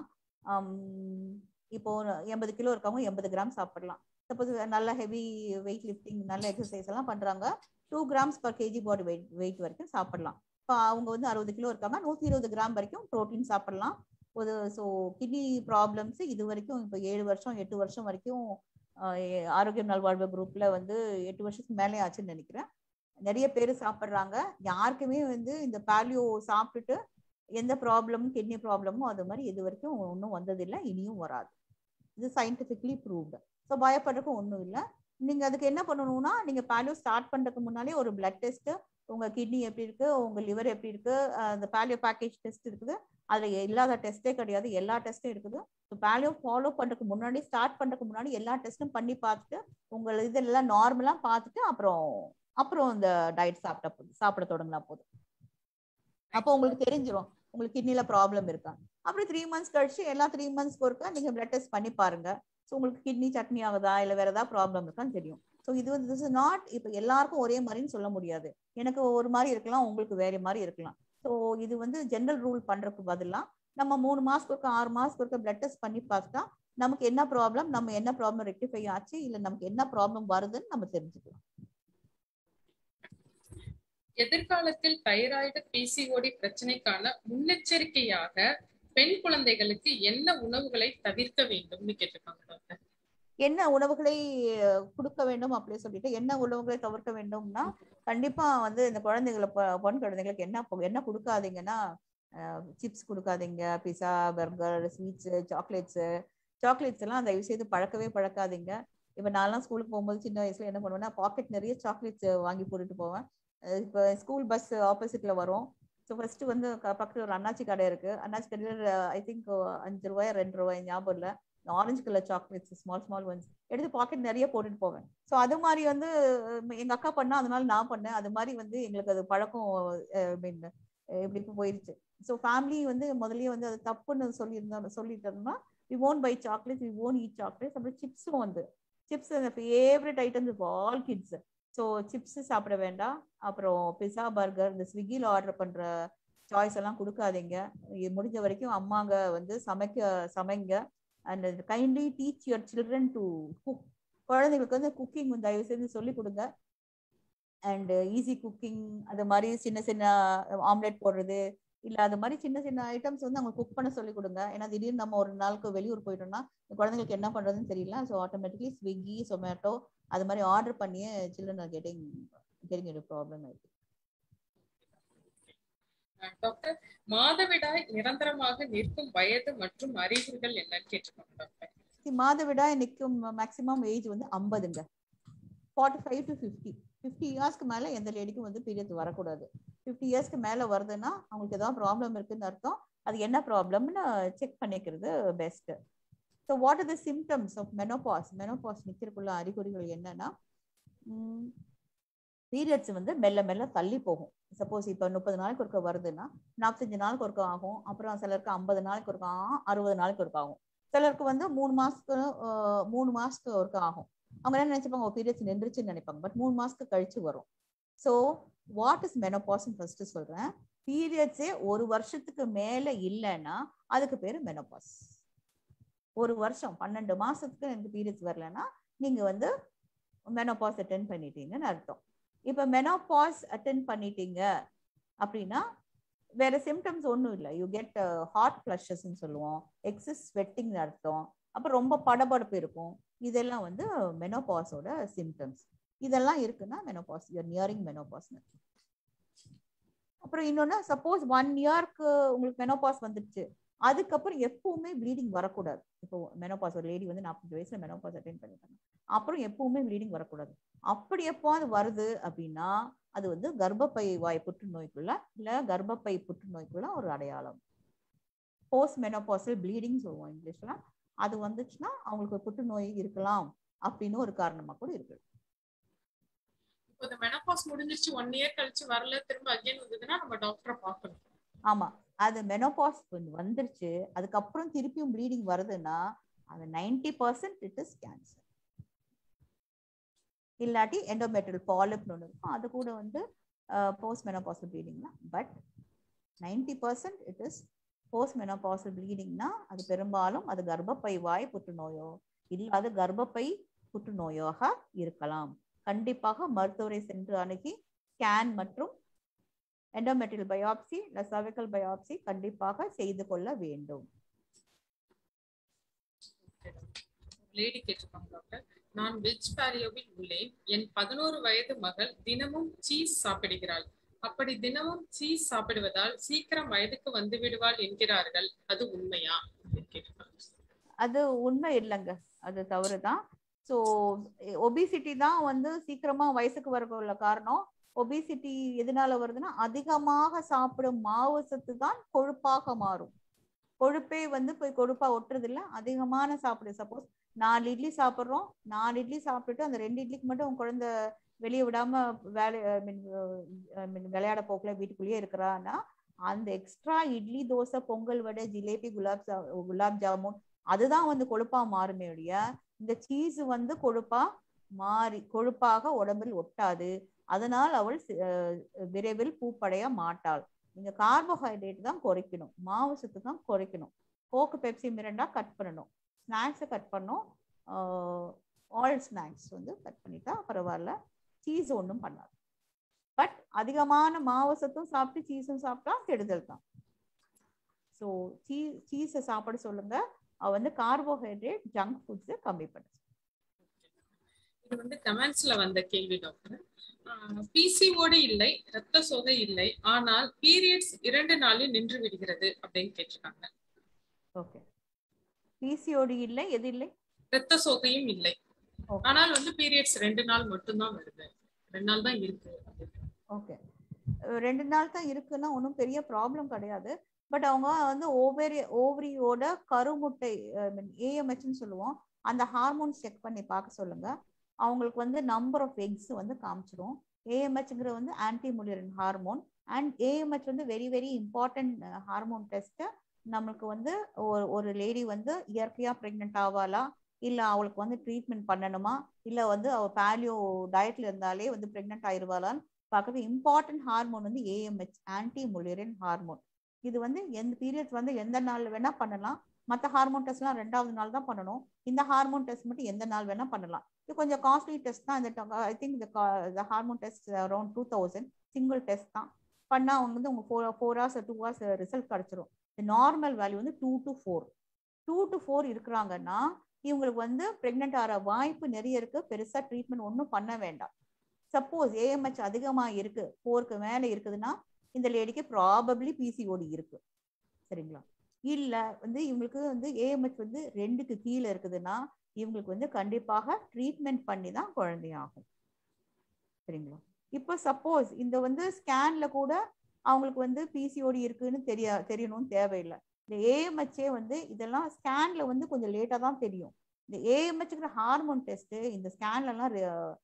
இப்போ எண்பது கிலோ இருக்கவங்க எண்பது கிராம் சாப்பிடலாம் சப்போஸ் நல்ல ஹெவி வெயிட் லிஃப்டிங் நல்ல எக்ஸசைஸ் எல்லாம் பண்றாங்க two grams per kg body weight weight வரைக்கும் சாப்பிடலாம் இப்போ அவங்க வந்து அறுபது கிலோ இருக்காங்க நூற்றி இருபது கிராம் வரைக்கும் ப்ரோட்டீன் சாப்பிடலாம் ஒரு ஸோ கிட்னி ப்ராப்ளம்ஸ் இது வரைக்கும் இப்போ ஏழு வருஷம் எட்டு வருஷம் வரைக்கும் ஆரோக்கியம் நல்வாழ்வு குரூப்ல வந்து எட்டு வருஷத்துக்கு மேலே ஆச்சுன்னு நினைக்கிறேன் நிறைய பேர் சாப்பிட்றாங்க யாருக்குமே வந்து இந்த பாலியோ சாப்பிட்டுட்டு எந்த ப்ராப்ளமும் கிட்னி ப்ராப்ளமும் அது மாதிரி இது வரைக்கும் ஒன்றும் வந்ததில்லை இனியும் வராது இது சயின்டிஃபிக்லி ப்ரூவ்டு ஸோ பயப்படுறதுக்கும் ஒன்றும் இல்லை நீங்க அதுக்கு என்ன பண்ணணும்னா நீங்க பாலியோ ஸ்டார்ட் பண்றதுக்கு முன்னாலே ஒரு பிளட் டெஸ்ட் உங்க கிட்னி எப்படி இருக்கு உங்க லிவர் எப்படி இருக்கு அந்த பாலியோ பேக்கேஜ் டெஸ்ட் இருக்குது அதுல இல்லாத டெஸ்டே கிடையாது எல்லா டெஸ்ட்டும் இருக்குது ஸோ பாலியோ ஃபாலோ பண்றதுக்கு முன்னாடி ஸ்டார்ட் பண்றதுக்கு முன்னாடி எல்லா டெஸ்ட்டும் பண்ணி பார்த்துட்டு உங்க இதெல்லாம் நார்மலா பார்த்துட்டு அப்புறம் அப்புறம் இந்த டயட் சாப்பிட்ட சாப்பிட தொடங்கினா போதும் அப்போ உங்களுக்கு தெரிஞ்சிடும் உங்களுக்கு கிட்னில ப்ராப்ளம் இருக்கா அப்புறம் த்ரீ மந்த்ஸ் கழிச்சு எல்லா த்ரீ மந்த்ஸ்க்கு ஒருக்கா நீங்க பிளட் டெஸ்ட் பண்ணி பாருங்க ஸோ உங்களுக்கு கிட்னி சட்னி ஆகுதா இல்லை வேற ஏதாவது ப்ராப்ளம் இருக்கான்னு தெரியும் ஸோ இது வந்து திஸ் இஸ் நாட் இப்போ எல்லாருக்கும் ஒரே மாதிரின்னு சொல்ல முடியாது எனக்கு ஒரு மாதிரி இருக்கலாம் உங்களுக்கு வேற மாதிரி இருக்கலாம் ஸோ இது வந்து ஜென்ரல் ரூல் பண்றதுக்கு பதிலாக நம்ம மூணு மாசத்துக்கு ஒருக்க ஆறு மாசத்துக்கு ஒருக்க பிளட் டெஸ்ட் பண்ணி பார்த்தா நமக்கு என்ன ப்ராப்ளம் நம்ம என்ன ப்ராப்ளம் ரெக்டிஃபை ஆச்சு இல்லை நமக்கு என்ன ப்ராப்ளம் வருதுன்னு நம்ம தெரிஞ்சுக்கலாம் எதிர்காலத்தில் தைராய்டு பிசிஓடி பிரச்சனைக்கான முன்னெச்சரிக்கையாக பெண் குழந்தைகளுக்கு என்ன உணவுகளை தவிர்க்க வேண்டும்னு கேட்டிருக்காங்க டாக்டர் என்ன உணவுகளை கொடுக்க வேண்டும் அப்படி சொல்லிட்டு என்ன உணவுகளை தவிர்க்க வேண்டும்னா கண்டிப்பா வந்து இந்த குழந்தைகளை பொன் குழந்தைங்களுக்கு என்ன என்ன கொடுக்காதீங்கன்னா சிப்ஸ் கொடுக்காதீங்க pizza burger sweets chocolates chocolates எல்லாம் தயவு செய்து பழக்கவே பழக்காதீங்க இப்போ நான்லாம் ஸ்கூலுக்கு போகும்போது சின்ன வயசுல என்ன பண்ணுவேன்னா பாக்கெட் நிறைய சாக்லேட்ஸ் வாங்கி போட்டுட்டு போவேன் இப்போ ஸ்கூல் பஸ் ஆப்போசிட்ல வரும் ஸோ ஃபர்ஸ்ட் வந்து பக்கத்தில் ஒரு அண்ணாச்சி கடை இருக்கு அண்ணாச்சி கடையில் ஐ திங்க் அஞ்சு ரூபாய் ரெண்டு ரூபாய் ஞாபகம் இல்லை orange colour chocolates small small ones எடுத்து பாக்கெட் நிறைய போட்டுட்டு போவேன் ஸோ அது மாதிரி வந்து எங்க அக்கா பண்ணா அதனால நான் பண்ணேன் அது மாதிரி வந்து எங்களுக்கு அது பழக்கம் மீன் எப்படி போயிருச்சு ஸோ ஃபேமிலி வந்து முதல்லயே வந்து அது தப்புன்னு சொல்லியிருந்தோம் சொல்லிட்டோம்னா we won't buy chocolates we won't eat chocolates அப்புறம் சிப்ஸும் வந்து chips favourite items all kids so chips சாப்பிட வேண்டாம் அப்புறம் பிஸா பர்கர் இந்த ஸ்விக்கியில் ஆர்டர் பண்ற சாய்ஸ் எல்லாம் கொடுக்காதீங்க முடிஞ்ச வரைக்கும் அம்மாங்க வந்து சமைக்க சமைங்க and kindly teach your children to cook குழந்தைங்களுக்கு வந்து குக்கிங் வந்து தயவு செய்து சொல்லி கொடுங்க அண்ட் ஈஸி குக்கிங் அது மாதிரி சின்ன சின்ன ஆம்லெட் போடுறது இல்ல அது மாதிரி சின்ன சின்ன ஐட்டம்ஸ் வந்து அவங்க குக் பண்ண சொல்லி கொடுங்க ஏன்னா திடீர்னு நம்ம ஒரு நாளுக்கு வெளியூர் போயிட்டோம்னா குழந்தைங்களுக்கு என்ன பண்றதுன்னு தெரியல ஸோ ஆட்டோமேட்டிக்லி ஸ்விக்கி சொமேட்டோ அது மாதிரி ஆர்டர் பண்ணியே சில்ட்ரன் ஆர் கெட்டிங் கெட்டிங் ஒரு ப்ராப்ளம் ஆயிடுச்சு டாக்டர் மாதவிடாய் நிரந்தரமாக நிற்கும் வயது மற்றும் அறிகுறிகள் என்னன்னு கேட்டிருக்காங்க டாக்டர் மாதவிடாய் நிற்கும் மேக்சிமம் ஏஜ் வந்து ஐம்பதுங்க forty five to fifty fifty இயர்ஸ்க்கு மேல எந்த லேடிக்கும் வந்து பீரியட் வரக்கூடாது ஃபிஃப்டி இயர்ஸ்க்கு மேல வருதுன்னா அவங்களுக்கு ஏதாவது ப்ராப்ளம் இருக்குன்னு அர்த்தம் அது என்ன ப்ராப்ளம்னு செக் பண்ணிக்கிறது best so what are the symptoms of menopause menopause நிற்கிறதுக்குள்ள அறிகுறிகள் என்னன்னா பீரியட்ஸ் வந்து மெல்ல மெல்ல தள்ளி போகும் சப்போஸ் இப்போ முப்பது நாளைக்கு ஒருக்க வருதுன்னா நாற்பத்தஞ்சு நாளைக்கு ஒருக்க ஆகும் அப்புறம் சிலருக்கு ஐம்பது நாளைக்கு ஒருக்க ஆகும் அறுபது நாளைக்கு ஒருக்க ஆகும் சிலருக்கு வந்து மூணு மாசத்துக்கு ஆஹ் மூணு மாசத்துக்கு ஒருக்க ஆகும் அவங்க என்ன நினைச்சுப்பாங்க பீரியட்ஸ் நின்றுச்சுன்னு நினைப்பாங்க பட் மூணு மாசத்துக்கு கழிச்சு வரும் ஸோ வாட் இஸ் மெனோபாஸ்ன்னு ஃபர்ஸ்ட் சொல்றேன் பீரியட்ஸே ஒரு வருஷத்துக்கு மேல இல்லைன்னா அதுக்கு பேரு மெனோபாஸ் ஒரு வருஷம் பன்னெண்டு மாசத்துக்கு எனக்கு பீரியட்ஸ் வரலன்னா நீங்க வந்து மெனோபாஸ் அட்டென்ட் பண்ணிட்டீங்கன்னு அர்த்தம் இப்ப மெனோபாஸ் அட்டென்ட் பண்ணிட்டீங்க அப்படின்னா வேற சிம்டம்ஸ் ஒன்றும் இல்லை யூ கெட் ஹார்ட் ஃபிளஷஸ்ன்னு சொல்லுவோம் எக்ஸஸ் ஸ்வெட்டிங் அர்த்தம் அப்புறம் ரொம்ப படபடப்பு இருக்கும் இதெல்லாம் வந்து மெனோபாஸோட சிம்டம்ஸ் இதெல்லாம் இருக்குன்னா மெனோபாஸ் யூஆர் நியரிங் மெனோபாஸ்னு அப்புறம் இன்னொன்னு சப்போஸ் ஒன் இயர்க்கு உங்களுக்கு மெனோபாஸ் வந்துடுச்சு அதுக்கப்புறம் எப்பவுமே ப்ளீடிங் வரக்கூடாது இப்போ மெனோபாஸ் ஒரு லேடி வந்து நாற்பது வயசுல மெனோபாஸ் அட்டைன் பண்ணிட்டாங்க அப்புறம் எப்பவுமே ப்ளீடிங் வரக்கூடாது அப்படி எப்போது வருது அப்படின்னா அது வந்து கர்ப்பப்பை வாய் புற்றுநோய்க்குள்ள இல்ல கர்ப்பப்பை புற்றுநோய்க்குள்ள ஒரு அடையாளம் போஸ்ட் மெனோபாசல் ப்ளீடிங் சொல்லுவோம் இங்கிலீஷ்ல அது வந்துச்சுன்னா அவங்களுக்கு புற்றுநோய் இருக்கலாம் அப்படின்னு ஒரு காரணமா கூட இருக்கு இப்போ இந்த மெனபாஸ் முடிஞ்சிருச்சு ஒன் இயர் கழிச்சு வரல திரும்ப அகைன் வந்ததுன்னா நம்ம டாக்டரை பார்க்கணும் ஆமா அது மெனோபாஸ் வந்துருச்சு அதுக்கப்புறம் திருப்பியும் ப்ளீடிங் வருதுன்னா அது ninety percent it is cancer இல்லாட்டி எண்டோமெட்ரியல் பாலிப்னு ஒன்று இருக்கும் அது கூட வந்து போஸ்ட் மெனோபாசல் ப்ளீடிங்னா but ninety percent it is post menopausal ப்ளீடிங்னா அது பெரும்பாலும் அது கர்ப்பப்பை வாய் புற்றுநோயோ இல்லாத கர்ப்பப்பை புற்றுநோயாக இருக்கலாம் கண்டிப்பாக மருத்துவரை சென்று அணுகி ஸ்கேன் மற்றும் எண்டோமெட்ரியல் பயாப்சி இல்ல சர்விக்கல் பயாப்சி கண்டிப்பாக செய்து கொள்ள வேண்டும் லேடி கேட்டிருக்காங்க டாக்டர் நான் வெஜ் பேரியோவில் உள்ளேன் என் பதினோரு வயது மகள் தினமும் சீஸ் சாப்பிடுகிறாள் அப்படி தினமும் சீஸ் சாப்பிடுவதால் சீக்கிரம் வயதுக்கு வந்து விடுவாள் என்கிறார்கள் அது உண்மையா அப்படின்னு கேட்டிருக்காங்க அது உண்மை இல்லைங்க அது தவறுதான் ஸோ ஒபிசிட்டி தான் வந்து சீக்கிரமா வயசுக்கு வர உள்ள காரணம் ஒபிசிட்டி எதனால வருதுன்னா அதிகமாக சாப்பிடும் மாவு சத்து தான் கொழுப்பாக மாறும் கொழுப்பே வந்து போய் கொழுப்பா ஒட்டுறது இல்ல அதிகமான சாப்பிடு சப்போஸ் நாலு இட்லி சாப்பிட்றோம் நாலு இட்லி சாப்பிட்டுட்டு அந்த ரெண்டு இட்லிக்கு மட்டும் உங்க குழந்தை வெளியே விடாம வேலை மீன் விளையாட போக்குல வீட்டுக்குள்ளேயே இருக்கிறான்னா அந்த எக்ஸ்ட்ரா இட்லி தோசை பொங்கல் வடை ஜிலேபி குலாப் ஜா குலாப் ஜாமுன் அதுதான் வந்து கொழுப்பா மாறுமே ஒழிய இந்த சீஸ் வந்து கொழுப்பா மாறி கொழுப்பாக உடம்பில் ஒட்டாது அதனால் அவள் விரைவில் பூப்படைய மாட்டாள் நீங்க கார்போஹைட்ரேட் தான் குறைக்கணும் மாவு சத்து தான் குறைக்கணும் கோக்கு பெப்சி மிரண்டா கட் பண்ணணும் ஸ்நாக்ஸை கட் பண்ணணும் ஆல் ஸ்நாக்ஸ் வந்து கட் பண்ணிட்டா பரவாயில்ல சீஸ் ஒன்றும் பண்ணாது பட் அதிகமான மாவு சத்தும் சாப்பிட்டு சீஸும் சாப்பிட்டா கெடுதல் தான் ஸோ சீ சீஸை சாப்பிட சொல்லுங்க அவ வந்து கார்போஹைட்ரேட் ஜங்க் ஃபுட்ஸை கம்மி பண்ண இது வந்து கமெண்ட்ஸ்ல வந்த கேள்வி டாக்டர் பிசிஓடி இல்லை ரத்த சோகை இல்லை ஆனால் பீரியட்ஸ் இரண்டு நாளில் நின்று விடுகிறது அப்படின்னு கேட்டிருக்காங்க ஓகே பிசிஓடி இல்லை எது இல்லை ரத்த சோகையும் இல்லை Okay. ஆனால் வந்து பீரியட்ஸ் ரெண்டு நாள் மட்டும்தான் வருது ரெண்டு நாள் தான் இருக்கு ஓகே ரெண்டு நாள் தான் இருக்குன்னா ஒன்றும் பெரிய ப்ராப்ளம் கிடையாது பட் அவங்க வந்து ஓவரி ஓவரியோட கருமுட்டை ஏஎம்ஹெச்னு சொல்லுவோம் அந்த ஹார்மோன்ஸ் செக் பண்ணி பார்க்க சொல்லுங்க அவங்களுக்கு வந்து நம்பர் ஆஃப் எக்ஸ் வந்து காமிச்சிரும் ஏஎம்ஹெச்ங்கிற வந்து anti mullerian hormone and AMH வந்து very very important hormone test நம்மளுக்கு வந்து ஒரு ஒரு லேடி வந்து இயற்கையா ப்ரெக்னென்ட் ஆவாளா இல்ல அவளுக்கு வந்து ட்ரீட்மெண்ட் பண்ணணுமா இல்ல வந்து அவ பேலியோ டயட்ல இருந்தாலே வந்து ப்ரெக்னென்ட் ஆயிருவாளான்னு பார்க்கறது இம்பார்ட்டன்ட் ஹார்மோன் வந்து ஏஎம்ஹெச் ஆன்டி முலியரின் ஹார்மோன் இது வந்து எந்த பீரியட்ஸ் வந்து எந்த நாள் வேணா பண்ணலாம் மற்ற ஹார்மோன் டெஸ்ட்லாம் ரெண்டாவது நாள் தான் பண்ணணும் இந்த ஹார்மோன் டெஸ்ட் மட்டும் எந்த நாள் வேணா பண்ணலாம் இது கொஞ்சம் காஸ்ட்லி டெஸ்ட் தான் இந்த ஐ திங்க் இந்த hormone test around two thousand single test தான் பண்ணா அவங்க வந்து உங்க four four hours two hours result கிடைச்சிரும் இந்த நார்மல் வேல்யூ வந்து two to four two to four இருக்கிறாங்கன்னா இவங்களுக்கு வந்து ப்ரெக்னென்ட் ஆகிற வாய்ப்பு நிறைய இருக்கு பெருசா ட்ரீட்மெண்ட் ஒன்றும் பண்ண வேண்டாம் சப்போஸ் ஏஎம்ஹெச் அதிகமா இருக்கு ஃபோருக்கு மேல இருக்குதுன்னா இந்த லேடிக்கு ப்ராபப்ளி பிசிஓடி இருக்கு சரிங்களா இல்ல வந்து இவங்களுக்கு வந்து ஏஎம்ஹெச் வந்து ரெண்டுக்கு கீழே இருக்குதுன்னா இவங்களுக்கு வந்து கண்டிப்பாக ட்ரீட்மெண்ட் பண்ணி தான் குழந்தையாகும் சரிங்களா இப்போ சப்போஸ் இந்த வந்து ஸ்கேன்ல கூட அவங்களுக்கு வந்து பிசிஓடி இருக்குன்னு தெரிய தெரியணும்னு தேவையில்லை இந்த ஏஎம்ஹெச்ஏ வந்து இதெல்லாம் ஸ்கேன்ல வந்து கொஞ்சம் லேட்டாக தான் தெரியும் இந்த ஏஎம்ஹெச்ங்கிற ஹார்மோன் டெஸ்ட் இந்த ஸ்கேன்லலாம்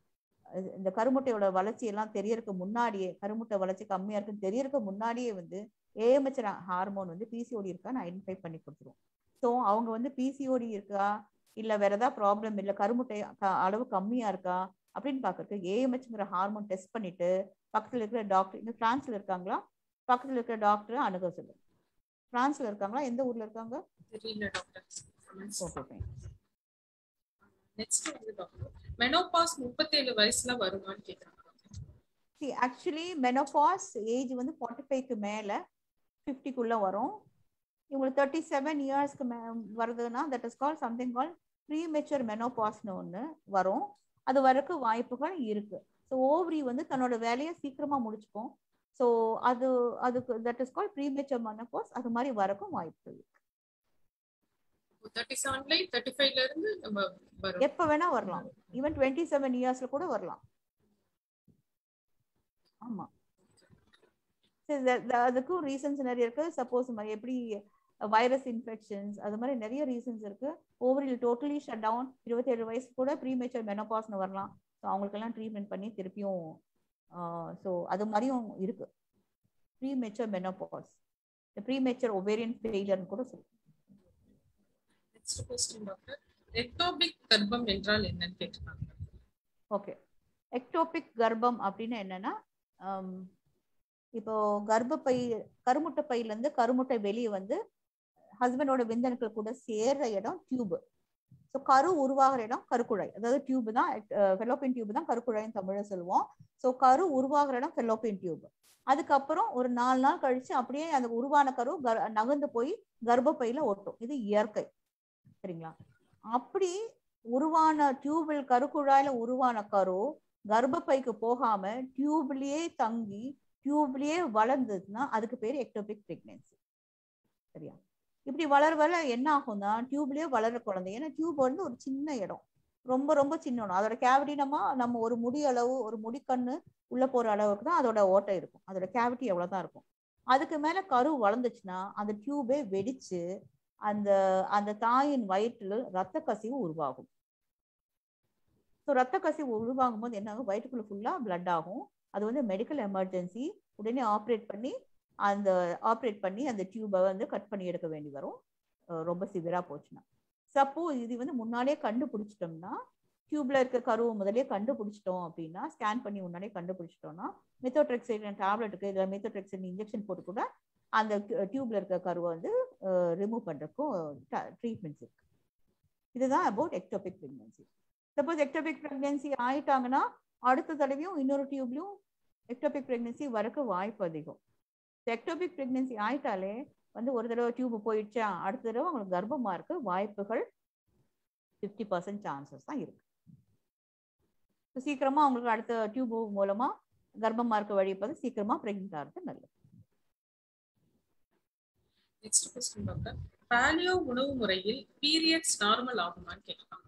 இது- இந்த கருமுட்டையோட வளர்ச்சி எல்லாம் தெரியறதுக்கு முன்னாடியே கருமுட்டை வளர்ச்சி கம்மியா இருக்குன்னு தெரியறதுக்கு முன்னாடியே வந்து ஏஎம்ஹெச் ஹார்மோன் வந்து பிசிஓடி இருக்கான்னு ஐடென்டிஃபை பண்ணி கொடுத்துரும் ஸோ அவங்க வந்து பிசிஓடி இருக்கா இல்ல வேற ஏதாவது ப்ராப்ளம் இல்ல கருமுட்டை க- அளவு கம்மியா இருக்கா அப்படின்னு பாக்குறதுக்கு ஏஎம்ஹெச்ங்கிற ஹார்மோன் டெஸ்ட் பண்ணிட்டு பக்கத்துல இருக்கிற டாக்டர் இந்த பிரான்ஸ்ல இருக்காங்களா பக்கத்துல இருக்கிற டாக்டரை அணுக சொல்லு பிரான்ஸ்ல இருக்காங்களா எந்த ஊர்ல இருக்காங்க தெரியல டாக்டர் ஓகே ஃபைன் நெக்ஸ்ட் வந்து டாக்டர் மெனோபாஸ் முப்பத்தேழு வயசுல வருமான்னு கேக்குறாங்க சி ஆக்சுவலி மெனோபாஸ் ஏஜ் வந்து ஃபார்ட்டி ஃபைவ்க்கு மேலே ஃபிஃப்டிக்குள்ளே வரும் இவங்களுக்கு தேர்ட்டி செவன் இயர்ஸ்க்கு மே வருதுன்னா that is call something call premature மெனோபாஸ்னு ஒன்று வரும் அது வரக்கு வாய்ப்புகள் இருக்கு ஸோ ஓவரி வந்து தன்னோட வேலையை சீக்கிரமா முடிச்சுக்கும் ஸோ அது அதுக்கு that is call premature menopause அது மாதிரி வரக்கும் வாய்ப்பு இருக்கு தேர்ட்டி செவன்ல தேர்ட்டி ஃபைவ்ல இருந்து நம்ம வரும் எப்போ வேணா வரலாம் ஈவன் டுவெண்ட்டி செவன் இயர்ஸ்ல கூட வரலாம் ஆமா சரி, த- த- அதுக்கும் ரீசன்ஸ் நிறைய இருக்கு சப்போஸ் மாதிரி எப்படி வைரஸ் இன்ஃபெக்ஷன்ஸ் அது மாதிரி நிறைய ரீசன்ஸ் இருக்கு ஓவரில் டோட்டலி ஷட் டவுன் இருபத்தேழு வயசு கூட ப்ரீ மேச்சர் மெனோபாஸ்னு வரலாம் ஸோ அவங்களுக்கெல்லாம் ட்ரீட்மெண்ட் பண்ணி திருப்பியும் ஸோ அது மாதிரியும் இருக்கு premature menopause premature ovarian ஃபெயிலியர்னு கூட சொல்லுவோம் நெக்ஸ்ட் கொஸ்டின் டாக்டர் எக்டோபிக் கர்ப்பம் என்றால் என்னன்னு கேட்டிருக்காங்க ஓகே எக்டோபிக் கர்ப்பம் அப்படின்னு என்னன்னா ஹம், இப்போ கர்ப்பப்பை கருமுட்டை பையில இருந்து கருமுட்டை வெளியே வந்து ஹஸ்பண்டோட விந்தணுக்கள் கூட சேர்ற இடம் டியூப் ஸோ கரு உருவாகிற இடம் கருக்குழாய் அதாவது டியூப் தான் ஃபெலோப்பியன் டியூப் தான் கருக்குழாய்னு தமிழ்ல சொல்லுவோம் ஸோ கரு உருவாகிற இடம் ஃபெலோப்பியன் டியூப் அதுக்கப்புறம் ஒரு நாலு நாள் கழிச்சு அப்படியே அந்த உருவான கரு கர்- நகர்ந்து போய் கர்ப்பப்பையில ஒட்டும் இது இயற்கை சரிங்களா அப்படி உருவான டியூபில் கருக்குழாயில உருவான கரு கர்ப்பப்பைக்கு போகாம டியூப்லயே தங்கி டியூப்லயே வளர்ந்ததுன்னா அதுக்கு பேர் எக்டோபிக் பிரெக்னன்சி சரியா இப்படி வளர வளர என்ன ஆகும்னா டியூப்லயே வளர குழந்தை ஏன்னா டியூப் வந்து ஒரு சின்ன இடம் ரொம்ப ரொம்ப சின்ன இடம் அதோட கேவிட்டி நம்ம நம்ம ஒரு முடி அளவு ஒரு முடிக்கண்ணு உள்ள போற அளவுக்கு தான் அதோட ஓட்டை இருக்கும் அதோட கேவிட்டி எவ்வளவுதான் இருக்கும் அதுக்கு மேல கரு வளர்ந்துச்சுன்னா அந்த டியூபே வெடிச்சு அந்த அந்த தாயின் வயிற்றில் ரத்த கசிவு உருவாகும் ஸோ ரத்த கசிவு உருவாகும் போது என்ன ஆகும் வயிற்றுக்குள்ள ஃபுல்லா பிளட் ஆகும் அது வந்து மெடிக்கல் எமர்ஜென்சி உடனே ஆப்ரேட் பண்ணி அந்த ஆப்ரேட் பண்ணி அந்த டியூபை வந்து கட் பண்ணி எடுக்க வேண்டி வரும் அஹ் ரொம்ப சிவியரா போச்சுன்னா சப்போஸ் இது வந்து முன்னாடியே கண்டுபிடிச்சிட்டோம்னா டியூப்ல இருக்க கருவை முதலே கண்டுபிடிச்சிட்டோம் அப்படின்னா ஸ்கேன் பண்ணி முன்னாடியே கண்டுபிடிச்சிட்டோம்னா மெத்தோட்ரெக்சைட் டேப்லெட்டுக்கு இதில் மெத்தோட்ரெக்சைட் இன்ஜெக்ஷன் போட்டு கூட அந்த டியூப்ல இருக்க கருவை வந்து ரிமூவ் பண்றதுக்கும் ட்ரீட்மெண்ட்ஸ் இருக்கு இதுதான் about ectopic pregnancy suppose ectopic pregnancy ஆயிட்டாங்கன்னா அடுத்த தடவையும் இன்னொரு டியூப்லயும் எக்டோபிக் பிரெக்னன்சி வரக்கு வாய்ப்பு அதிகம் எக்டோபிக் பிரெக்னன்சி ஆயிட்டாலே வந்து ஒரு தடவை டியூப் போயிடுச்சா அடுத்த தடவை அவங்களுக்கு கர்ப்பமா இருக்க வாய்ப்புகள் ஃபிஃப்டி பர்சன்ட் சான்சஸ் தான் இருக்கு So, சீக்கிரமா அவங்களுக்கு அடுத்த டியூப் மூலமா கர்ப்பமா இருக்க வழி பார்த்து சீக்கிரமா பிரெக்னென்ட் ஆகிறது நல்லது நெக்ஸ்ட் கொஸ்டின் டாக்டர் பாலியோ உணவு முறையில் பீரியட்ஸ் நார்மல் ஆகுமான்னு கேட்டிருக்காங்க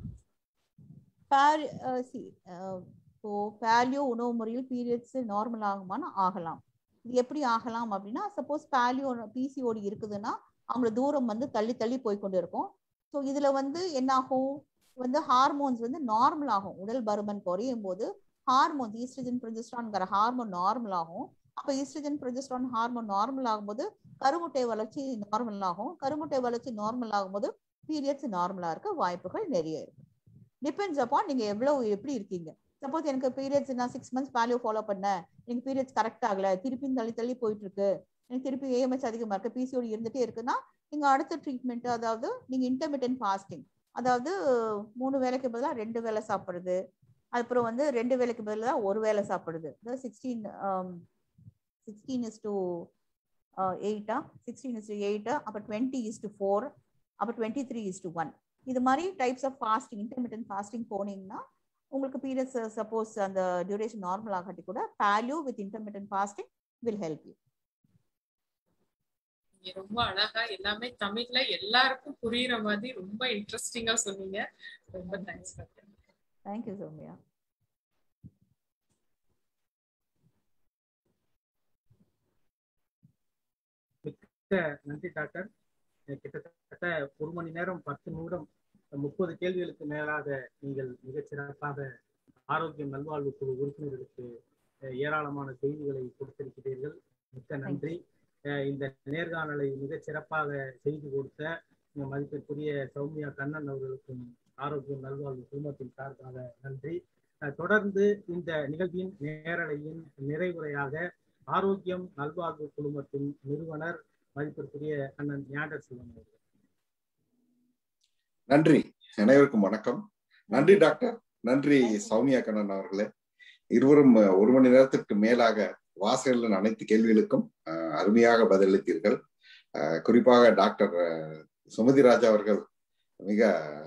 பேரி சி இப்போ பேலியோ உணவு முறையில் பீரியட்ஸ் நார்மல் ஆகுமான்னு ஆகலாம் இது எப்படி ஆகலாம் அப்படின்னா சப்போஸ் பேலியோ பிசிஓடி இருக்குதுன்னா அவங்கள தூரம் வந்து தள்ளி தள்ளி போய் கொண்டு இருக்கும் ஸோ இதுல வந்து என்ன ஆகும் வந்து ஹார்மோன்ஸ் வந்து நார்மல் ஆகும் உடல் பருமன் குறையும் போது ஹார்மோன்ஸ் ஈஸ்ட்ரஜன் ப்ரொஜெஸ்ட்ரான்ங்கிற ஹார்மோன் நார்மல் ஆகும் அப்போ ஈஸ்ட்ரஜன் ப்ரொஜெஸ்ட்ரான் ஹார்மோன் நார்மல் ஆகும்போது கருமுட்டை வளர்ச்சி நார்மல் ஆகும் கருமுட்டை வளர்ச்சி நார்மல் ஆகும்போது பீரியட்ஸ் நார்மலா இருக்க வாய்ப்புகள் நிறைய இருக்கு டிபெண்ட்ஸ் அப்பான் நீங்க எவ்வளவு எப்படி இருக்கீங்க சப்போஸ் எனக்கு பீரியட்ஸ் நான் சிக்ஸ் மந்த்ஸ் பேலியோ ஃபாலோ பண்ணேன் எனக்கு பீரியட்ஸ் கரெக்ட் ஆகல திருப்பி தள்ளி தள்ளி போயிட்டு இருக்கு எனக்கு திருப்பி ஏஎம்எஸ் அதிகமா இருக்கு பிசிஓடி இருந்துட்டே இருக்குன்னா நீங்க அடுத்த ட்ரீட்மெண்ட் அதாவது நீங்க இன்டர்மீடியன்ட் ஃபாஸ்டிங் அதாவது மூணு வேலைக்கு பதிலாக ரெண்டு வேலை சாப்பிடுறது அப்புறம் வந்து ரெண்டு வேலைக்கு பதிலாக ஒரு வேலை சாப்பிடுது அதாவது சிக்ஸ்டீன் சிக்ஸ்டீன் இஸ் டு எயிட்டா சிக்ஸ்டீன் இஸ் டு எயிட்டா அப்போ டுவெண்ட்டி இஸ் டு ஃபோர் அப்போ twenty three is to one இது மாதிரி types of fasting intermittent fasting போனீங்கன்னா உங்களுக்கு பீரியட்ஸ் சப்போஸ் அந்த டியூரேஷன் நார்மல் ஆகாட்டி கூட paleo with intermittent fasting will help you நீங்க ரொம்ப அழகா எல்லாமே தமிழ்ல எல்லாருக்கும் புரியுற மாதிரி ரொம்ப இன்ட்ரெஸ்டிங்கா சொன்னீங்க ரொம்ப தேங்க்ஸ் டாக்டர் தேங்க்யூ சௌமியா நன்றி டாக்டர் கிட்டத்தட்ட ஒரு மணி நேரம் பத்து நிமிடம் முப்பது கேள்விகளுக்கு மேலாக நீங்கள் மிகச் சிறப்பாக ஆரோக்கியம் நல்வாழ்வு குழு உறுப்பினர்களுக்கு ஏராளமான செய்திகளை கொடுத்திருக்கிறீர்கள் மிக்க நன்றி இந்த நேர்காணலை மிக சிறப்பாக செய்து கொடுத்த மதிப்பிற்குரிய சௌமியா கண்ணன் அவர்களுக்கும் ஆரோக்கியம் நல்வாழ்வு குழுமத்தின் சார்பாக நன்றி தொடர்ந்து இந்த நிகழ்வின் நேரலையின் நிறைவுரையாக ஆரோக்கியம் நல்வாழ்வு குழுமத்தின் நிறுவனர் மதிப்பிற்குரிய அண்ணன் ஞாண்டர் சிவன் அவர்கள் நன்றி அனைவருக்கும் வணக்கம் நன்றி டாக்டர் நன்றி சௌமியா கண்ணன் அவர்களே இருவரும் ஒரு மணி நேரத்திற்கு மேலாக வாசகர்களின் அனைத்து கேள்விகளுக்கும் அருமையாக பதிலளித்தீர்கள் குறிப்பாக டாக்டர் சுமதி ராஜா அவர்கள் மிக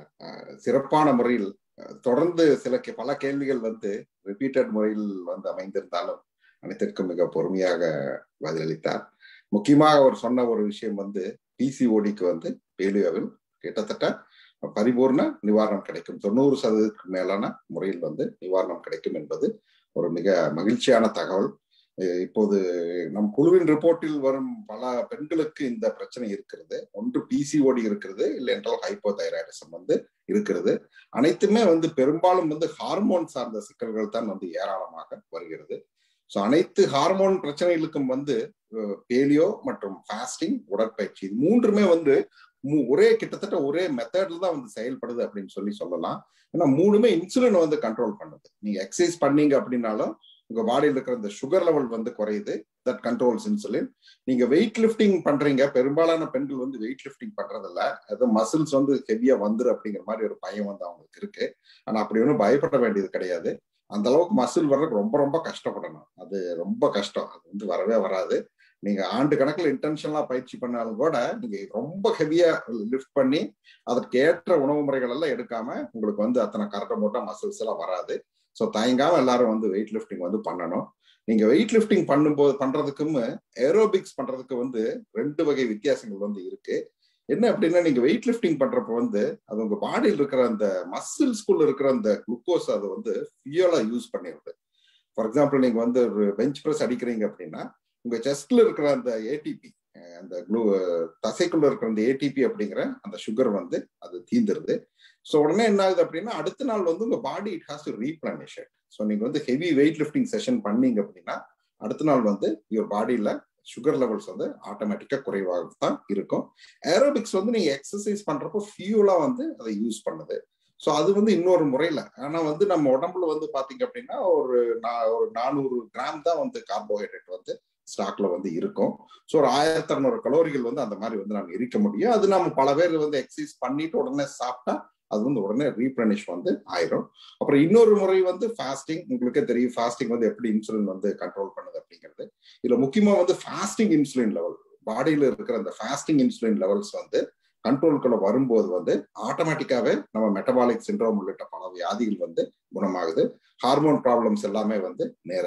சிறப்பான முறையில் தொடர்ந்து சில பல கேள்விகள் வந்து ரிப்பீட்டட் முறையில் வந்து அமைந்திருந்தாலும் அனைத்திற்கும் மிக பொறுமையாக பதிலளித்தார் முக்கியமாக அவர் சொன்ன ஒரு விஷயம் வந்து பிசிஓடிக்கு வந்து பேலியோவில் கிட்டத்தட்ட பரிபூர்ண நிவாரணம் கிடைக்கும் தொண்ணூறு சதவீதத்துக்கு மேலான முறையில் வந்து நிவாரணம் கிடைக்கும் என்பது ஒரு மிக மகிழ்ச்சியான தகவல் இப்போது நம் குழுவின் ரிப்போர்ட்டில் வரும் பல பெண்களுக்கு இந்த பிரச்சனை இருக்கிறது ஒன்று பிசிஓடி இருக்கிறது இல்லை என்றால் ஹைப்போதைராய்டிசம் வந்து இருக்கிறது அனைத்துமே வந்து பெரும்பாலும் வந்து ஹார்மோன் சார்ந்த சிக்கல்கள் தான் வந்து ஏராளமாக வருகிறது ஸோ அனைத்து ஹார்மோன் பிரச்சனைகளுக்கும் வந்து பேலியோ மற்றும் ஃபாஸ்டிங் உடற்பயிற்சி இது மூன்றுமே வந்து ஒரே கிட்டத்தட்ட ஒரே மெத்தட்ல தான் வந்து செயல்படுது அப்படின்னு சொல்லி சொல்லலாம் ஏன்னா மூணுமே இன்சுலின் வந்து கண்ட்ரோல் பண்ணுது நீங்க எக்ஸசைஸ் பண்ணீங்க அப்படின்னாலும் உங்க பாடியில் இருக்கிற இந்த சுகர் லெவல் வந்து குறையுது தட் கண்ட்ரோல்ஸ் இன்சுலின் நீங்க வெயிட் லிஃப்டிங் பண்றீங்க பெரும்பாலான பெண்கள் வந்து வெயிட் லிஃப்டிங் பண்றதில்ல அது மசில்ஸ் வந்து ஹெவியா வந்துரு அப்படிங்கிற மாதிரி ஒரு பயம் வந்து அவங்களுக்கு இருக்கு ஆனா அப்படி ஒன்றும் பயப்பட வேண்டியது கிடையாது அந்த அளவுக்கு மசில் வர்றதுக்கு ரொம்ப ரொம்ப கஷ்டப்படணும் அது ரொம்ப கஷ்டம் அது வந்து வரவே வராது நீங்க ஆண்டு கணக்கில் இன்டென்ஷனலா பயிற்சி பண்ணாலும் கூட நீங்க ரொம்ப ஹெவியா லிஃப்ட் பண்ணி அதற்கு ஏற்ற உணவு முறைகள் எல்லாம் எடுக்காம உங்களுக்கு வந்து அத்தனை கரெக்டா மூட்டா மசில்ஸ் எல்லாம் வராது ஸோ தயங்காம எல்லாரும் வந்து வெயிட் லிஃப்டிங் வந்து பண்ணணும் நீங்க வெயிட் லிஃப்டிங் பண்ணும்போது பண்றதுக்கும் ஏரோபிக்ஸ் பண்றதுக்கு வந்து ரெண்டு வகை வித்தியாசங்கள் வந்து இருக்கு என்ன அப்படின்னா நீங்க வெயிட் லிஃப்டிங் பண்றப்ப வந்து அது உங்க பாடியில் இருக்கிற அந்த மசில்ஸ்குள்ள இருக்கிற அந்த குளுக்கோஸ் அதை வந்து ஃபியூலா யூஸ் பண்ணிடுது ஃபார் எக்ஸாம்பிள் நீங்க வந்து ஒரு பெஞ்ச் ப்ரெஸ் அடிக்கிறீங்க அப்படின்னா உங்க செஸ்ட்ல இருக்கிற அந்த ஏடிபி அந்த குளூ தசைக்குள்ள இருக்கிற அந்த ஏடிபி அப்படிங்கிற அந்த சுகர் வந்து அது தீந்துருது ஸோ உடனே என்ன ஆகுது அப்படின்னா அடுத்த நாள் வந்து உங்க body it has to replenish so நீங்க வந்து ஹெவி வெயிட் லிஃப்டிங் செஷன் பண்ணீங்க அப்படின்னா அடுத்த நாள் வந்து யுவர் பாடியில சுகர் லெவல்ஸ் வந்து ஆட்டோமேட்டிக்கா குறைவாக தான் இருக்கும் ஏரோபிக்ஸ் வந்து நீங்க எக்ஸசைஸ் பண்றப்போ ஃபியூலா வந்து அதை யூஸ் பண்ணுது ஸோ அது வந்து இன்னொரு முறையில ஆனா வந்து நம்ம உடம்புல வந்து பாத்தீங்க அப்படின்னா ஒரு ஒரு நானூறு கிராம் தான் வந்து கார்போஹைட்ரேட் வந்து ஸ்டாக்ல வந்து இருக்கும் ஸோ ஒரு ஆயிரத்தி அறநூறு கலோரிகள் வந்து அந்த மாதிரி வந்து நம்ம எரிக்க முடியும் அது நம்ம பல பேர் வந்து எக்ஸசைஸ் பண்ணிட்டு உடனே சாப்பிட்டா அது வந்து உடனே ரீப்ளனிஷ் வந்து ஆயிரும் அப்புறம் இன்னொரு முறை வந்து ஃபாஸ்டிங் உங்களுக்கே தெரியும் ஃபாஸ்டிங் வந்து எப்படி இன்சுலின் வந்து கண்ட்ரோல் பண்ணுது அப்படிங்கிறது இதுல முக்கியமா வந்து ஃபாஸ்டிங் இன்சுலின் லெவல் பாடியில இருக்கிற அந்த ஃபாஸ்டிங் இன்சுலின் லெவல்ஸ் வந்து கண்ட்ரோல்குள்ள வரும்போது வந்து ஆட்டோமேட்டிக்காவே நம்ம மெட்டபாலிக் சிண்ட்ரோம் உள்ளிட்ட பல வியாதிகள் வந்து குணமாகுது ஹார்மோன் ப்ராப்ளம்ஸ் எல்லாமே வந்து நேர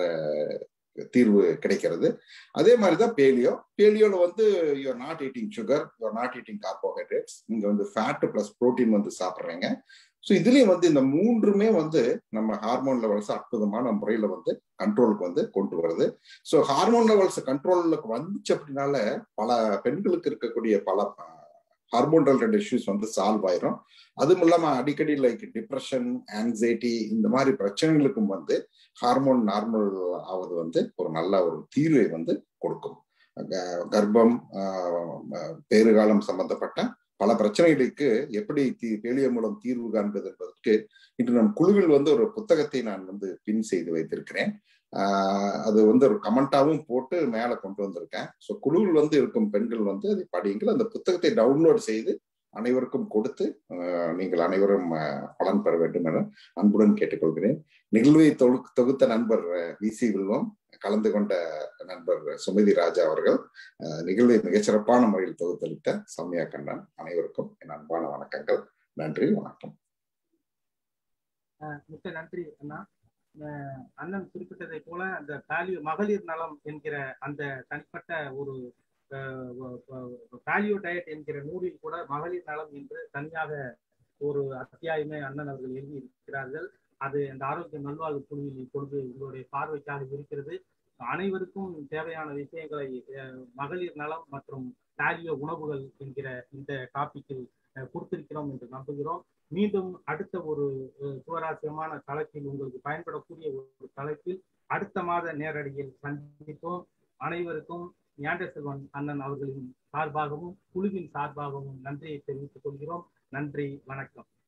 தீர்வு கிடைக்கிறது அதே மாதிரி தான் பேலியோ பேலியோல வந்து you're not eating sugar you're not eating carbohydrates நீங்க வந்து ஃபேட் பிளஸ் ப்ரோட்டீன் வந்து சாப்பிட்றீங்க ஸோ இதுலயும் வந்து இந்த மூன்றுமே வந்து நம்ம ஹார்மோன் லெவல்ஸ் அற்புதமான முறையில வந்து கண்ட்ரோலுக்கு வந்து கொண்டு வருது ஸோ ஹார்மோன் லெவல்ஸ் கண்ட்ரோலுக்கு வந்துச்சு அப்படின்னால பல பெண்களுக்கு இருக்கக்கூடிய பல ஹார்மோன் ரிலேட்டட் இஷ்யூஸ் வந்து சால்வ் ஆயிரும் அதுவும் இல்லாம அடிக்கடி லைக் டிப்ரெஷன் ஆங்ஸைட்டி இந்த மாதிரி பிரச்சனைகளுக்கும் வந்து ஹார்மோன் நார்மல் ஆவது வந்து ஒரு நல்ல ஒரு தீர்வை வந்து கொடுக்கும் கர்ப்பம் பேறுகாலம் சம்பந்தப்பட்ட பல பிரச்சனைகளுக்கு எப்படி தீ பேலிய மூலம் தீர்வு காண்பது என்பதற்கு இன்று நம் குழுவில் வந்து ஒரு புத்தகத்தை நான் வந்து பின் செய்து வைத்திருக்கிறேன் அது வந்து ஒரு கமெண்டாவும் போட்டு மேல கொண்டு வந்திருக்கேன் ஸோ குழுவில் வந்து இருக்கும் பெண்கள் வந்து அதை படியுங்கள் அந்த புத்தகத்தை டவுன்லோட் செய்து அனைவருக்கும் கொடுத்து நீங்கள் அனைவரும் பலன் பெற வேண்டும் என அன்புடன் கேட்டுக்கொள்கிறேன் நிகழ்வை தொகுத்த நண்பர் வி சி வில்வம் கலந்து கொண்ட நண்பர் சுமதி ராஜா அவர்கள் நிகழ்வை மிகச்சிறப்பான முறையில் தொகுத்தளித்த சௌமியா கண்ணன் அனைவருக்கும் என் அன்பான வணக்கங்கள் நன்றி வணக்கம் மிக்க நன்றி அண்ணா அண்ணன் குறிப்பிட்டதை போல அந்த பாலியோ மகளிர் நலம் என்கிற அந்த தனிப்பட்ட ஒரு பாலியோ டயட் என்கிற நூலில் கூட மகளிர் நலம் என்று தனியாக ஒரு அத்தியாயமே அண்ணன் அவர்கள் எழுதி இருக்கிறார்கள் அது அந்த ஆரோக்கிய நல்வாழ்வு குழுவில் இப்பொழுது உங்களுடைய பார்வைக்காக இருக்கிறது அனைவருக்கும் தேவையான விஷயங்களை மகளிர் நலம் மற்றும் பாலியோ உணவுகள் என்கிற இந்த டாபிக்கில் அஹ், கொடுத்திருக்கிறோம் என்று நம்புகிறோம் மீண்டும் அடுத்த ஒரு அஹ், சுவாரஸ்யமான தலைப்பில் உங்களுக்கு பயன்படக்கூடிய ஒரு தலைப்பில் அடுத்த மாத நேரடியில் சந்திப்போம் அனைவருக்கும் ஞாண்ட செல்வன் அண்ணன் அவர்களின் சார்பாகவும் குழுவின் சார்பாகவும் நன்றியை தெரிவித்துக் கொள்கிறோம் நன்றி வணக்கம்